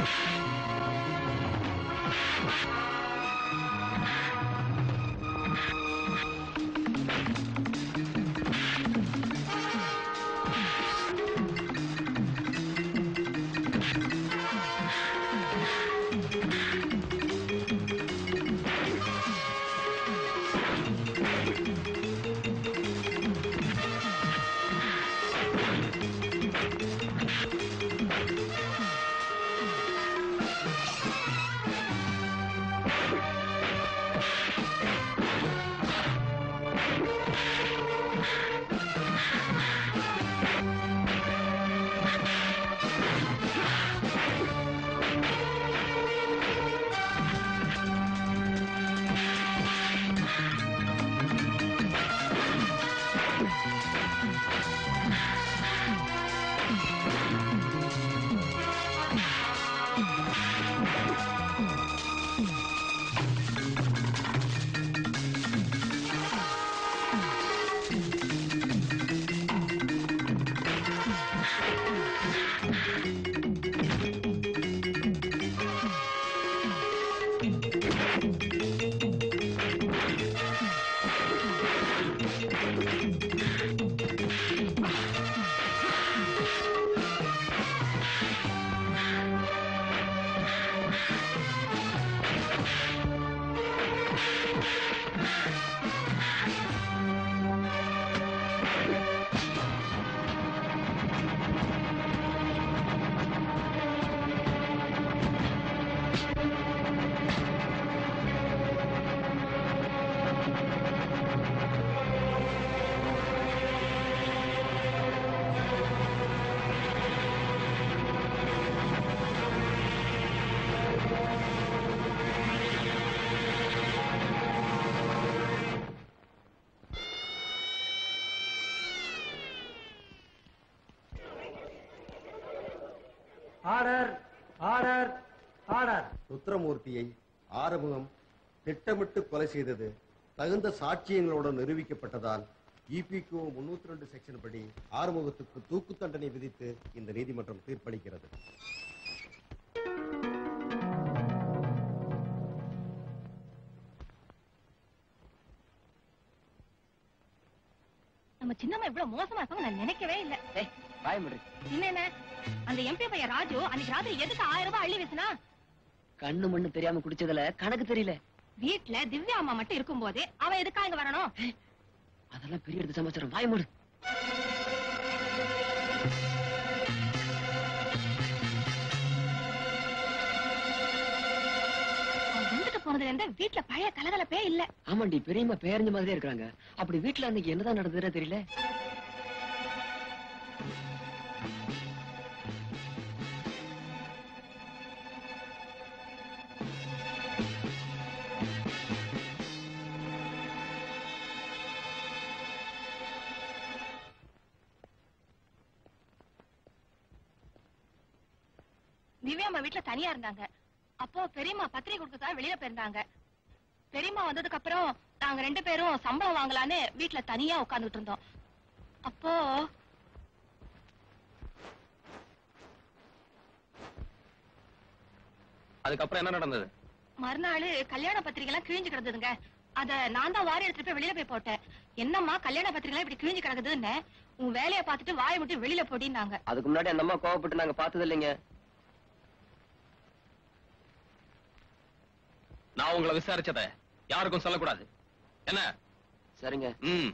ஆர்டர் ஆர்டர் ஆர்டர் ருத்ரமூர்த்தியை ஆறுமுகம் திட்டமிட்டு கொலை செய்தது தகுந்த சாட்சியங்களோடு நிரூபிக்கப்பட்டதால் இபிகோ முன்னூத்தி ரெண்டு செக்ஷன் படி ஆறுமுகத்துக்கு தூக்கு தண்டனை விதித்து இந்த நீதிமன்றம் தீர்ப்பளிக்கிறது நம்ம சின்னம்மா இவ்வளவு மோசமா இருப்பாங்க நான் நினைக்கவே இல்ல வாய முடி என்ன அந்த எம்பி பையன் ராஜு அன்னைக்கு ராத்திரி எதுக்கு ஆயிரம் ரூபாய் அள்ளி வீசினா கண்ணு மண்ணு தெரியாம குடிச்சதுல கணக்கு தெரியல வீட்ல திவ்யா அம்மா மட்டும் இருக்கும் போதே அவன் எதுக்கா இங்க வரணும் அதெல்லாம் பெரிய எடுத்து சமாச்சாரம் வாய மூடு அவன் வந்துட்டு போனதுல இருந்து வீட்ல பழைய கலகலப்பே இல்ல ஆமாண்டி பெரியம்மா பேரஞ்ச மாதிரியே இருக்கிறாங்க அப்படி வீட்டுல அன்னைக்கு என்னதான் நடந்ததுன்னு தெரியல திவ்யா அம்மா வீட்ல தனியா இருந்தாங்க அப்போ பெரியம்மா பத்திரிகை கொடுக்கறதா வெளியில போயிருந்தாங்க பெரியம்மா வந்ததுக்கு அப்புறம் நாங்க ரெண்டு பேரும் சம்பளம் வாங்கலான்னு வீட்ல தனியா உட்கார்ந்துட்டு இருந்தோம் அப்போ அதுக்கப்புறம் என்ன நடந்தது மறுநாள் கல்யாண பத்திரிகை எல்லாம் கிழிஞ்சு கிடந்ததுங்க அத நான் தான் வாரி எடுத்துட்டு போய் வெளியில போய் போட்டேன் என்னம்மா கல்யாண பத்திரிகை எல்லாம் இப்படி கிழிஞ்சு கிடக்குதுன்னு உன் வேலையை பார்த்துட்டு வாயை விட்டு வெளியில போடினாங்க அதுக்கு முன்னாடி அந்த அம்மா கோவப்பட்டு நாங்க பார்த்தது இல்லைங்க நான் உங்களை விசாரிச்சத யாருக்கும் சொல்லக்கூடாது என்ன சரிங்க ம்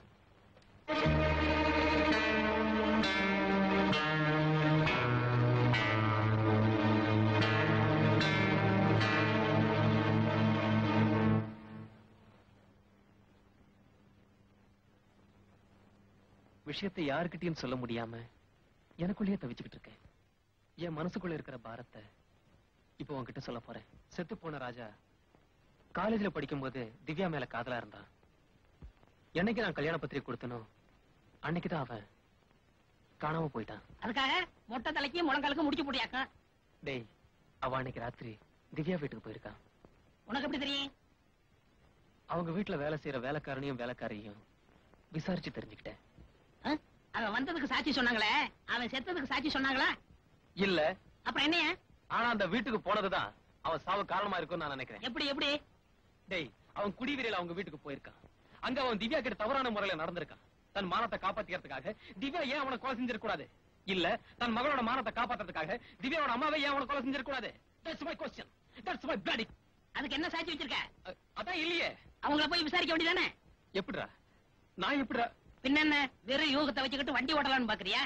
விஷயத்தை யாருக்கிட்டையும் சொல்ல முடியாம எனக்குள்ளேயே தவிச்சுக்கிட்டு இருக்கேன் என் மனசுக்குள்ள இருக்கிற பாரத்தை இப்போ உன்கிட்ட சொல்ல போறேன் செத்து போன ராஜா காலேஜ்ல படிக்கும்போது திவ்யா மேல காதலா இருந்தான் என்னைக்கு நான் கல்யாண பத்திரிகை கொடுத்தனோ அன்னைக்குதான் அவன் காணாம போயிட்டான் அதுக்காக மொட்டை தலைக்கு முழங்காலுக்கு முடிச்சு போட்டியாக்கா டேய் அவ அன்னைக்கு ராத்திரி திவ்யா வீட்டுக்கு போயிருக்கான் உனக்கு எப்படி தெரியும் அவங்க வீட்டுல வேலை செய்யற வேலைக்காரனையும் வேலைக்காரையும் விசாரிச்சு தெரிஞ்சுக்கிட்டேன் ஆ? அவன் வந்ததுக்கு சாட்சி சொன்னாங்களே அவன் செத்ததுக்கு சாட்சி சொன்னாங்களா இல்ல அப்புறம் என்னையா ஆனா அந்த வீட்டுக்கு போனதுதான் அவன் சாவு காரணமா இருக்கும்னு நான் நினைக்கிறேன் எப்படி எப்படி டேய் அவன் குடிவீரையில அவங்க வீட்டுக்கு போயிருக்கான் அங்க அவன் திவ்யா கிட்ட தவறான முறையில நடந்திருக்கான் தன் மானத்தை காப்பாத்திக்கிறதுக்காக திவ்யா ஏன் அவனை கொலை செஞ்சிருக்க கூடாது இல்ல தன் மகளோட மானத்தை காப்பாத்துறதுக்காக திவ்யாவோட அம்மாவை ஏன் அவனை கொலை செஞ்சிருக்க கூடாது that's my question that's my bloody அதுக்கு என்ன சாட்சி வச்சிருக்க அதான் இல்லையே அவங்கள போய் விசாரிக்க வேண்டியதானே எப்படிடா நான் எப்படிடா பின்ன என்ன வெறும் யூகத்தை வச்சுக்கிட்டு வண்டி ஓட்டலாம்னு பாக்குறியா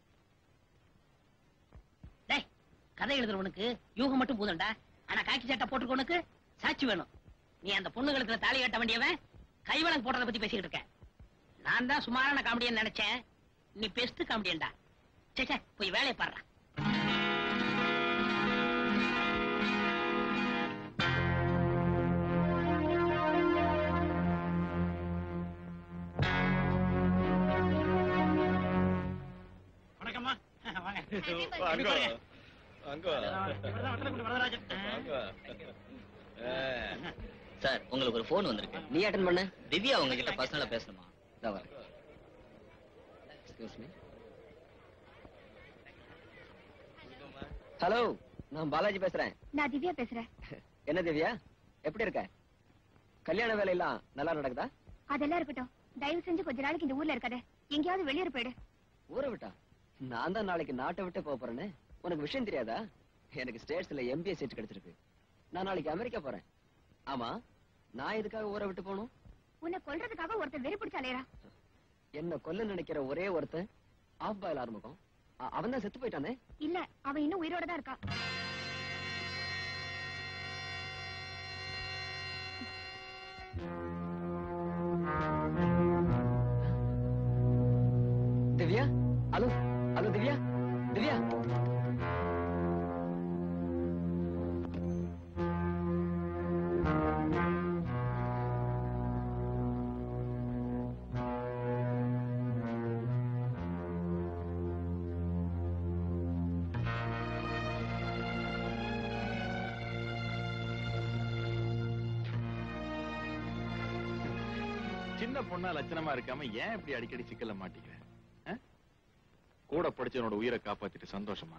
டேய் கதை எழுதுறவனுக்கு யூகம் மட்டும் போதும்டா ஆனா காக்கி சட்டை போட்டுக்கவனுக்கு சாட்சி வேணும் நீ அந்த பொண்ணுகளுக்கு தாலி கட்ட வேண்டியவன் கைவளம் போடுறத பத்தி பேசிக்கிட்டு இருக்க நான் தான் சுமாரான காமெடியன் நினைச்சேன் நீ பெஸ்ட் காமெடியன்டா சே சே, போய் வேலையை பாடுறா வணக்கம்மா வாங்க அங்க அங்க சார் உங்களுக்கு ஒரு போன் வந்திருக்கு நீ அட்டன் பண்ண திவ்யா உங்ககிட்ட பர்சனலா பேசணுமா இதோ வரேன் எக்ஸ்கியூஸ் மீ ஹலோ நான் பாலாஜி பேசுறேன் நான் திவ்யா பேசுறேன் என்ன திவ்யா எப்படி இருக்க கல்யாண வேலையெல்லாம் நல்லா நடக்குதா அதெல்லாம் இருக்கட்டும் தயவு செஞ்சு கொஞ்ச நாளைக்கு இந்த ஊர்ல இருக்காத எங்கேயாவது வெளியூர் போயிடு ஊரை விட்டா நான் தான் நாளைக்கு நாட்டை விட்டு போக போறேன்னு உனக்கு விஷயம் தெரியாதா எனக்கு ஸ்டேட்ஸ்ல எம்பிஏ சீட் கிடைச்சிருக்கு நான் நாளைக்கு அமெரிக்கா போறேன் ஆமா நான் எதுக்காக ஊரை விட்டு போகணும் உன்னை கொல்றதுக்காக ஒருத்தன் வெறி பிடிச்ச அலையறா என்ன கொல்ல நினைக்கிற ஒரே ஒருத்தன் ஆஃப் பாயில் ஆரம்பிக்கும் அவன் தான் செத்து போயிட்டானே இல்ல அவன் இன்னும் உயிரோட தான் இருக்கா திவ்யா ஹலோ ஹலோ திவ்யா திவ்யா சின்ன பொண்ணா லட்சணமா இருக்காம ஏன் இப்படி அடிக்கடி சிக்கல மாட்டீங்க ஆ? கூட படிச்சவனோட உயிரை காப்பாத்திட்டு சந்தோஷமா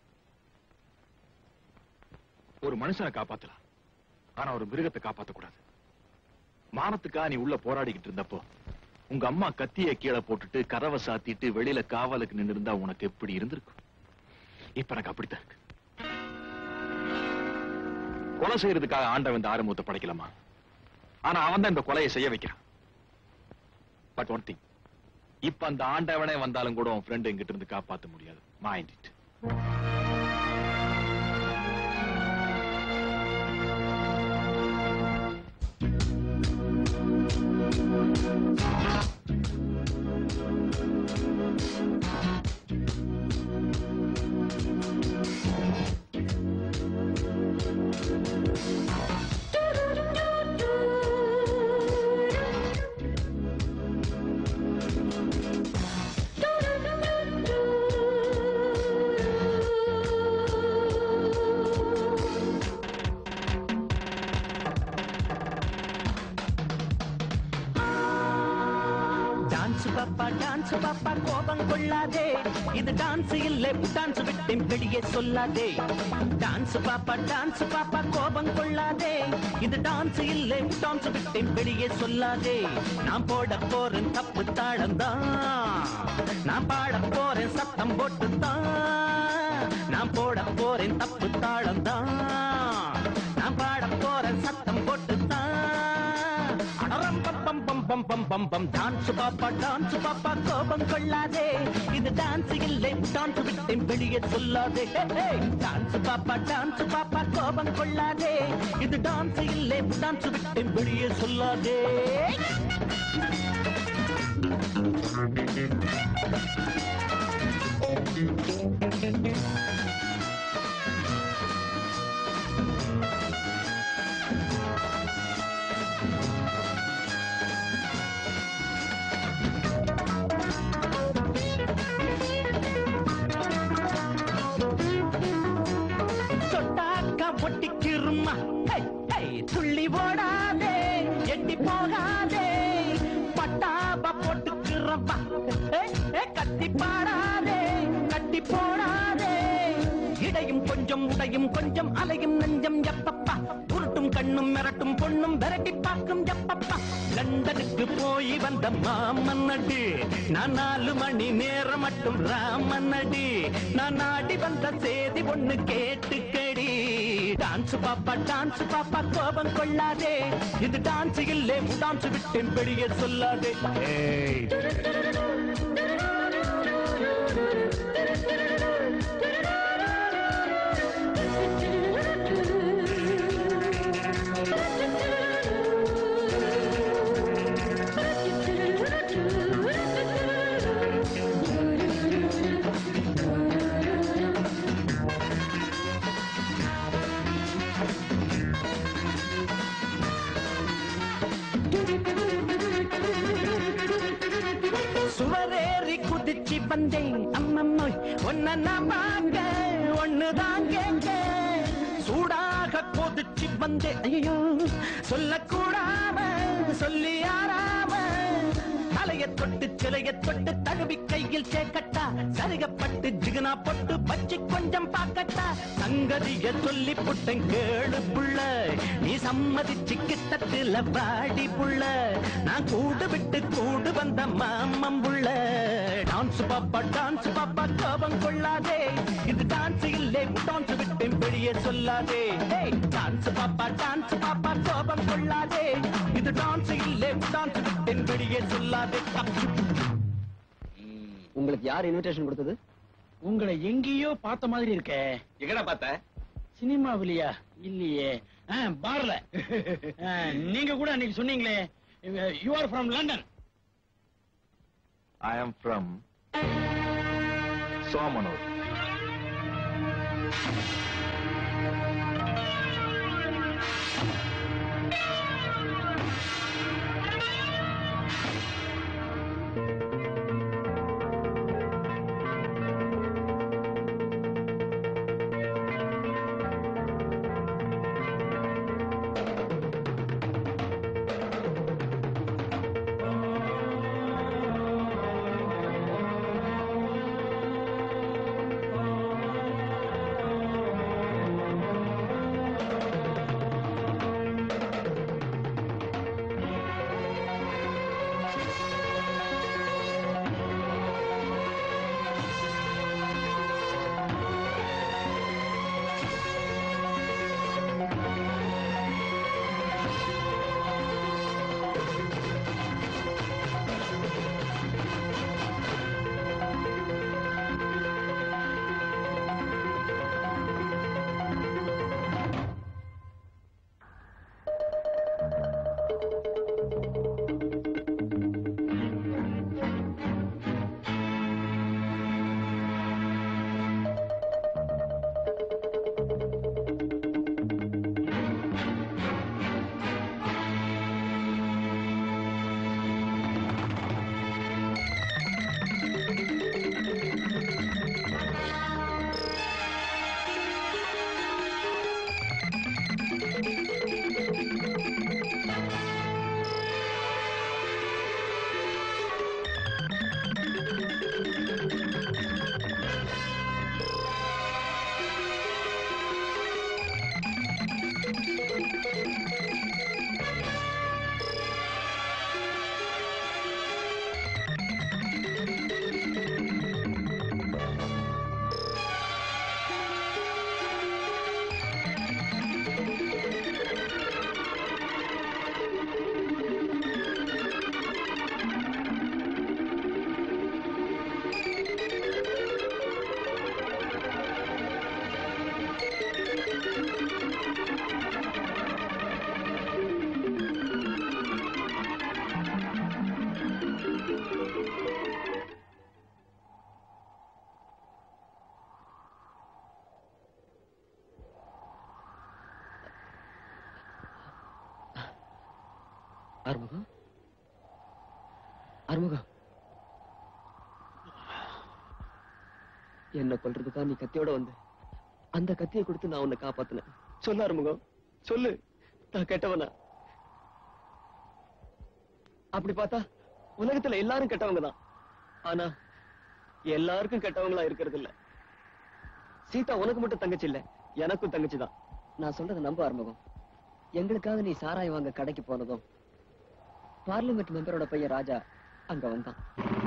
ஒரு மனுஷனை காப்பாத்தலாம் ஆனா ஒரு மிருகத்தை காப்பாத்த கூடாது மானத்துக்கா நீ உள்ள போராடிக்கிட்டு இருந்தப்போ உங்க அம்மா கத்திய கீழே போட்டுட்டு கதவை சாத்திட்டு வெளியில காவலுக்கு நின்னு இருந்தா உனக்கு எப்படி இருந்திருக்கும் இப்ப எனக்கு அப்படித்தான் இருக்கு கொலை செய்யறதுக்காக ஆண்டவன் இந்த ஆரம்பத்தை படைக்கலாமா ஆனா அவன் தான் இந்த கொலையை செய்ய வைக்கிறான் பட் ஒன் திங் இப்ப அந்த ஆண்டவனே வந்தாலும் கூட உன் ஃப்ரெண்ட் எங்கிட்ட இருந்து காப்பாத்த முடியாது மைண்ட் இட் டான்ஸ் பாப்பா டான்ஸ் பாப்பா கோபம் கொள்ளாதே இது டான்ஸ் இல்லை டான்ஸ் விட்டேன் வெளியே சொல்லாதே டான்ஸ் பாப்பா டான்ஸ் பாப்பா கோபம் கொள்ளாதே இது டான்ஸ் இல்லை டான்ஸ் விட்டேன் வெளியே சொல்லாதே நான் போட போறேன் தப்பு தாளம் தான் நான் பாட போறேன் சத்தம் போட்டு தான் நான் போட போறேன் தப்பு தாளம் தான் நான் பாட போறேன் சத்தம் போட்டு தான் அடரம் பம் பம் பம் பம் பம் பம் பம் டான்ஸ் பாப்பா டான்ஸ் பாப்பா கோபம் கொள்ளாதே இது டான்ஸ் இல்லை டான்ஸ் விட்டேன் வெளியே சொல்லாதே டான்ஸ் பாப்பா டான்ஸ் பாப்பா கோபம் கொள்ளாதே இது டான்ஸ் இல்லை டான்ஸ் விட்டேன் வெளியே சொல்லாதே தொட்டாக்கா ஒட்டிக்கிருமா ஹை, ஹை, துள்ளி ஓடாதே எட்டி போகாதே பட்டாப போட்டுக்கிறப்பா ஏ, ஏ, கத்தி பாடாதே கட்டி போடாதே உடையும் கொஞ்சம் உடையும் கொஞ்சம் அலையும் நெஞ்சம் எப்பப்பா உருட்டும் கண்ணும் மிரட்டும் பொண்ணும் விரட்டி பார்க்கும் எப்பப்பா லண்டனுக்கு போய் வந்த மாமன் நடி நான் நாலு மணி நேரம் மட்டும் ராமன் நடி நான் நாடி வந்த செய்தி ஒண்ணு கேட்டுக்கடி டான்ஸ் பாப்பா டான்ஸ் பாப்பா கோபம் கொள்ளாதே இது டான்ஸ் இல்லே டான்ஸ் விட்டேன் வெளியே சொல்லாதே ஏய் சுவரேறி குதிச்சு வந்தேன் அம்மம்மோய் ஒன்ன நான் வாங்க ஒண்ணுதான் கேட்க சூடாக கொதிச்சு வந்தேன் ஐயோ சொல்லக்கூடாம சொல்லி ஆறாம தலைய தொட்டு சிலைய தொட்டு தழுவி கையில் சேர்க்கட்டா சருகப்பட்டு ஜிகுனா பொட்டு பச்சை கொஞ்சம் பார்க்கட்டா சங்கதிய சொல்லி புட்டன் கேளு புள்ள நீ சம்மதிச்சு கிட்டத்துல வாடி புள்ள நான் கூடு விட்டு கூடு வந்த மாமம் புள்ள டான்ஸ் பாப்பா டான்ஸ் பாப்பா கோபம் கொள்ளாதே இது டான்ஸ் இல்லே டான்ஸ் விட்டேன் வெளியே சொல்லாதே டான்ஸ் பாப்பா டான்ஸ் பாப்பா கோபம் கொள்ளாதே இது டான்ஸ் இல்லே டான்ஸ் விட்டேன் வெளியே சொல்லாதே உங்களுக்கு யார் இன்விடேஷன் கொடுத்தது உங்களை எங்கேயோ பார்த்த மாதிரி இருக்கே எங்கடா பார்த்த சினிமாவிலியா இல்லையே ஆ, பார்ல ஆ, நீங்க கூட அன்னைக்கு சொன்னீங்களே you are from London I am from Somanur Arumugam Arumugam என்ன கொல்றதுக்கா நீ கத்தியோட வந்த அந்த கத்தியை கொடுத்து நான் உன்னை காப்பாத்தினேன் சொல்லு ஆறுமுகம் சொல்லு நான் கெட்டவனா அப்படி பார்த்தா உலகத்துல எல்லாரும் கெட்டவங்க தான் ஆனா எல்லாருக்கும் கெட்டவங்களா இருக்கிறது இல்ல சீதா உனக்கு மட்டும் தங்கச்சி இல்ல எனக்கும் தங்கச்சி தான் நான் சொல்றதை நம்ப ஆரம்பம் எங்களுக்காக நீ சாராயம் வாங்க கடைக்கு போனதும் பார்லிமெண்ட் மெம்பரோட பையன் ராஜா அங்க வந்தான்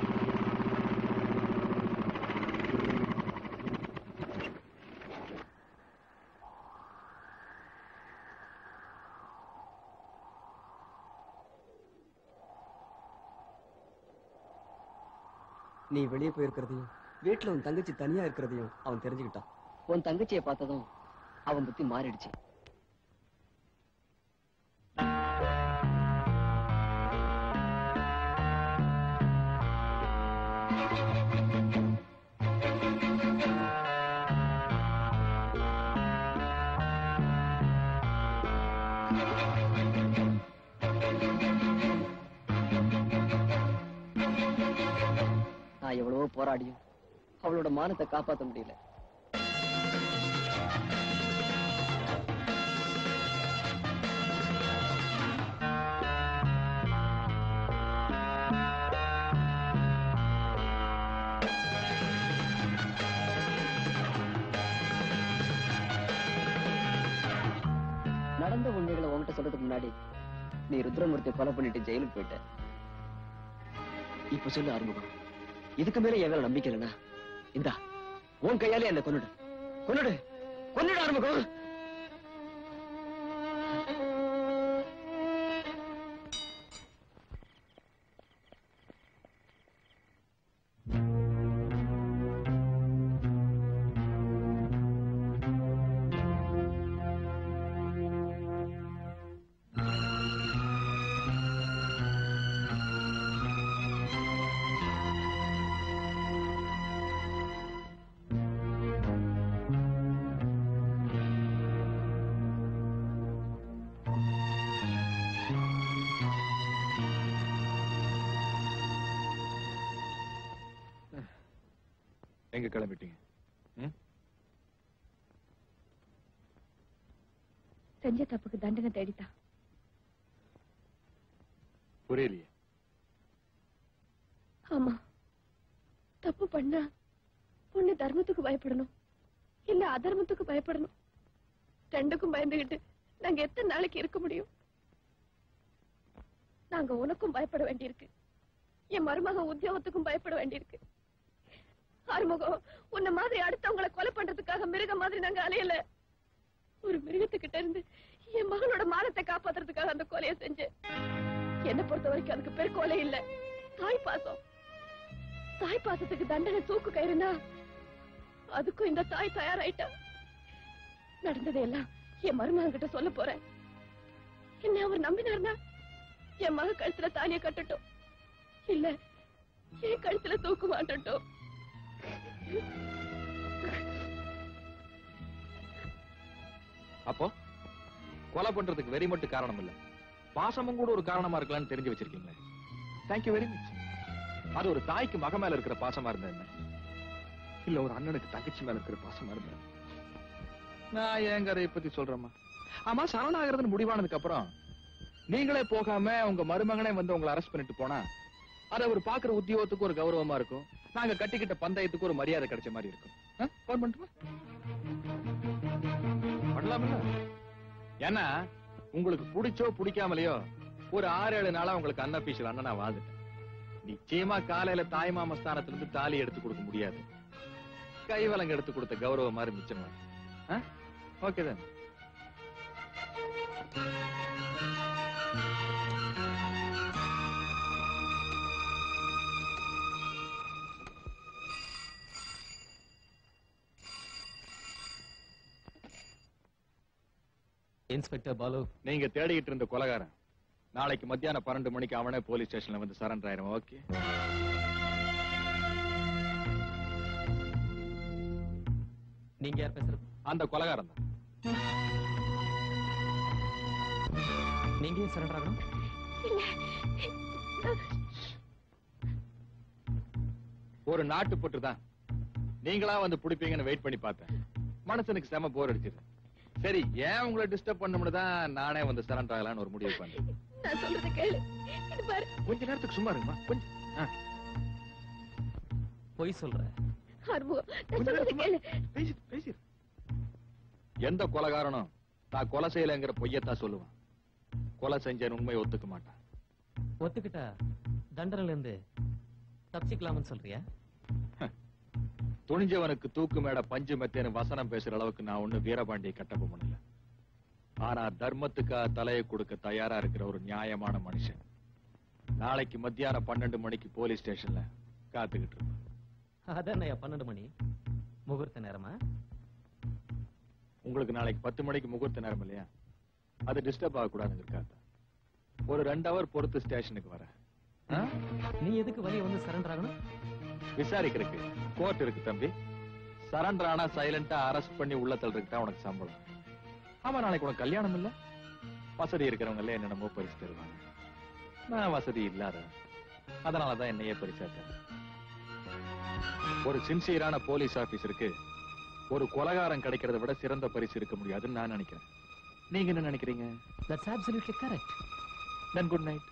நீ வெளியே போயிருக்கிறதையும் வீட்டுல உன் தங்கச்சி தனியா இருக்கிறதையும் அவன் தெரிஞ்சுக்கிட்டான் உன் தங்கச்சியை பார்த்ததும் அவன் புத்தி மாறிடுச்சு நான் எவ்வளவோ போராடியும் அவளோட மானத்தை காப்பாத்த முடியல நடந்த உண்மைகளை உன்கிட்ட சொல்றதுக்கு முன்னாடி நீ ருத்ரமூர்த்தியை கொலை பண்ணிட்டு ஜெயிலுக்கு போயிட்ட இப்ப சொல்லு ஆரம்பம் இதுக்கு மேல என் மேல நம்பிக்கை இல்லைனா இந்தா உன் கையாலே என்ன கொன்னுடு கொன்னுடு கொன்னுடு ஆரம்பம் எங்க கிளம்பிட்டீங்க ம்? செஞ்ச தப்புக்கு தண்டனை தேடித்தா புரியலையே ஆமா தப்பு பண்ணா பொண்ணு தர்மத்துக்கு பயப்படணும் இல்ல அதர்மத்துக்கு பயப்படணும் ரெண்டுக்கும் பயந்துகிட்டு நாங்க எத்தனை நாளைக்கு இருக்க முடியும் நாங்க உனக்கும் பயப்பட வேண்டியிருக்கு என் மருமகன் உத்தியோகத்துக்கும் பயப்பட வேண்டியிருக்கு ஆறுமுகம் உன்ன மாதிரி அடுத்தவங்களை கொலை பண்றதுக்காக மிருகம் மாதிரி நாங்க அலையல ஒரு மிருகத்துக்கிட்ட இருந்து என் மகளோட மானத்தை காப்பாத்துறதுக்காக அந்த கொலையை செஞ்சேன் என்ன பொறுத்த வரைக்கும் அதுக்கு பேர் கொலை இல்ல தாய் பாசம் தாய் பாசத்துக்கு தண்டனை தூக்கு கயிறுனா அதுக்கும் இந்த தாய் தயாராயிட்டா நடந்ததையெல்லாம் என் மருமகன் கிட்ட சொல்ல போறேன் என்ன அவர் நம்பினார்னா என் மக கழுத்துல தாலிய கட்டட்டும் இல்ல என் கழுத்துல தூக்கு மாட்டட்டும் அப்போ கொலை பண்றதுக்கு வெறி மட்டும் காரணம் இல்ல பாசமும் கூட ஒரு காரணமா இருக்கலாம்னு தெரிஞ்சு வச்சிருக்கீங்களே தேங்க்யூ வெரி மச் அது ஒரு தாய்க்கு மக மேல இருக்கிற பாசமா இருந்தா என்ன இல்ல ஒரு அண்ணனுக்கு தங்கச்சி மேல இருக்கிற பாசமா இருந்தா என்ன? நான் ஏன் கதையை பத்தி சொல்றேம்மா ஆமா சரணாகிறதுன்னு முடிவானதுக்கு அப்புறம் நீங்களே போகாம உங்க மருமகனே வந்து உங்களை அரெஸ்ட் பண்ணிட்டு போனா அது அவர் பாக்குற உத்தியோகத்துக்கு ஒரு கௌரவமா இருக்கும் நாங்க கட்டிக்கிட்ட பந்தயத்துக்கு ஒரு மரியாதை கிடைச்ச மாதிரி இருக்கும் ஆ? phone பண்ணட்டுமா பண்ணலாம்ல ஏன்னா உங்களுக்கு பிடிச்சோ பிடிக்காமலையோ ஒரு ஆறு ஏழு நாளா உங்களுக்கு அன்னபீஷல் அண்ணனா வாழ்ந்துட்டேன் நிச்சயமா காலையில தாய் மாமா ஸ்தானத்துல இருந்து தாலி எடுத்து கொடுக்க முடியாது கைவலங்க எடுத்து கொடுத்த கௌரவம் மாதிரி மிச்சமா ஓகே தான் இன்ஸ்பெக்டர் பாலு நீங்க தேடிக்கிட்டு இருந்த கொலகாரன் நாளைக்கு மத்தியானம் பன்னெண்டு மணிக்கு அவனே போலீஸ் ஸ்டேஷன்ல வந்து சரண்டர் ஆயிரும் ஓகே நீங்க யார் பேசுறது அந்த கொலகாரன் தான் நீங்க ஏன் சரண்டர் ஆகணும் ஒரு நாட்டுப்பட்டு தான் நீங்களா வந்து பிடிப்பீங்கன்னு வெயிட் பண்ணி பார்த்தேன் மனுஷனுக்கு செம போர் அடிச்சது சரி ஏன் உங்களை டிஸ்டர்ப் பண்ணணும்னு தான் நானே வந்து சரண்டர் ஆகலாம்னு ஒரு முடிவு பண்ணேன் நான் சொல்றத கேளு இது பாரு கொஞ்ச நேரத்துக்கு சும்மா இருங்கம்மா கொஞ்சம் ஆ. பொய் சொல்ற ஆறுமுகம் நான் சொல்றதை கேளு பேசி பேசி எந்த கொலைகாரனும் நான் கொலை செய்யலைங்கிற பொய்யத்தான் சொல்லுவான் கொலை செஞ்சேன் உண்மையை ஒத்துக்க மாட்டான் ஒத்துக்கிட்டா தண்டனையில இருந்து தப்பிச்சுக்கலாம்னு சொல்றியா துணிஞ்சவனுக்கு தூக்கு மேட பஞ்சு மெத்தேன்னு வசனம் பேசுற அளவுக்கு நான் ஒண்ணு வீரபாண்டிய கட்டப்ப பண்ணல ஆனா தர்மத்துக்கா தலையை கொடுக்க தயாரா இருக்கிற ஒரு நியாயமான மனுஷன் நாளைக்கு மத்தியானம் பன்னெண்டு மணிக்கு போலீஸ் ஸ்டேஷன்ல காத்துக்கிட்டு இருப்பேன் அதான் பன்னெண்டு மணி முகூர்த்த நேரமா உங்களுக்கு நாளைக்கு பத்து மணிக்கு முகூர்த்த நேரம் இல்லையா அது டிஸ்டர்ப் ஆகக்கூடாதுங்கிறக்காக ஒரு ரெண்டு ஹவர் பொறுத்து ஸ்டேஷனுக்கு வரேன் ஆ? நீ எதுக்கு வெளிய வந்து சரண்டர் ஆகணும் விசாரிக்கிறதுக்கு கோர்ட் இருக்கு தம்பி சரண்டர் ஆனா சைலண்டா அரெஸ்ட் பண்ணி உள்ள தள்ளுறதுக்கு தான் உனக்கு சம்பளம் ஆமா நாளைக்கு உனக்கு கல்யாணம் இல்ல வசதி இருக்கிறவங்க எல்லாம் என்னென்னமோ பரிசு தருவாங்க நான் வசதி இல்லாத அதனாலதான் என்னையே பரிசாக்க ஒரு சின்சியரான போலீஸ் ஆபீசருக்கு ஒரு கொலகாரம் கிடைக்கிறத விட சிறந்த பரிசு இருக்க முடியாதுன்னு நான் நினைக்கிறேன் நீங்க என்ன நினைக்கிறீங்க that's absolutely correct then good night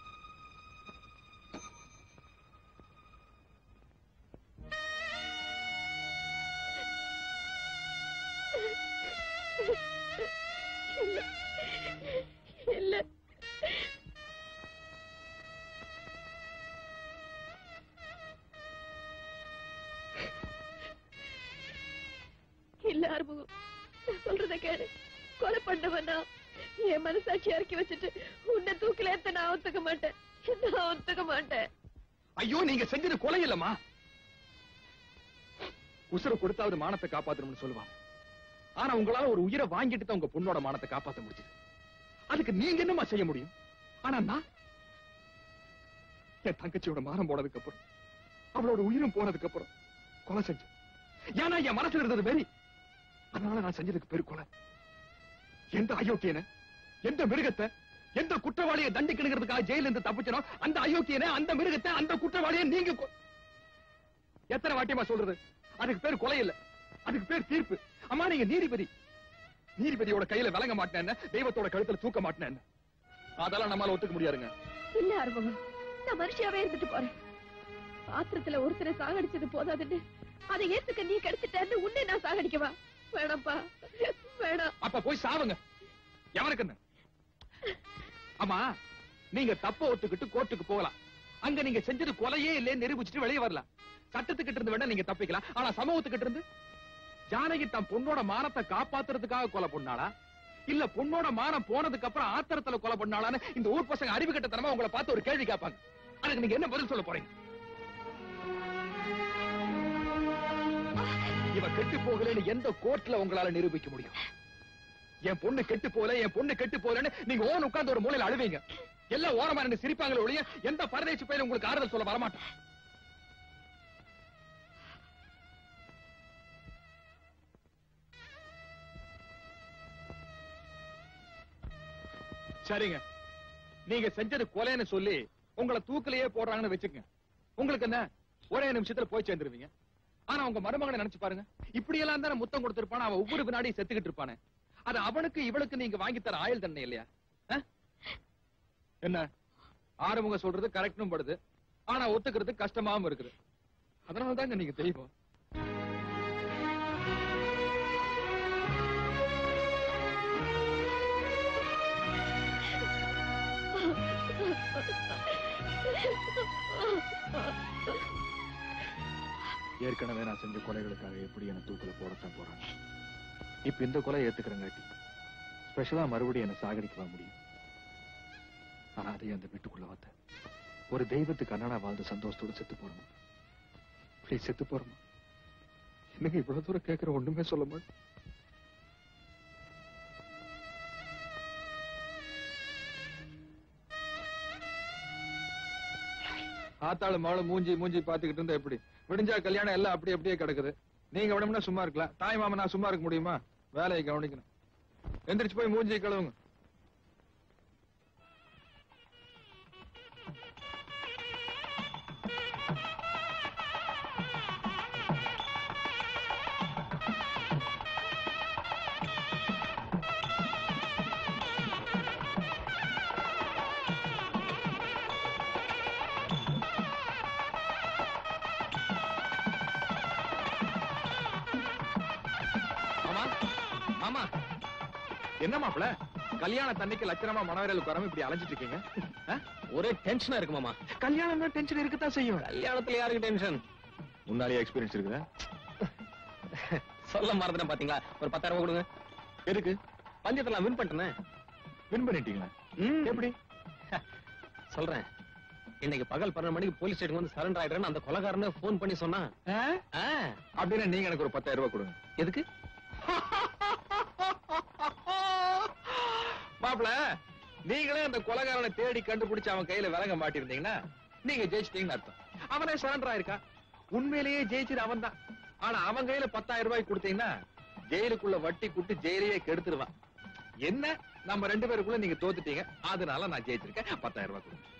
இல்ல இல்ல இல்ல ஆறுமுகம் நான் சொல்றத கேளு கொலை பண்ணவனா என் மனசாட்சி இறக்கி வச்சுட்டு உன்னை தூக்கில ஏத்த நான் ஒத்துக்க மாட்டேன் நான் ஒத்துக்க மாட்டேன் ஐயோ நீங்க செஞ்சது கொலை இல்லம்மா உசுர கொடுத்தாவது மானத்தை காப்பாத்தணும்னு சொல்லுவாங்க ஆனா உங்களால ஒரு உயிரை வாங்கிட்டு தான் உங்க பொண்ணோட மானத்தை காப்பாத்த முடிஞ்சது அதுக்கு நீங்க என்னமா செய்ய முடியும் ஆனா நான் என் தங்கச்சியோட மானம் போனதுக்கு அப்புறம் அவளோட உயிரும் போனதுக்கு அப்புறம் கொலை செஞ்சேன் ஏன்னா என் மனசுல இருந்தது வெறி அதனால நான் செஞ்சதுக்கு பேரு கொலை எந்த அயோக்கியனை எந்த மிருகத்தை எந்த குற்றவாளியை தண்டிக்கணுங்கிறதுக்காக ஜெயில இருந்து தப்பிச்சனோ அந்த அயோக்கியனை அந்த மிருகத்தை அந்த குற்றவாளியை நீங்க கொ- எத்தனை வாட்டியமா சொல்றது அதுக்கு பேர் கொலை இல்ல அதுக்கு பேர் தீர்ப்பு அம்மா நீங்க நீதிபதி நீதிபதியோட கையில விளங்க மாட்டேன் தெய்வத்தோட கழுத்துல தூக்க மாட்டேன் அதெல்லாம் நம்மால ஒத்துக்க முடியாதுங்க இல்ல ஆறுமுகம் நான் மனுஷியாவே இருந்துட்டு போறேன் ஆத்திரத்துல ஒருத்தரை சாகடிச்சது போதாதுன்னு அதை ஏத்துக்க நீ கெடுத்துட்டேன்னு உன்னை நான் சாகடிக்கவா வேணாம்ப்பா வேணாம் அப்ப போய் சாவுங்க எவனுக்கு என்ன ஆமா நீங்க தப்ப ஒத்துக்கிட்டு கோர்ட்டுக்கு போகலாம் அங்க நீங்க செஞ்சது கொலையே இல்லையே நிரூபிச்சுட்டு வெளியே வரலாம் சட்டத்துக்கிட்ட இருந்து வேணா நீங்க தப்பிக்கலாம் ஆனா சமூகத்துக்கிட்ட இருந்து ஜானகி தன் பொண்ணோட மானத்தை காப்பாத்துறதுக்காக கொலை பண்ணாளா இல்ல பொண்ணோட மானம் போனதுக்கு அப்புறம் ஆத்திரத்துல கொலை பண்ணாளான்னு இந்த ஊர் பசங்க அறிவு கட்டத்தனமா உங்களை பார்த்து ஒரு கேள்வி கேட்பாங்க அதுக்கு நீங்க என்ன பதில் சொல்ல போறீங்க இவ கெட்டு போகலன்னு எந்த கோர்ட்ல உங்களால நிரூபிக்க முடியும் என் பொண்ணு கெட்டு போல என் பொண்ணு கெட்டு போலன்னு நீங்க ஓன் உட்கார்ந்து ஒரு மூலையில அழுவீங்க எல்லாம் ஓரமா நின்னு சிரிப்பாங்களே ஒழிய எந்த பரதேசி பையன் உங்களுக்கு ஆறுதல் சொல்ல வரமாட்டான் சரிங்க நீங்க செஞ்சது கொலைன்னு சொல்லி உங்களை தூக்கிலேயே போடுறாங்கன்னு வச்சுக்கங்க உங்களுக்கு என்ன ஒரே நிமிஷத்துல போய் சேர்ந்துருவீங்க ஆனா உங்க மருமகனை நினைச்சு பாருங்க இப்படி எல்லாம் தானே முத்தம் கொடுத்திருப்பான அவன் ஒவ்வொரு வினாடியும் செத்துக்கிட்டு இருப்பானே அது அவனுக்கு இவளுக்கு நீங்க வாங்கி தர ஆயுள் தண்டனை இல்லையா அஹ்? என்ன ஆறுமுக சொல்றது கரெக்டும் படுது ஆனா ஒத்துக்கிறது கஷ்டமாவும் இருக்குது அதனால தாங்க நீங்க தெய்வம் ஏற்கனவே நான் செஞ்ச கொலைகளுக்காக எப்படி என்ன தூக்கில போடத்தான் போறாங்க இப்ப இந்த கொலை ஏத்துக்கிறங்காட்டி ஸ்பெஷலா மறுபடியும் என்ன சாகடிக்கவா முடியும் ஆனா அதையும் அந்த வீட்டுக்குள்ள வந்த ஒரு தெய்வத்துக்கு அண்ணனா வாழ்ந்த சந்தோஷத்தோட செத்து போறோம் ப்ளீஸ் செத்து போறோமா என்னங்க இவ்வளவு தூரம் கேட்கிற ஒண்ணுமே சொல்ல மாட்டேன் ஆத்தாளு மவளை மூஞ்சி மூஞ்சி பாத்துக்கிட்டு இருந்தா எப்படி விடிஞ்சா கல்யாணம் எல்லாம் அப்படி அப்படியே கிடக்குது நீங்க விடமுன்னா சும்மா இருக்கலாம் தாய் மாமன் நான் சும்மா இருக்க முடியுமா வேலையை கவனிக்கணும் எந்திரிச்சு போய் மூஞ்சி கழுவுங்க என்ன மாப்பிள கல்யாண தண்ணிக்கு லட்சணமா மனவரையில் உட்காராம இப்படி அலைஞ்சிட்டு இருக்கீங்க ஆ? ஒரே டென்ஷனா இருக்கு மாமா கல்யாணம் டென்ஷன் இருக்கத்தான் செய்யும் கல்யாணத்துல யாருக்கு டென்ஷன் முன்னாடியே எக்ஸ்பீரியன்ஸ் இருக்குதா சொல்ல மறந்துட்டேன் பாத்தீங்களா ஒரு பத்தாயிரம் ரூபாய் கொடுங்க எதுக்கு பஞ்சத்துல நான் வின் பண்ணிட்டேன் வின் பண்ணிட்டீங்களா எப்படி சொல்றேன் இன்னைக்கு பகல் பன்னெண்டு மணிக்கு போலீஸ் ஸ்டேஷன் வந்து சரண்டர் ஆயிடுறேன்னு அந்த கொலகாரனே போன் பண்ணி சொன்னா ஆ, அப்படின்னா நீங்க எனக்கு ஒரு பத்தாயிரம் ரூபாய் கொடுங்க எதுக்கு மாப்பிள நீங்களே அந்த கொலகாரனை தேடி கண்டுபிடிச்சு அவன் கையில விலங்க மாட்டிருந்தீங்கன்னா நீங்க ஜெயிச்சிட்டீங்கன்னு அர்த்தம் அவனே சரண்டர் ஆயிருக்கான் உண்மையிலேயே ஜெயிச்சது அவன் தான் ஆனா அவன் கையில பத்தாயிரம் ரூபாய் கொடுத்தீங்கன்னா ஜெயிலுக்குள்ள வட்டி கூட்டு ஜெயிலையே கெடுத்துருவான் என்ன நம்ம ரெண்டு பேருக்குள்ள நீங்க தோத்துட்டீங்க அதனால நான் ஜெயிச்சிருக்கேன் பத்தாயிரம் ரூபாய் கொடுங்க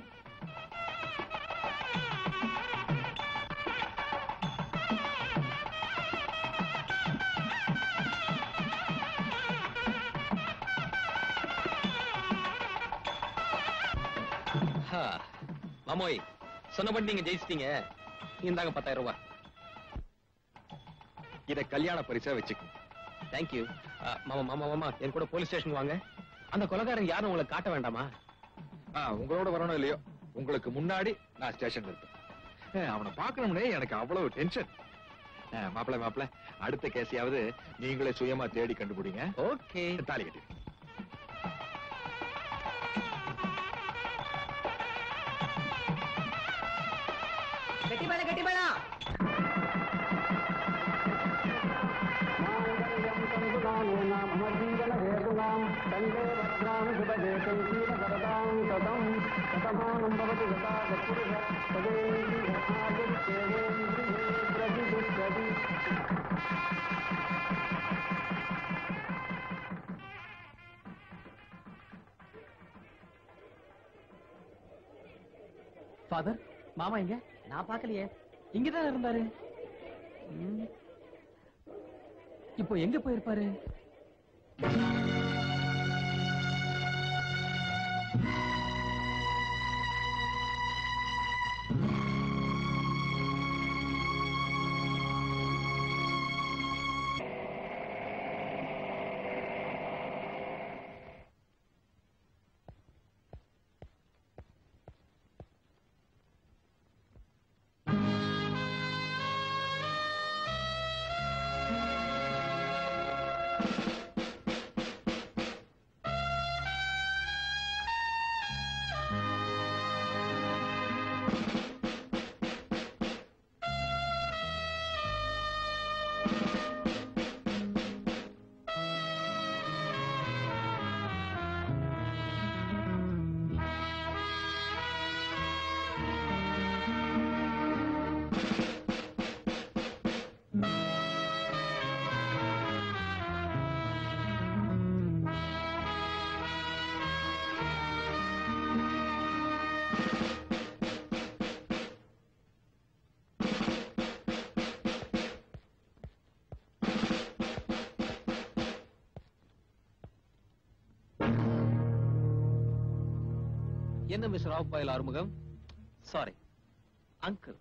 ஹா. மாமோய் சொன்னபடி நீங்க ஜெயிச்சிட்டீங்க இந்தாங்க பத்தாயிரம் ரூபாய் இத கல்யாண பரிசா வச்சுக்கோங்க தேங்க்யூ மாமா மாமா மாமா என் கூட போலீஸ் ஸ்டேஷன் வாங்க அந்த கொலகாரன் யாரும் உங்களை காட்ட வேண்டாமா ஆ, உங்களோட வரணும் இல்லையோ உங்களுக்கு முன்னாடி நான் ஸ்டேஷன்ல இருப்பேன் ஆ, அவனை பார்க்கணும்னே எனக்கு அவ்வளவு டென்ஷன் மாப்பிள மாப்பிள அடுத்த கேஸையாவது நீங்களே சுயமா தேடி கண்டுபிடிங்க ஓகே தாலி கட்டி கட்டி மேல கட்டி மேளம் ஃபாதர் மாமா எங்க நான் பார்க்கலையே இங்கதான் இருந்தாரு ம். இப்போ எங்க போயிருப்பாரு என்ன மிஸ்டர் ராவ்பாயில் ஆறுமுகம் சாரி அங்கிள்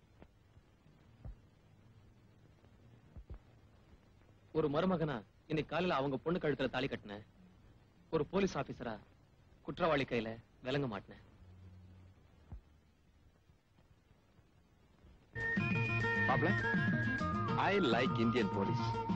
ஒரு மருமகனா இன்னைக்கு காலையில அவங்க பொண்ணு கழுத்துல தாலி கட்டினேன் ஒரு போலீஸ் ஆபீசரா குற்றவாளி கையில விளங்க மாட்டினேன் மாப்பிள ஐ லைக் இந்தியன் போலீஸ்